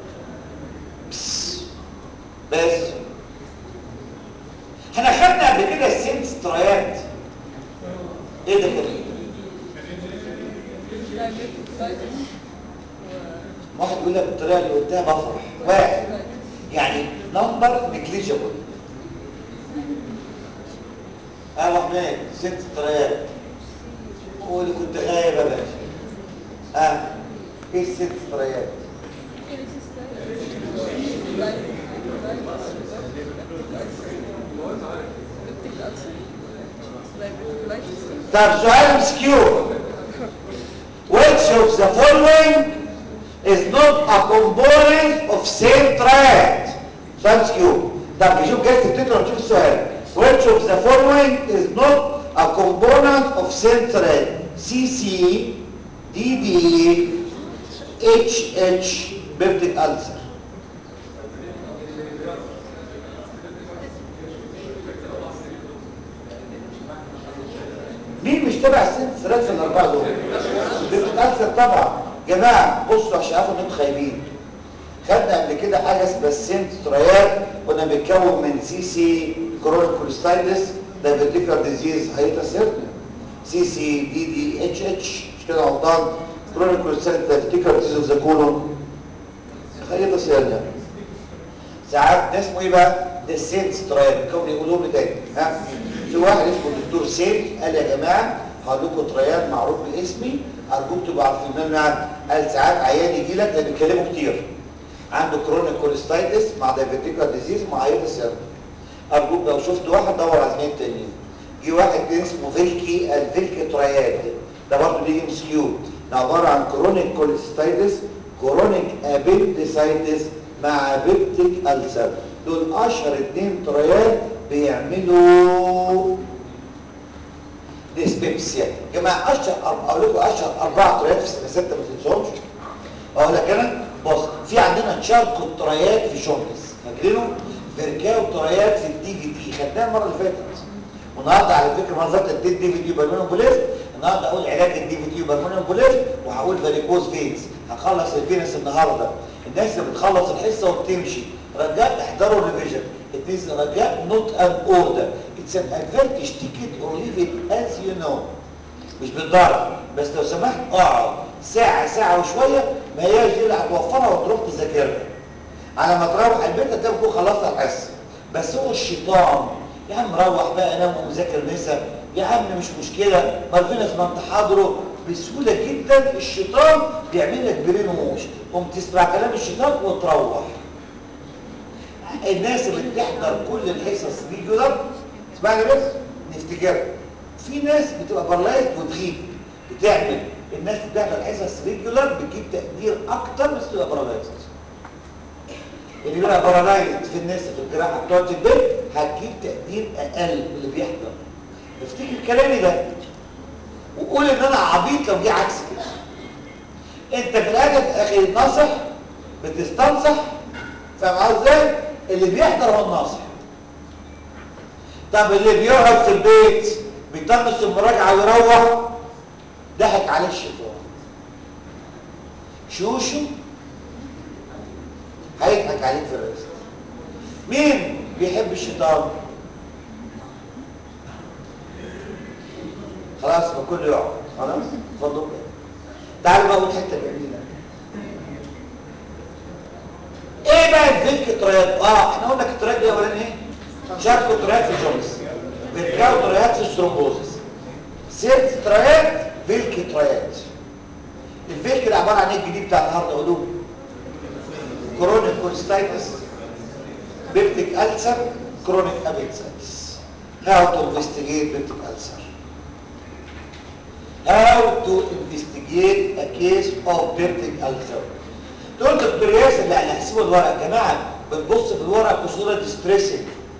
S2: بس بس احنا خدنا قبل كده السنت ستريات ايه ده كده واحد يقول لك بالطريقه اللي قلتها بفرح واحد يعني نمبر نجليجبل اه محمد ست ستريات قولي كنت غايب يا باشا اه ايه الست ستريات طب سؤال مسكيو which of the following is not a component of same triad سؤال مسكيو طب نشوف جايز تفتكروا نشوف السؤال which of the following is not a component of same triad CC DD HH peptic ulcer مين مش تبع الست ثلاث في الاربعه دول بتتاثر طبعا جماعه بصوا عشان عارفوا انكم خايبين خدنا قبل كده حاجه اسمها السنت تريات كنا بنتكون من سي سي كورونيك كوليستايتس دايبيتيكال ديزيز هيتاسيرنا سي سي دي دي اتش اتش مش كده غلطان كورونيك كوليستايتس دايبيتيكال ديزيز اوف ذا كولون هيتاسيرنا ساعات ده اسمه ايه بقى ده السنت تريات بيكون يقولوا لي تاني ها في واحد اسمه الدكتور سيف قال يا جماعه هقول لكم تريان معروف باسمي ارجوك تبقوا عارفين منه قال ساعات عيان يجي لك ده بيتكلموا كتير عنده كرونيك كوليستايتس مع دايبيتيكال ديزيز مع ايتس يرد ارجوك لو شفت واحد دور على اثنين تانيين جه واحد تاني اسمه فيلكي الفيلكي ترياد ده برضه بيجي مسكيو ده عباره عن كرونيك كوليستايتس كرونيك ابينديسايتس مع بيبتيك ألسر دول اشهر اتنين تريات بيعملوا ديسبيبسيا يا جماعه اشهر اقول لكم اشهر اربع تريات في سنه 6 ما تنسوهمش اقول لك انا بص في عندنا تشاركو تريات في شومبس فاكرينه فيركاو تريات في الدي في دي خدناها المره اللي فاتت والنهارده على فكره ما ظبطت اديت دي في دي بالمونيوم بوليس النهارده اقول علاج الدي في دي بالمونيوم بوليس وهقول فاريكوز فينز هخلص الفينس النهارده الناس اللي بتخلص الحصه وبتمشي رجاء احضروا الريفيجن it is رجاء not an order it's an advantage ticket or leave it as you know مش بالضرر بس لو سمحت اقعد ساعة ساعة وشوية ما هياش دي اللي هتوفرها وتروح تذاكرها على ما تروح البيت هتبقوا خلاص الحصة بس هو الشيطان يا عم روح بقى نام ومذاكر نسب يا عم مش مشكلة ما في ناس ما انت حاضره بسهولة جدا الشيطان بيعمل لك برين وموش قوم تسمع كلام الشيطان وتروح الناس اللي بتحضر كل الحصص ريجولار اسمعني بس نفتكرها في ناس بتبقى برلايت وتغيب بتعمل الناس اللي بتحضر حصص ريجولار بتجيب تقدير اكتر بس تبقى برالايت اللي بيبقى برالايت في الناس في الجراحه بتقعد في البيت هتجيب تقدير اقل من اللي بيحضر افتكر كلامي ده وقول ان انا عبيط لو جه عكس كده انت في الاخر في الاخر ناصح بتستنصح فاهم ازاي اللي بيحضر هو الناصح طب اللي بيقعد في البيت بيطنش المراجعه ويروح ضحك عليه الشيطان شوشو هيضحك عليك في الرزق مين بيحب الشيطان خلاص ما كله يقعد خلاص اتفضل تعالوا بقى الحته الجميله ايه بقى الفيلك تريات اه احنا قلنا التريات دي اولا ايه شاركوا تريات في الجونس بيتكاو تريات في الثرومبوزس سيرت تريات فيلك تريات الفيلك ده عباره عن ايه الجديد بتاع النهارده قولوه كرونيك كولستايتس بيبتيك ألسر كرونيك ابيتسايتس هاو تو انفستيجيت بيبتيك ألسر how to investigate a case of peptic ulcer تقول دكتور ياسر لا لا سيبوا الورق يا جماعه بنبص في الورق بصوره ديستريسنج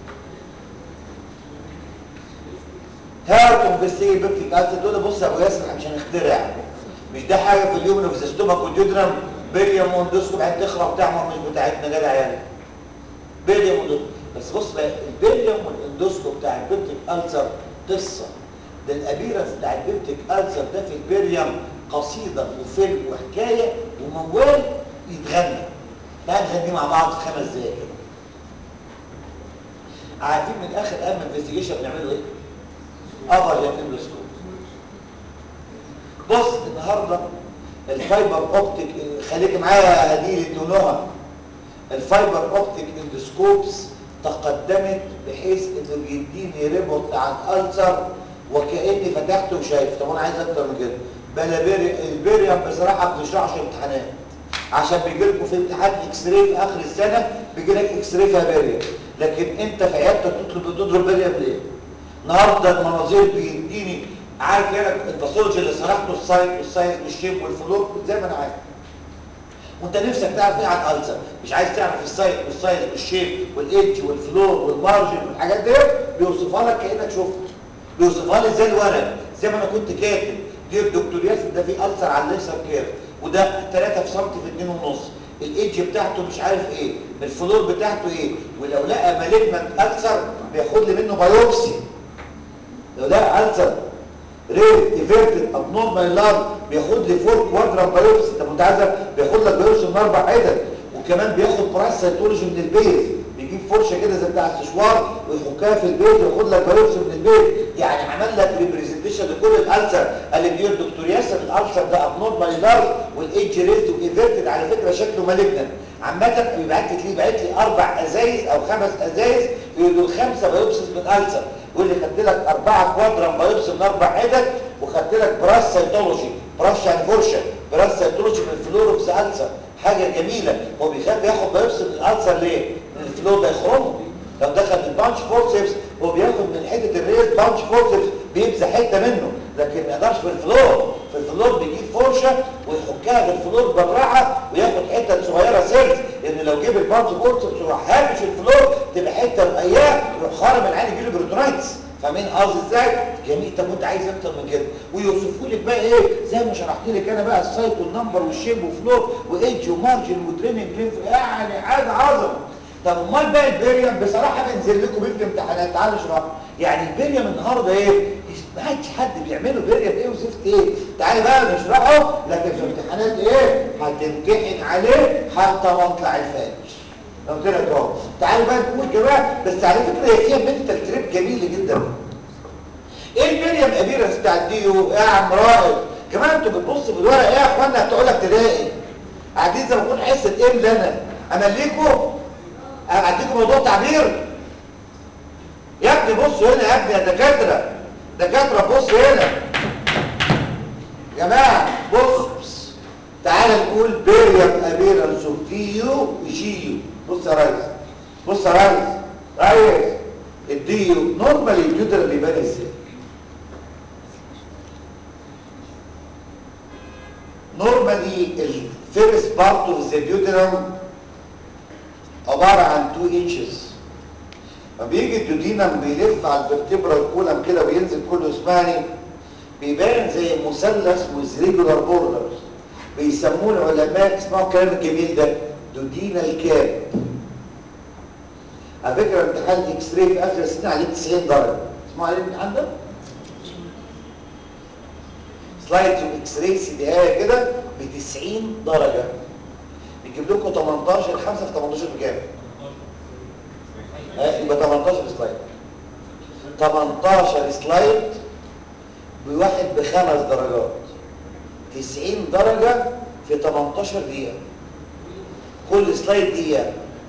S2: how to investigate peptic ulcer تقول بص يا ابو ياسر احنا مش هنخترع مش ده حاجه في اليوم في الستومك والديودرم بيريوم واندوسكوب بعدين تخرب تعمل مش بتاعتنا جدع يعني بيريوم واندوسكوب بس بص بقى البيريوم والاندوسكوب بتاع البيبتيك ألسر قصه ده الابيرنس بتاع البيبتيك ألسر ده في البيريوم قصيده وفيلم وحكايه وموال يتغنى تعال نغني مع بعض في خمس دقايق كده عارفين من اخر اهم انفستيجيشن بنعمله ايه؟ ابر اندوسكوب بص النهارده الفايبر اوبتيك خليك معايا هديل ونهى الفايبر اوبتيك اندوسكوبس تقدمت بحيث انه بيديني ريبورت عن الالسر وكاني فتحته وشايف طب انا عايز اكتر من كده بلا بيري البيريم بصراحه ما بتشرحش امتحانات عشان بيجي لكم في امتحان اكس راي في اخر السنه بيجي لك اكس راي فيها بيريم لكن انت في عيادتك تطلب تضرب بيريم ليه؟ النهارده المناظير بيديني عارف يعني الباثولوجي اللي شرحته السايت والسايز والشيب والفلور زي ما انا عارف وانت نفسك تعرف ايه عن الالسر مش عايز تعرف السايت والسايز والشيب والايدج والفلور والمارجن والحاجات دي بيوصفها لك كانك شفت بيوصفها لي زي الورق زي ما انا كنت كاتب دي الدكتور ياسر ده فيه السر على الليسر كيرف وده 3 في سم في 2 ونص الايدج بتاعته مش عارف ايه الفلور بتاعته ايه ولو لقى مالجنت السر بياخد لي منه بايوبسي لو لقى السر ريت ايفيرتد ابنورمال لارج بياخد لي فور كوادرا بايوبسي طب انت عايز بياخد لك بايوبسي من اربع حتت وكمان بياخد براس سيتولوجي من البيز بيجيب فرشه كده زي بتاع السشوار ويحكها في البيت وياخد لك بايوبسي من البيت يعني عمل لك ريبريزنتيشن لكل الالسر قال لي بيقول دكتور ياسر الالسر ده ابنورمال لارج والايدج ريت وايفيرتد على فكره شكله مالجنت عامه بيبعت لي بيبعت لي اربع ازايز او خمس ازايز يقولوا خمسه بايوبسيز من السر يقول لي خدت لك اربعه كوادرام بايوبسي من اربع حتت وخدت لك براس سيتولوجي براس يعني فرشه براس سيتولوجي من الفلور اوف السر حاجه جميله هو بيخاف ياخد بايوبسي من الالسر ليه؟ من الفلور ده يخرمه لو دخل البانش فورسيبس هو بياخد من حته الريز بانش فورسيبس بيمسح حته منه لكن ما يقدرش في الفلور في الفلور بيجيب فرشه ويحكها في الفلور بالراحه وياخد حته صغيره سيلز لان لو جيب البانش فورسيبس وراح هامش الفلور تبقى حته رقيقه يروح خارم العين يجي له بروتونايتس فاهمين قصدي ازاي جميل طب وانت عايز اكتر من كده ويوصفوا لك بقى ايه زي ما شرحت لك انا بقى السايت والنمبر والشيب وفلور وايدج ومارجن وتريننج لينف يعني حاجه عظمه طب امال بقى البريم بصراحه بنزل لكم بيه في الامتحانات تعالوا اشرحوا يعني البريم النهارده ايه ما عادش حد بيعمله بريم ايه وزفت ايه تعالى بقى نشرحه لكن في الامتحانات ايه هتمتحن عليه حتى مطلع الفجر قلت لك اهو تعالوا بقى نقول جماعه بس على فكره هي فيها منتال تريب جميل جدا ايه المريم ابيرس بتاع الديو يا عم رائد كمان انتوا بتبصوا في الورق ايه يا اخوانا بتوع لك تلاقي قاعدين زي ما اكون حصه ايه ده انا امليكم اديكم موضوع تعبير يا ابني بصوا هنا يا ابني يا دكاتره دكاتره بصوا هنا يا جماعه بص تعال نقول بيريم ابيرنس ديو جيو بص يا ريس بص يا ريس ريس الديو نورمالي الجدر بيبان ازاي نورمالي الفيرست بارت اوف ذا بيوترم عباره عن 2 انشز فبيجي الدودينم بيلف على الفرتبرا الكولم كده وينزل كله اسمعني بيبان زي مثلث ويز ريجولار بوردرز بيسموه العلماء اسمعوا الكلام الجميل ده دودينال كاب على فكره امتحان الاكس راي في اخر السنه عليه 90 درجه اسمعوا عليه الامتحان ده سلايدز واكس راي سي دي ايه كده ب 90 درجه بيجيب لكم 18 5 في 18 بكام؟ ها يبقى 18 سلايد 18 سلايد بواحد بخمس درجات 90 درجة في 18 دقيقة كل سلايد دقيقة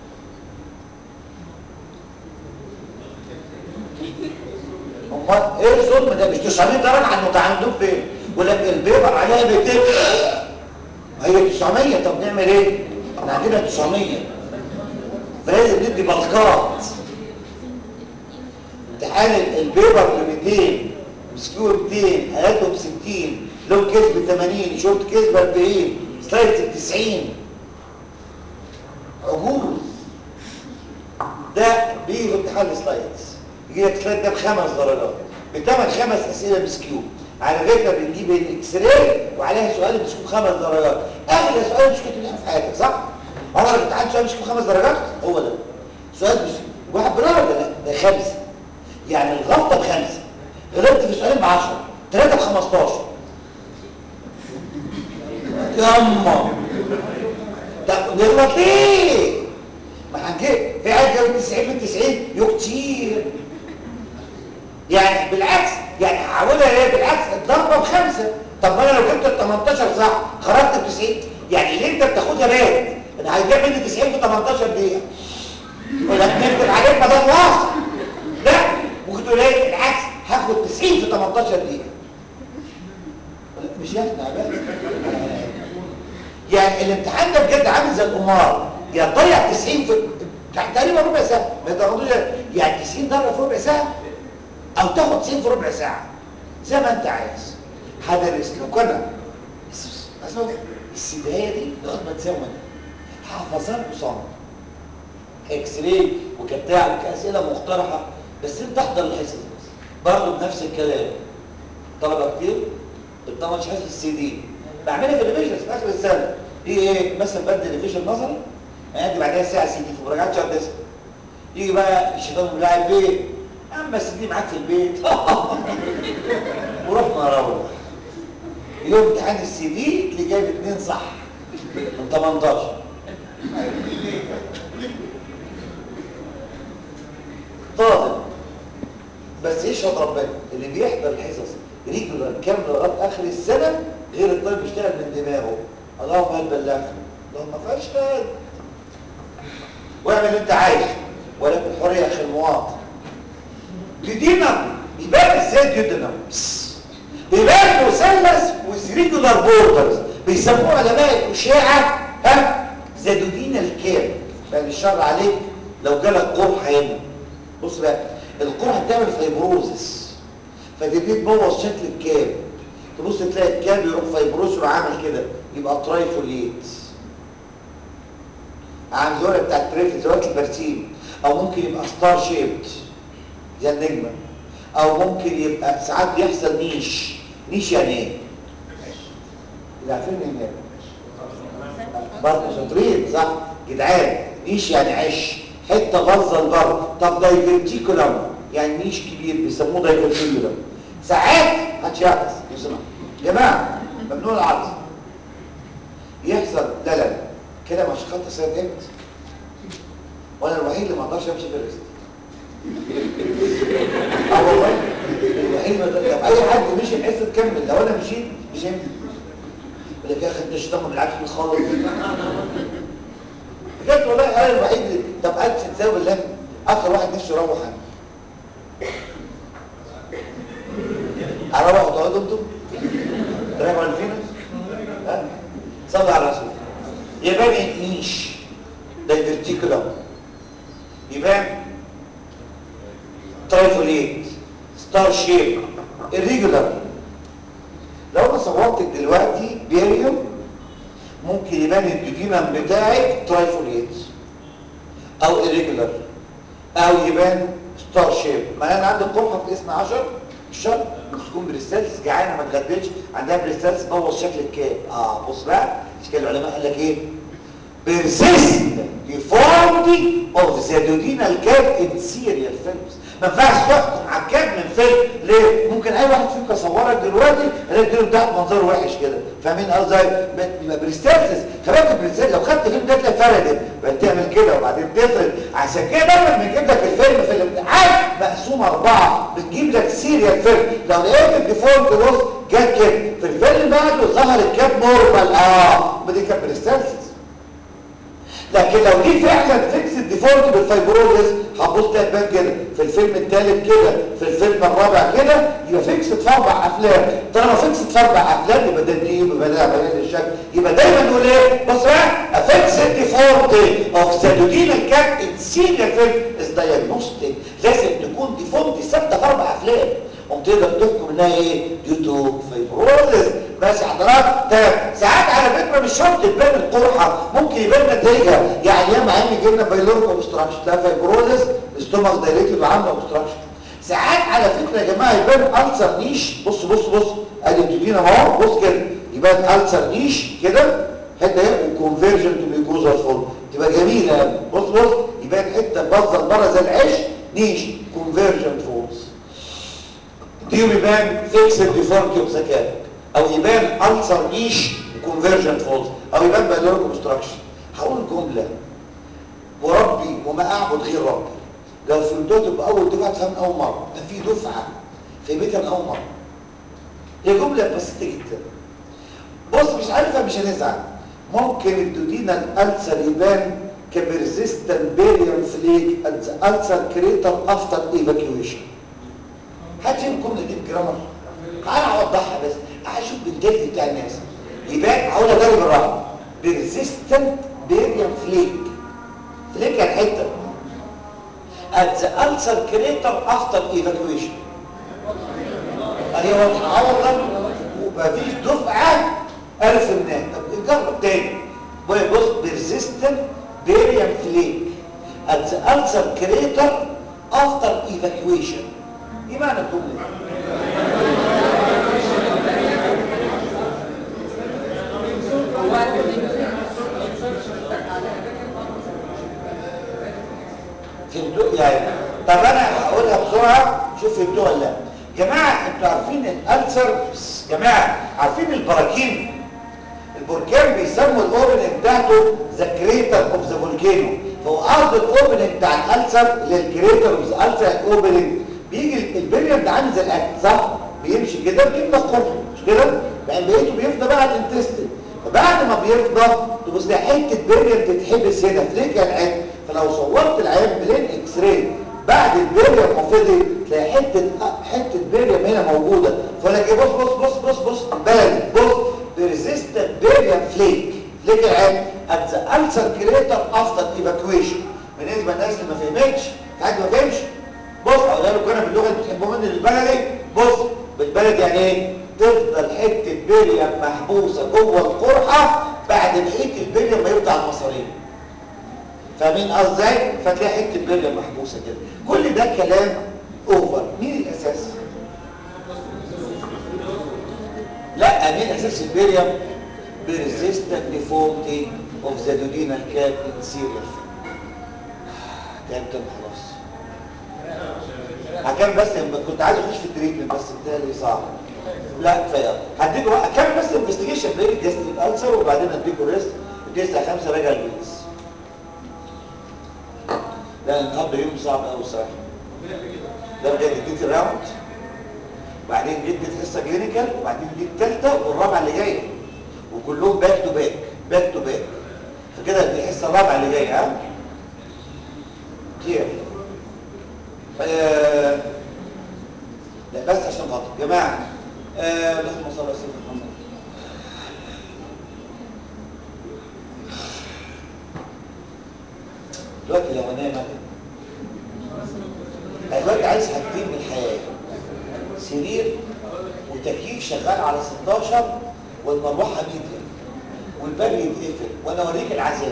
S2: امال ايه الظلم ده مش 900 درجة عن المتعاملين فين ولكن البيبر عليها 200 هي 900 طب نعمل ايه احنا عندنا 900 فلازم ندي بلقات امتحان البيبر ب 200 مسكوه 200 قالته ب 60 لو كيس ب 80 شورت كيس ب 40 سلايدز ب 90 عجوز ده بيجي في امتحان السلايدز يجي لك سلايد ده بخمس درجات بتمن خمس اسئله مسكيو على فكره بنجيب الاكس راي وعليها سؤال مسكوه خمس درجات اغلى سؤال مسكوه تلاقيه في حياتك صح؟ عمرك امتحان سؤال مسكوه خمس درجات هو ده سؤال مسكوه واحد بدرجه لا ده خمسه يعني الغلطه بخمسه غلطت في سؤالين ب 10 ثلاثه ب 15 ياما طب نغلط ليه؟ ما هنجيب في عيال جايب 90 من 90 يو كتير يعني بالعكس يعني هحاولها ايه بالعكس الضربه بخمسه طب ما انا لو جبت ال 18 صح خرجت ب 90 يعني اللي انت بتاخدها بات انا هيجيب مني 90 في 18 دقيقه يقول لك نكتب عليك ما ده الواقع لا ممكن تقول ايه بالعكس هاخد 90 في 18 دقيقه مش احنا بقى يعني الامتحان ده بجد عامل زي القمار يا تضيع 90 في تقريبا ربع ساعه ما تاخدوش يعني 90 درجه في ربع ساعه او تاخد 90 في ربع ساعه زي ما انت عايز هدرس لكم انا اسمع السدايه دي لغايه ما تزود حافظات وصمت اكس راي وكبتاع وكاسئله مقترحه بس انت احضر الحصص بس برضه بنفس الكلام طلبه كتير بتطلع حصص السي دي بعملها في الريفيجن في اخر السنه يجي ايه مثلا بدي ريفيجن نظري ادي بعدها ساعه سي دي في مراجعات شهر تسعه يجي بقى الشيطان ملاعب بيه اما السي دي معاك في البيت ورحنا نروح يوم امتحان السي دي اللي جايب اثنين صح من 18 طالب بس يشهد ربنا اللي بيحضر الحصص ريجولار كامله لغايه اخر السنه غير الطالب بيشتغل من دماغه اللهم هل بلغت اللهم فاشهد واعمل اللي انت عايزه ولكن حريه اخي المواطن جدينا بيبان ازاي جدينا بيبان مثلث وزريجولار بوردرز بيسموه علماء الاشاعه ها زادودين الكام بقى الشر عليك لو جالك قرحه هنا بص بقى القرحه بتعمل فايبروزس فتبتدي تبوظ شكل الكاب تبص تلاقي الكاب يروح فايبروز وعامل كده يبقى ترايفوليت عامل زي بتاع التريفل زي البرسيم او ممكن يبقى ستار شيبت زي النجمه او ممكن يبقى ساعات بيحصل نيش نيش يعني ايه؟ اللي عارفين ايه برضه شاطرين صح جدعان نيش يعني عش حته غزه لبره طب دايفرتيكولم يعني نيش كبير بيسموه دايفرتيكولم ساعات محدش يعطس يسمع جماعه ممنوع العطس يحصل لا لا كده مش خط سنه امتى وانا الوحيد اللي ما اقدرش امشي في الريست اه والله الوحيد ما طب اي حد مشي الحصه تكمل لو انا مشيت مش هيمشي يقول لك يا اخي انت الشيطان بالعكس خالص بجد والله انا الوحيد اللي طب قعدت تساوي بالله اكتر واحد نفسه يروح انا اروح وتقعدوا انتوا تراجعوا الفينا ها صلى على الرسول يبان النيش ده الفيرتيكولم يبان ترايفوليت ستار شيب irregular لو انا صورتك دلوقتي بيريوم ممكن يبان الديدينم بتاعك ترايفوليت او irregular او يبان ستار شيب ما انا عندي قرحه في الاسم 10 الشهر ممكن تكون بريستالس جعانه ما اتغدتش عندها بريستالس بوظ شكل الكاب اه بص بقى مش كده العلماء قال لك ايه persistent deformity of the duodenal cap in serial films ما ينفعش تحكم على الكاب من فيلم ليه؟ ممكن اي واحد فيكم يصورك دلوقتي يلاقي الدنيا بتاعك منظره وحش كده فاهمين قصدي يبقى بريستالسس خلي بالك لو خدت فيلم ده تلاقي فردت بقى تعمل كده وبعدين تفرد عشان كده دايما بنجيب لك الفيلم في الامتحان مقسوم اربعه بتجيب لك سيريال فيلم لو لقيت الديفولت بص جت كده في الفيلم بعده ظهر الكاب نورمال اه ودي كانت بريستالسس لكن لو دي فعلا فيكس الديفولت بالفايبروزس هتبص تلاقي تبان كده في الفيلم الثالث كده في الفيلم الرابع كده يبقى فيكس في اربع افلام طالما فيكس في اربع افلام يبقى ده دي يبقى ده بيان الشكل يبقى دايما نقول ايه بص بقى افيكس الديفولت اوف سادودينال كات ان سيريال فيلم از دايجنوستيك لازم تكون ديفولت ثابته في اربع افلام قمت تقدر تحكم انها ايه ديو تو فايبروزس ماشي حضرتك تمام ساعات على فكره مش شرط تبان القرحه ممكن يبان نتائجها يعني ياما عين جبنا بايلوريك اوبستراكشن ده فايبروزس الاستومك دايريتد وعامله اوبستراكشن ساعات على فكره يا جماعه يبان السر نيش بص بص بص ادي بتدينا اهو بص كده يبان السر نيش كده حته اهي وكونفرجن تو ميكوزا فول تبقى جميله بص بص يبان حته باظه لبره زي العيش نيش كونفرجن فولز دي يبان فيكسد ديفورمتي اوف ذكاء او يبان السر نيش كونفرجن فولز او يبان بايلوريك اوبستراكشن هقول جمله وربي وما اعبد غير ربي لو فهمتوها تبقى اول دفعه تفهم اول مره ده في دفعه في بيتها من اول مره هي جمله بسيطه جدا بص مش عارفه مش هنزعل ممكن الدودينا الالسر يبان كبرزيستنت بيريوم فليك الالسر كريتر افتر ايفاكيويشن حد فيهم الجمله دي بجرامر انا اوضحها بس اشوف بالدلت بتاع الناس يبان هقولها تاني بالراحه بيرزيستنت بيريوم فليك فليك يعني حته at the ulcer crater after evacuation هي واضحه اه والله ومفيش دفعه الف منها طب نجرب تاني بص بيرزيستنت بيريوم فليك at the ulcer crater after evacuation ايه معنى الجمله دي فهمتوا يعني طب انا هقولها بسرعه شوف فهمتوها ولا لا جماعه انتوا عارفين الالسر جماعه عارفين البراكين البركان بيسموا الاوبننج بتاعته ذا كريتر اوف ذا فولكانو فهو قصد الاوبننج بتاع الالسر اللي الكريتر اوف ذا السر الاوبننج بيجي البريم ده عامل زي الاكل صح بيمشي كده بيفضى قرح مش كده بعدين بقيته بيفضى بقى الانتستين فبعد ما بيفضى تبص لها حته بريم تتحبس هنا فليك العين فلو صورت العين بلين اكس راي بعد البريم ما فضي تلاقي حته حته بريم هنا موجوده فقول لك ايه بص بص بص بص بص بالك بص persistent barium flake فليك العين at the ulcer crater after evacuation بالنسبه للناس اللي ما فهمتش في حد ما فهمش بص اقول له كنا باللغه اللي بتحبوا مني بالبلدي بص بالبلدي يعني ايه تفضل حته بليم محبوسه جوه القرحه بعد بقيه البليم ما يقطع المصارين فاهمين ازاي فتلاقي حته بليم محبوسه كده كل ده كلام اوفر مين الاساس لا مين اساس البليم بريزيستنت ديفورمتي اوف ذا دودينال كاب ان سيريال كان كان خلاص هكمل بس كنت عايز اخش في التريتمنت بس بتهيألي صعب لا كفايه هديكوا بقى كمل بس انفستيجيشن بلاقي جاستريك السر وبعدين اديكوا ريست الدقيقه 5 راجع البيس لا النهارده يوم صعب قوي الصراحه ده بجد اديت الراوند وبعدين اديت حصه كلينيكال وبعدين اديت الثالثه والرابعه اللي جايه وكلهم باك تو باك باك تو باك فكده دي الحصه الرابعه اللي جايه ها كتير آه لا بس عشان خاطر يا جماعه آه اللهم صل على سيدنا محمد دلوقتي لو انام انا دلوقتي عايز حاجتين من الحياه سرير وتكييف شغال على 16 والمروحه ميديا والباب يتقفل وانا اوريك العذاب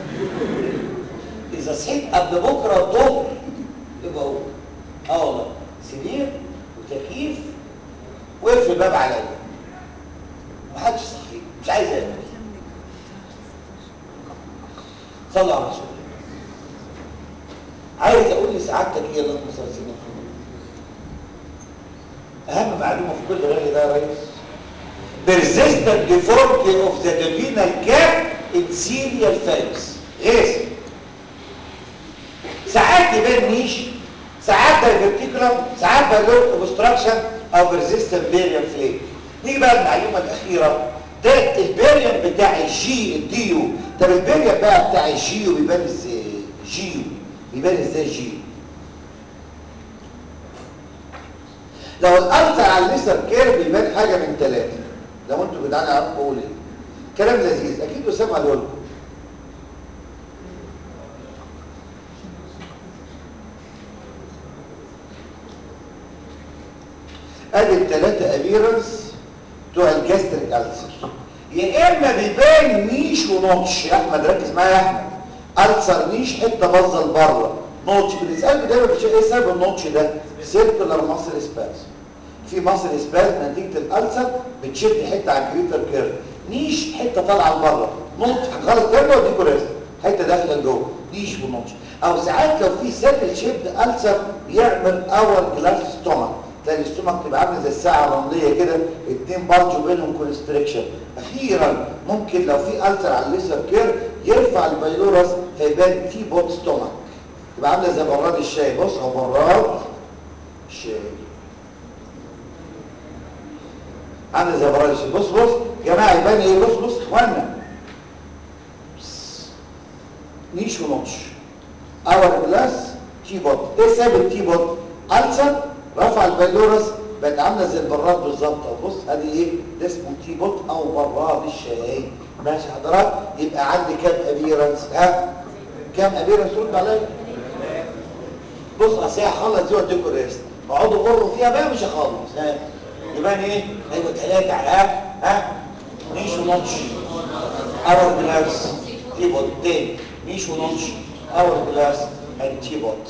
S2: اذا صحيت قبل بكره الظهر يبقى هو اه والله سرير وتكييف وقفل الباب عليا محدش صحي مش عايز اكل صلى على رسول عايز اقول لسعادتك ايه اللهم صل على سيدنا محمد اهم معلومه في كل راجل ده يا ريس persistent deformity of the duodenal cap in serial phase غير ساعات يبان نيش ساعات دايفرتيكولم ساعات بالون اوبستراكشن او persistent barium flake نيجي بقى المعلومه الاخيره ده الباريوم بتاع الجي الديو طب الباريوم بقى بتاع الجيو بيبان ازاي جيو بيبان ازاي جيو لو الالتر على الليسر كير بيبان حاجه من ثلاثه لو انتوا جدعان عارفوا اقول ايه كلام لذيذ اكيد اسامه قاله لكم ادي الثلاثه ابيرنس بتوع الجاستريك السر يا اما بيبان نيش ونوتش يا احمد ركز معايا يا احمد السر نيش حته باظه لبره نوتش بنسالك دايما في ايه سبب النوتش ده سيركلر ماسل سباز في ماسل سباز نتيجه الالسر بتشد حته على الجريتر كيرف نيش حته طالعه لبره نوتش هنخلص كده واديكوا ريست حته داخله لجوه نيش ونوتش او ساعات لو في سيركل شيبد السر بيعمل اور جلاس ستومك تلاقي الاستومك تبقى عامله زي الساعه الرمليه كده اتنين بارج بينهم كونستريكشن اخيرا ممكن لو في التر على الليسر كير يرفع البايلورس فيبان في بوت ستومك تبقى عامله زي براد الشاي بص او براد الشاي عامله زي براد الشاي بص بص يا جماعه يبان ايه بص بص اخوانا نيش ونوتش اور جلاس تي بوت ايه سبب التي بوت التر رفع البيلورس بقت عامله زي البراد بالظبط اهو بص ادي ايه ده اسمه تي بوت او براد الشاي ماشي حضرتك يبقى عندي كام ابيرنس ها كام ابيرنس رد عليا بص اصل هخلص دي واديكوا ريست اقعدوا غروا فيها بقى مش هخلص ها يبقى ايه ايوه ثلاثه على ها ها نيش ونوتش اور جلاس تي بوت تاني نيش ونوتش اور جلاس and تي بوت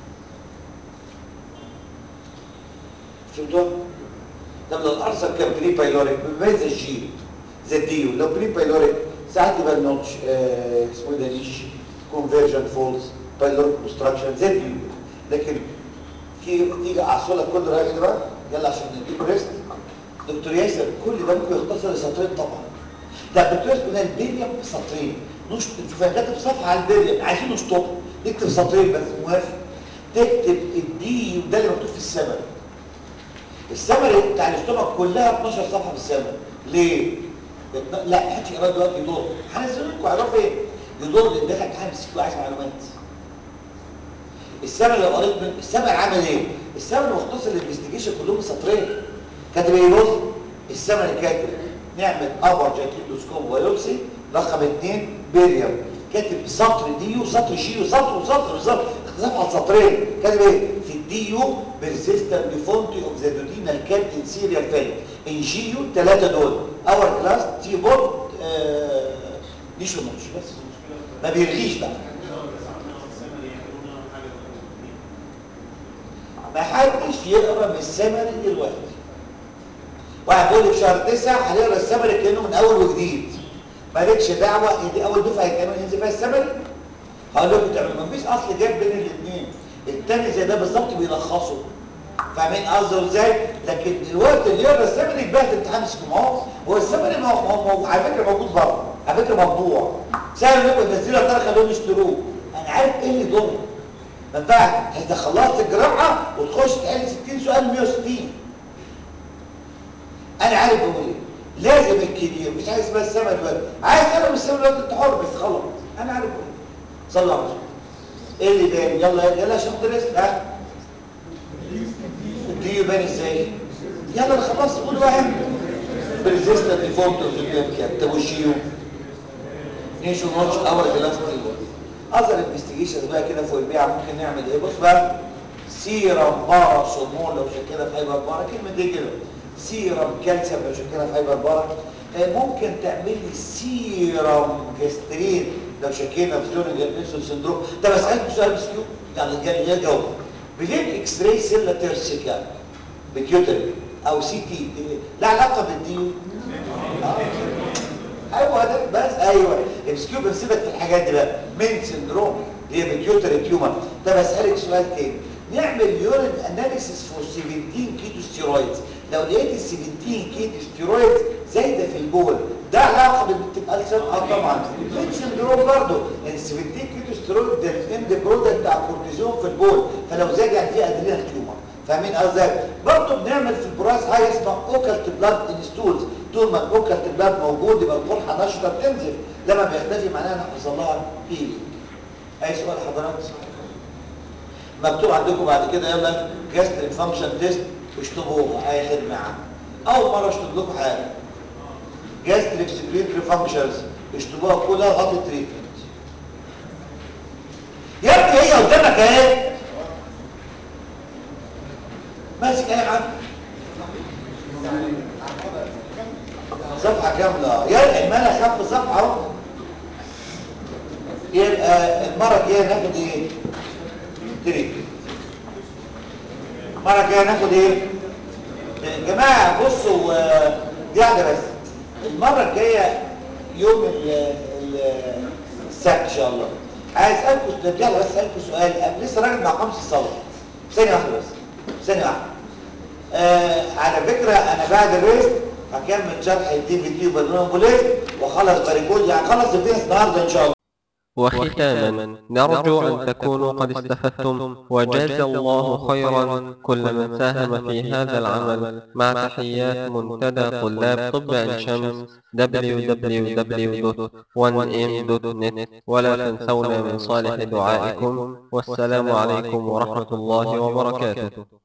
S2: فهمتوا؟ طب لو الارثر كان بري بايلوريك بيبقى زي الجي زي الديو لو بري بايلوريك ساعات يبقى النوتش آه اسمه ده نيش كونفرجن فولز بايلوريك اوبستراكشن زي الديو لكن في تيجي اعصلك كل راجل بقى يلا عشان نديك ريست دكتور ياسر كل ده ممكن يختصر لسطرين طبعا ده الدكتور ياسر قلنا البيريم سطرين نشط شوف كاتب صفحه على البيريم عايزين نشطبها نكتب سطرين بس موافق تكتب الدي وده اللي مكتوب في السمر السمري بتاع الاستومك كلها 12 صفحه في السمري ليه لا محدش يقرا دلوقتي يضر هنزل لكم اعرفوا ايه يضر لان دخل امتحان مسكت عايز معلومات السمري لو قريت من السمري عمل ايه السمري مختصر الانفستيجيشن كلهم سطرين كاتب ايه بص السمري كاتب نعمل ابر جاكيتوسكوب بايوبسي رقم اثنين بيريم كاتب سطر ديو سطر جيو سطر وسطر بالظبط صفحه سطرين كاتب ايه في الديو persistent deformity of the duodenal cat in serial failure in GU ثلاثه دول اور كلاس تي بوت نيش ونوش بس ما بيرغيش بقى ما حدش يقرا من السمري دلوقتي واحد بيقول لي في شهر 9 هنقرا السمري كانه من اول وجديد مالكش دعوه دي اول دفعه كمان ينزل فيها السمري هقول لكم تعملوا مفيش اصل جاب بين الاثنين التاني زي ده بالظبط بيلخصه فاهمين قصده ازاي لكن دلوقتي اللي يقرا السمري يتبهدل امتحان اسمه هو هو السمري ما هو على فكره موجود بره على فكره مطبوع سهل انكم تنزلوا ترى خلوهم يشتروه انا عارف ايه اللي يضر ما ينفعش انت خلصت الجراحه وتخش تحل 60 سؤال 160 انا عارف بقول ايه لازم الكبير مش عايز اسمها السما دلوقتي عايز انا من السما دلوقتي انت حر بس خلص انا عارف بقول ايه صلى على الرسول ايه اللي باين يلا يلا عشان درس ها دي يبان ازاي يلا خلاص قول واحد بريزيستنت ديفولت طب والشيو نيشو نوتش اور جلاس اذر انفستيجيشنز بقى كده فوق البيعه ممكن نعمل ايه بص بقى سيرم باراسومول لو شكلها في هايبر بارا كلمه دي كده سيرم كالسيوم لو شكلها في هايبر بارا ممكن تعمل لي سيرم جاسترين لو شكينا في جونيجر نيلسون سندروم طب اسالك سؤال مسكيو يعني جاي جاي جاوب بدين اكس راي سيلا تيرسيكا بتيوتري او سي تي لا علاقه بالدي ايوه ده بس ايوه السكيو بنسيبك في الحاجات دي بقى من سندروم اللي هي بتيوتري تيومر طب اسالك سؤال تاني نعمل يورين اناليسيس فور 17 كيتو ستيرويدز لو لقيت ال 17 كيتو ستيرويدز زايده في البول ده علاقه بالبنت السر اه طبعا من سندروم برضه ال 17 كيتو ستيرويد ده الاند برودكت بتاع الكورتيزون في البول فلو زاد يعني في ادرينال تيومر فاهمين قصدي برضه بنعمل في البراز حاجه اسمها اوكلت بلاد انستولز طول ما الاوكلت بلاد موجود يبقى القرحه نشطه بتنزف لما بيختفي معناها ان حصل لها هيلينج اي سؤال حضرتك مكتوب عندكم بعد كده يلا جاستريك فانكشن تيست واشطبوها اي خدمه عامه اول مره اشطب لكم حاجه جاستريك سكريتري فانكشنز اشطبوها كلها غطي تريتمنت يا ابني هي قدامك اهي ماسك اي حاجه صفحه كامله يا المال خف صفحه اهو يبقى المره الجايه ناخد ايه تريد المره الجايه ناخد ايه يا جماعه بصوا دي واحده بس المره الجايه يوم ال ال السبت ان شاء الله عايز اسالكم يلا بس اسالكم سؤال لسه راجل مع خمس الصلاه ثانيه واحده بس ثانيه واحده آه على فكره انا بعد الريست هكمل شرح الدي في تي وبالون بوليس واخلص باريكود يعني خلص الفينس النهارده ان شاء الله
S1: وختاما نرجو أن تكونوا قد استفدتم وجاز الله خيرا كل من ساهم في هذا العمل مع تحيات منتدى طلاب طب عين شمس www.1m.net ولا تنسونا من صالح دعائكم والسلام عليكم ورحمة الله وبركاته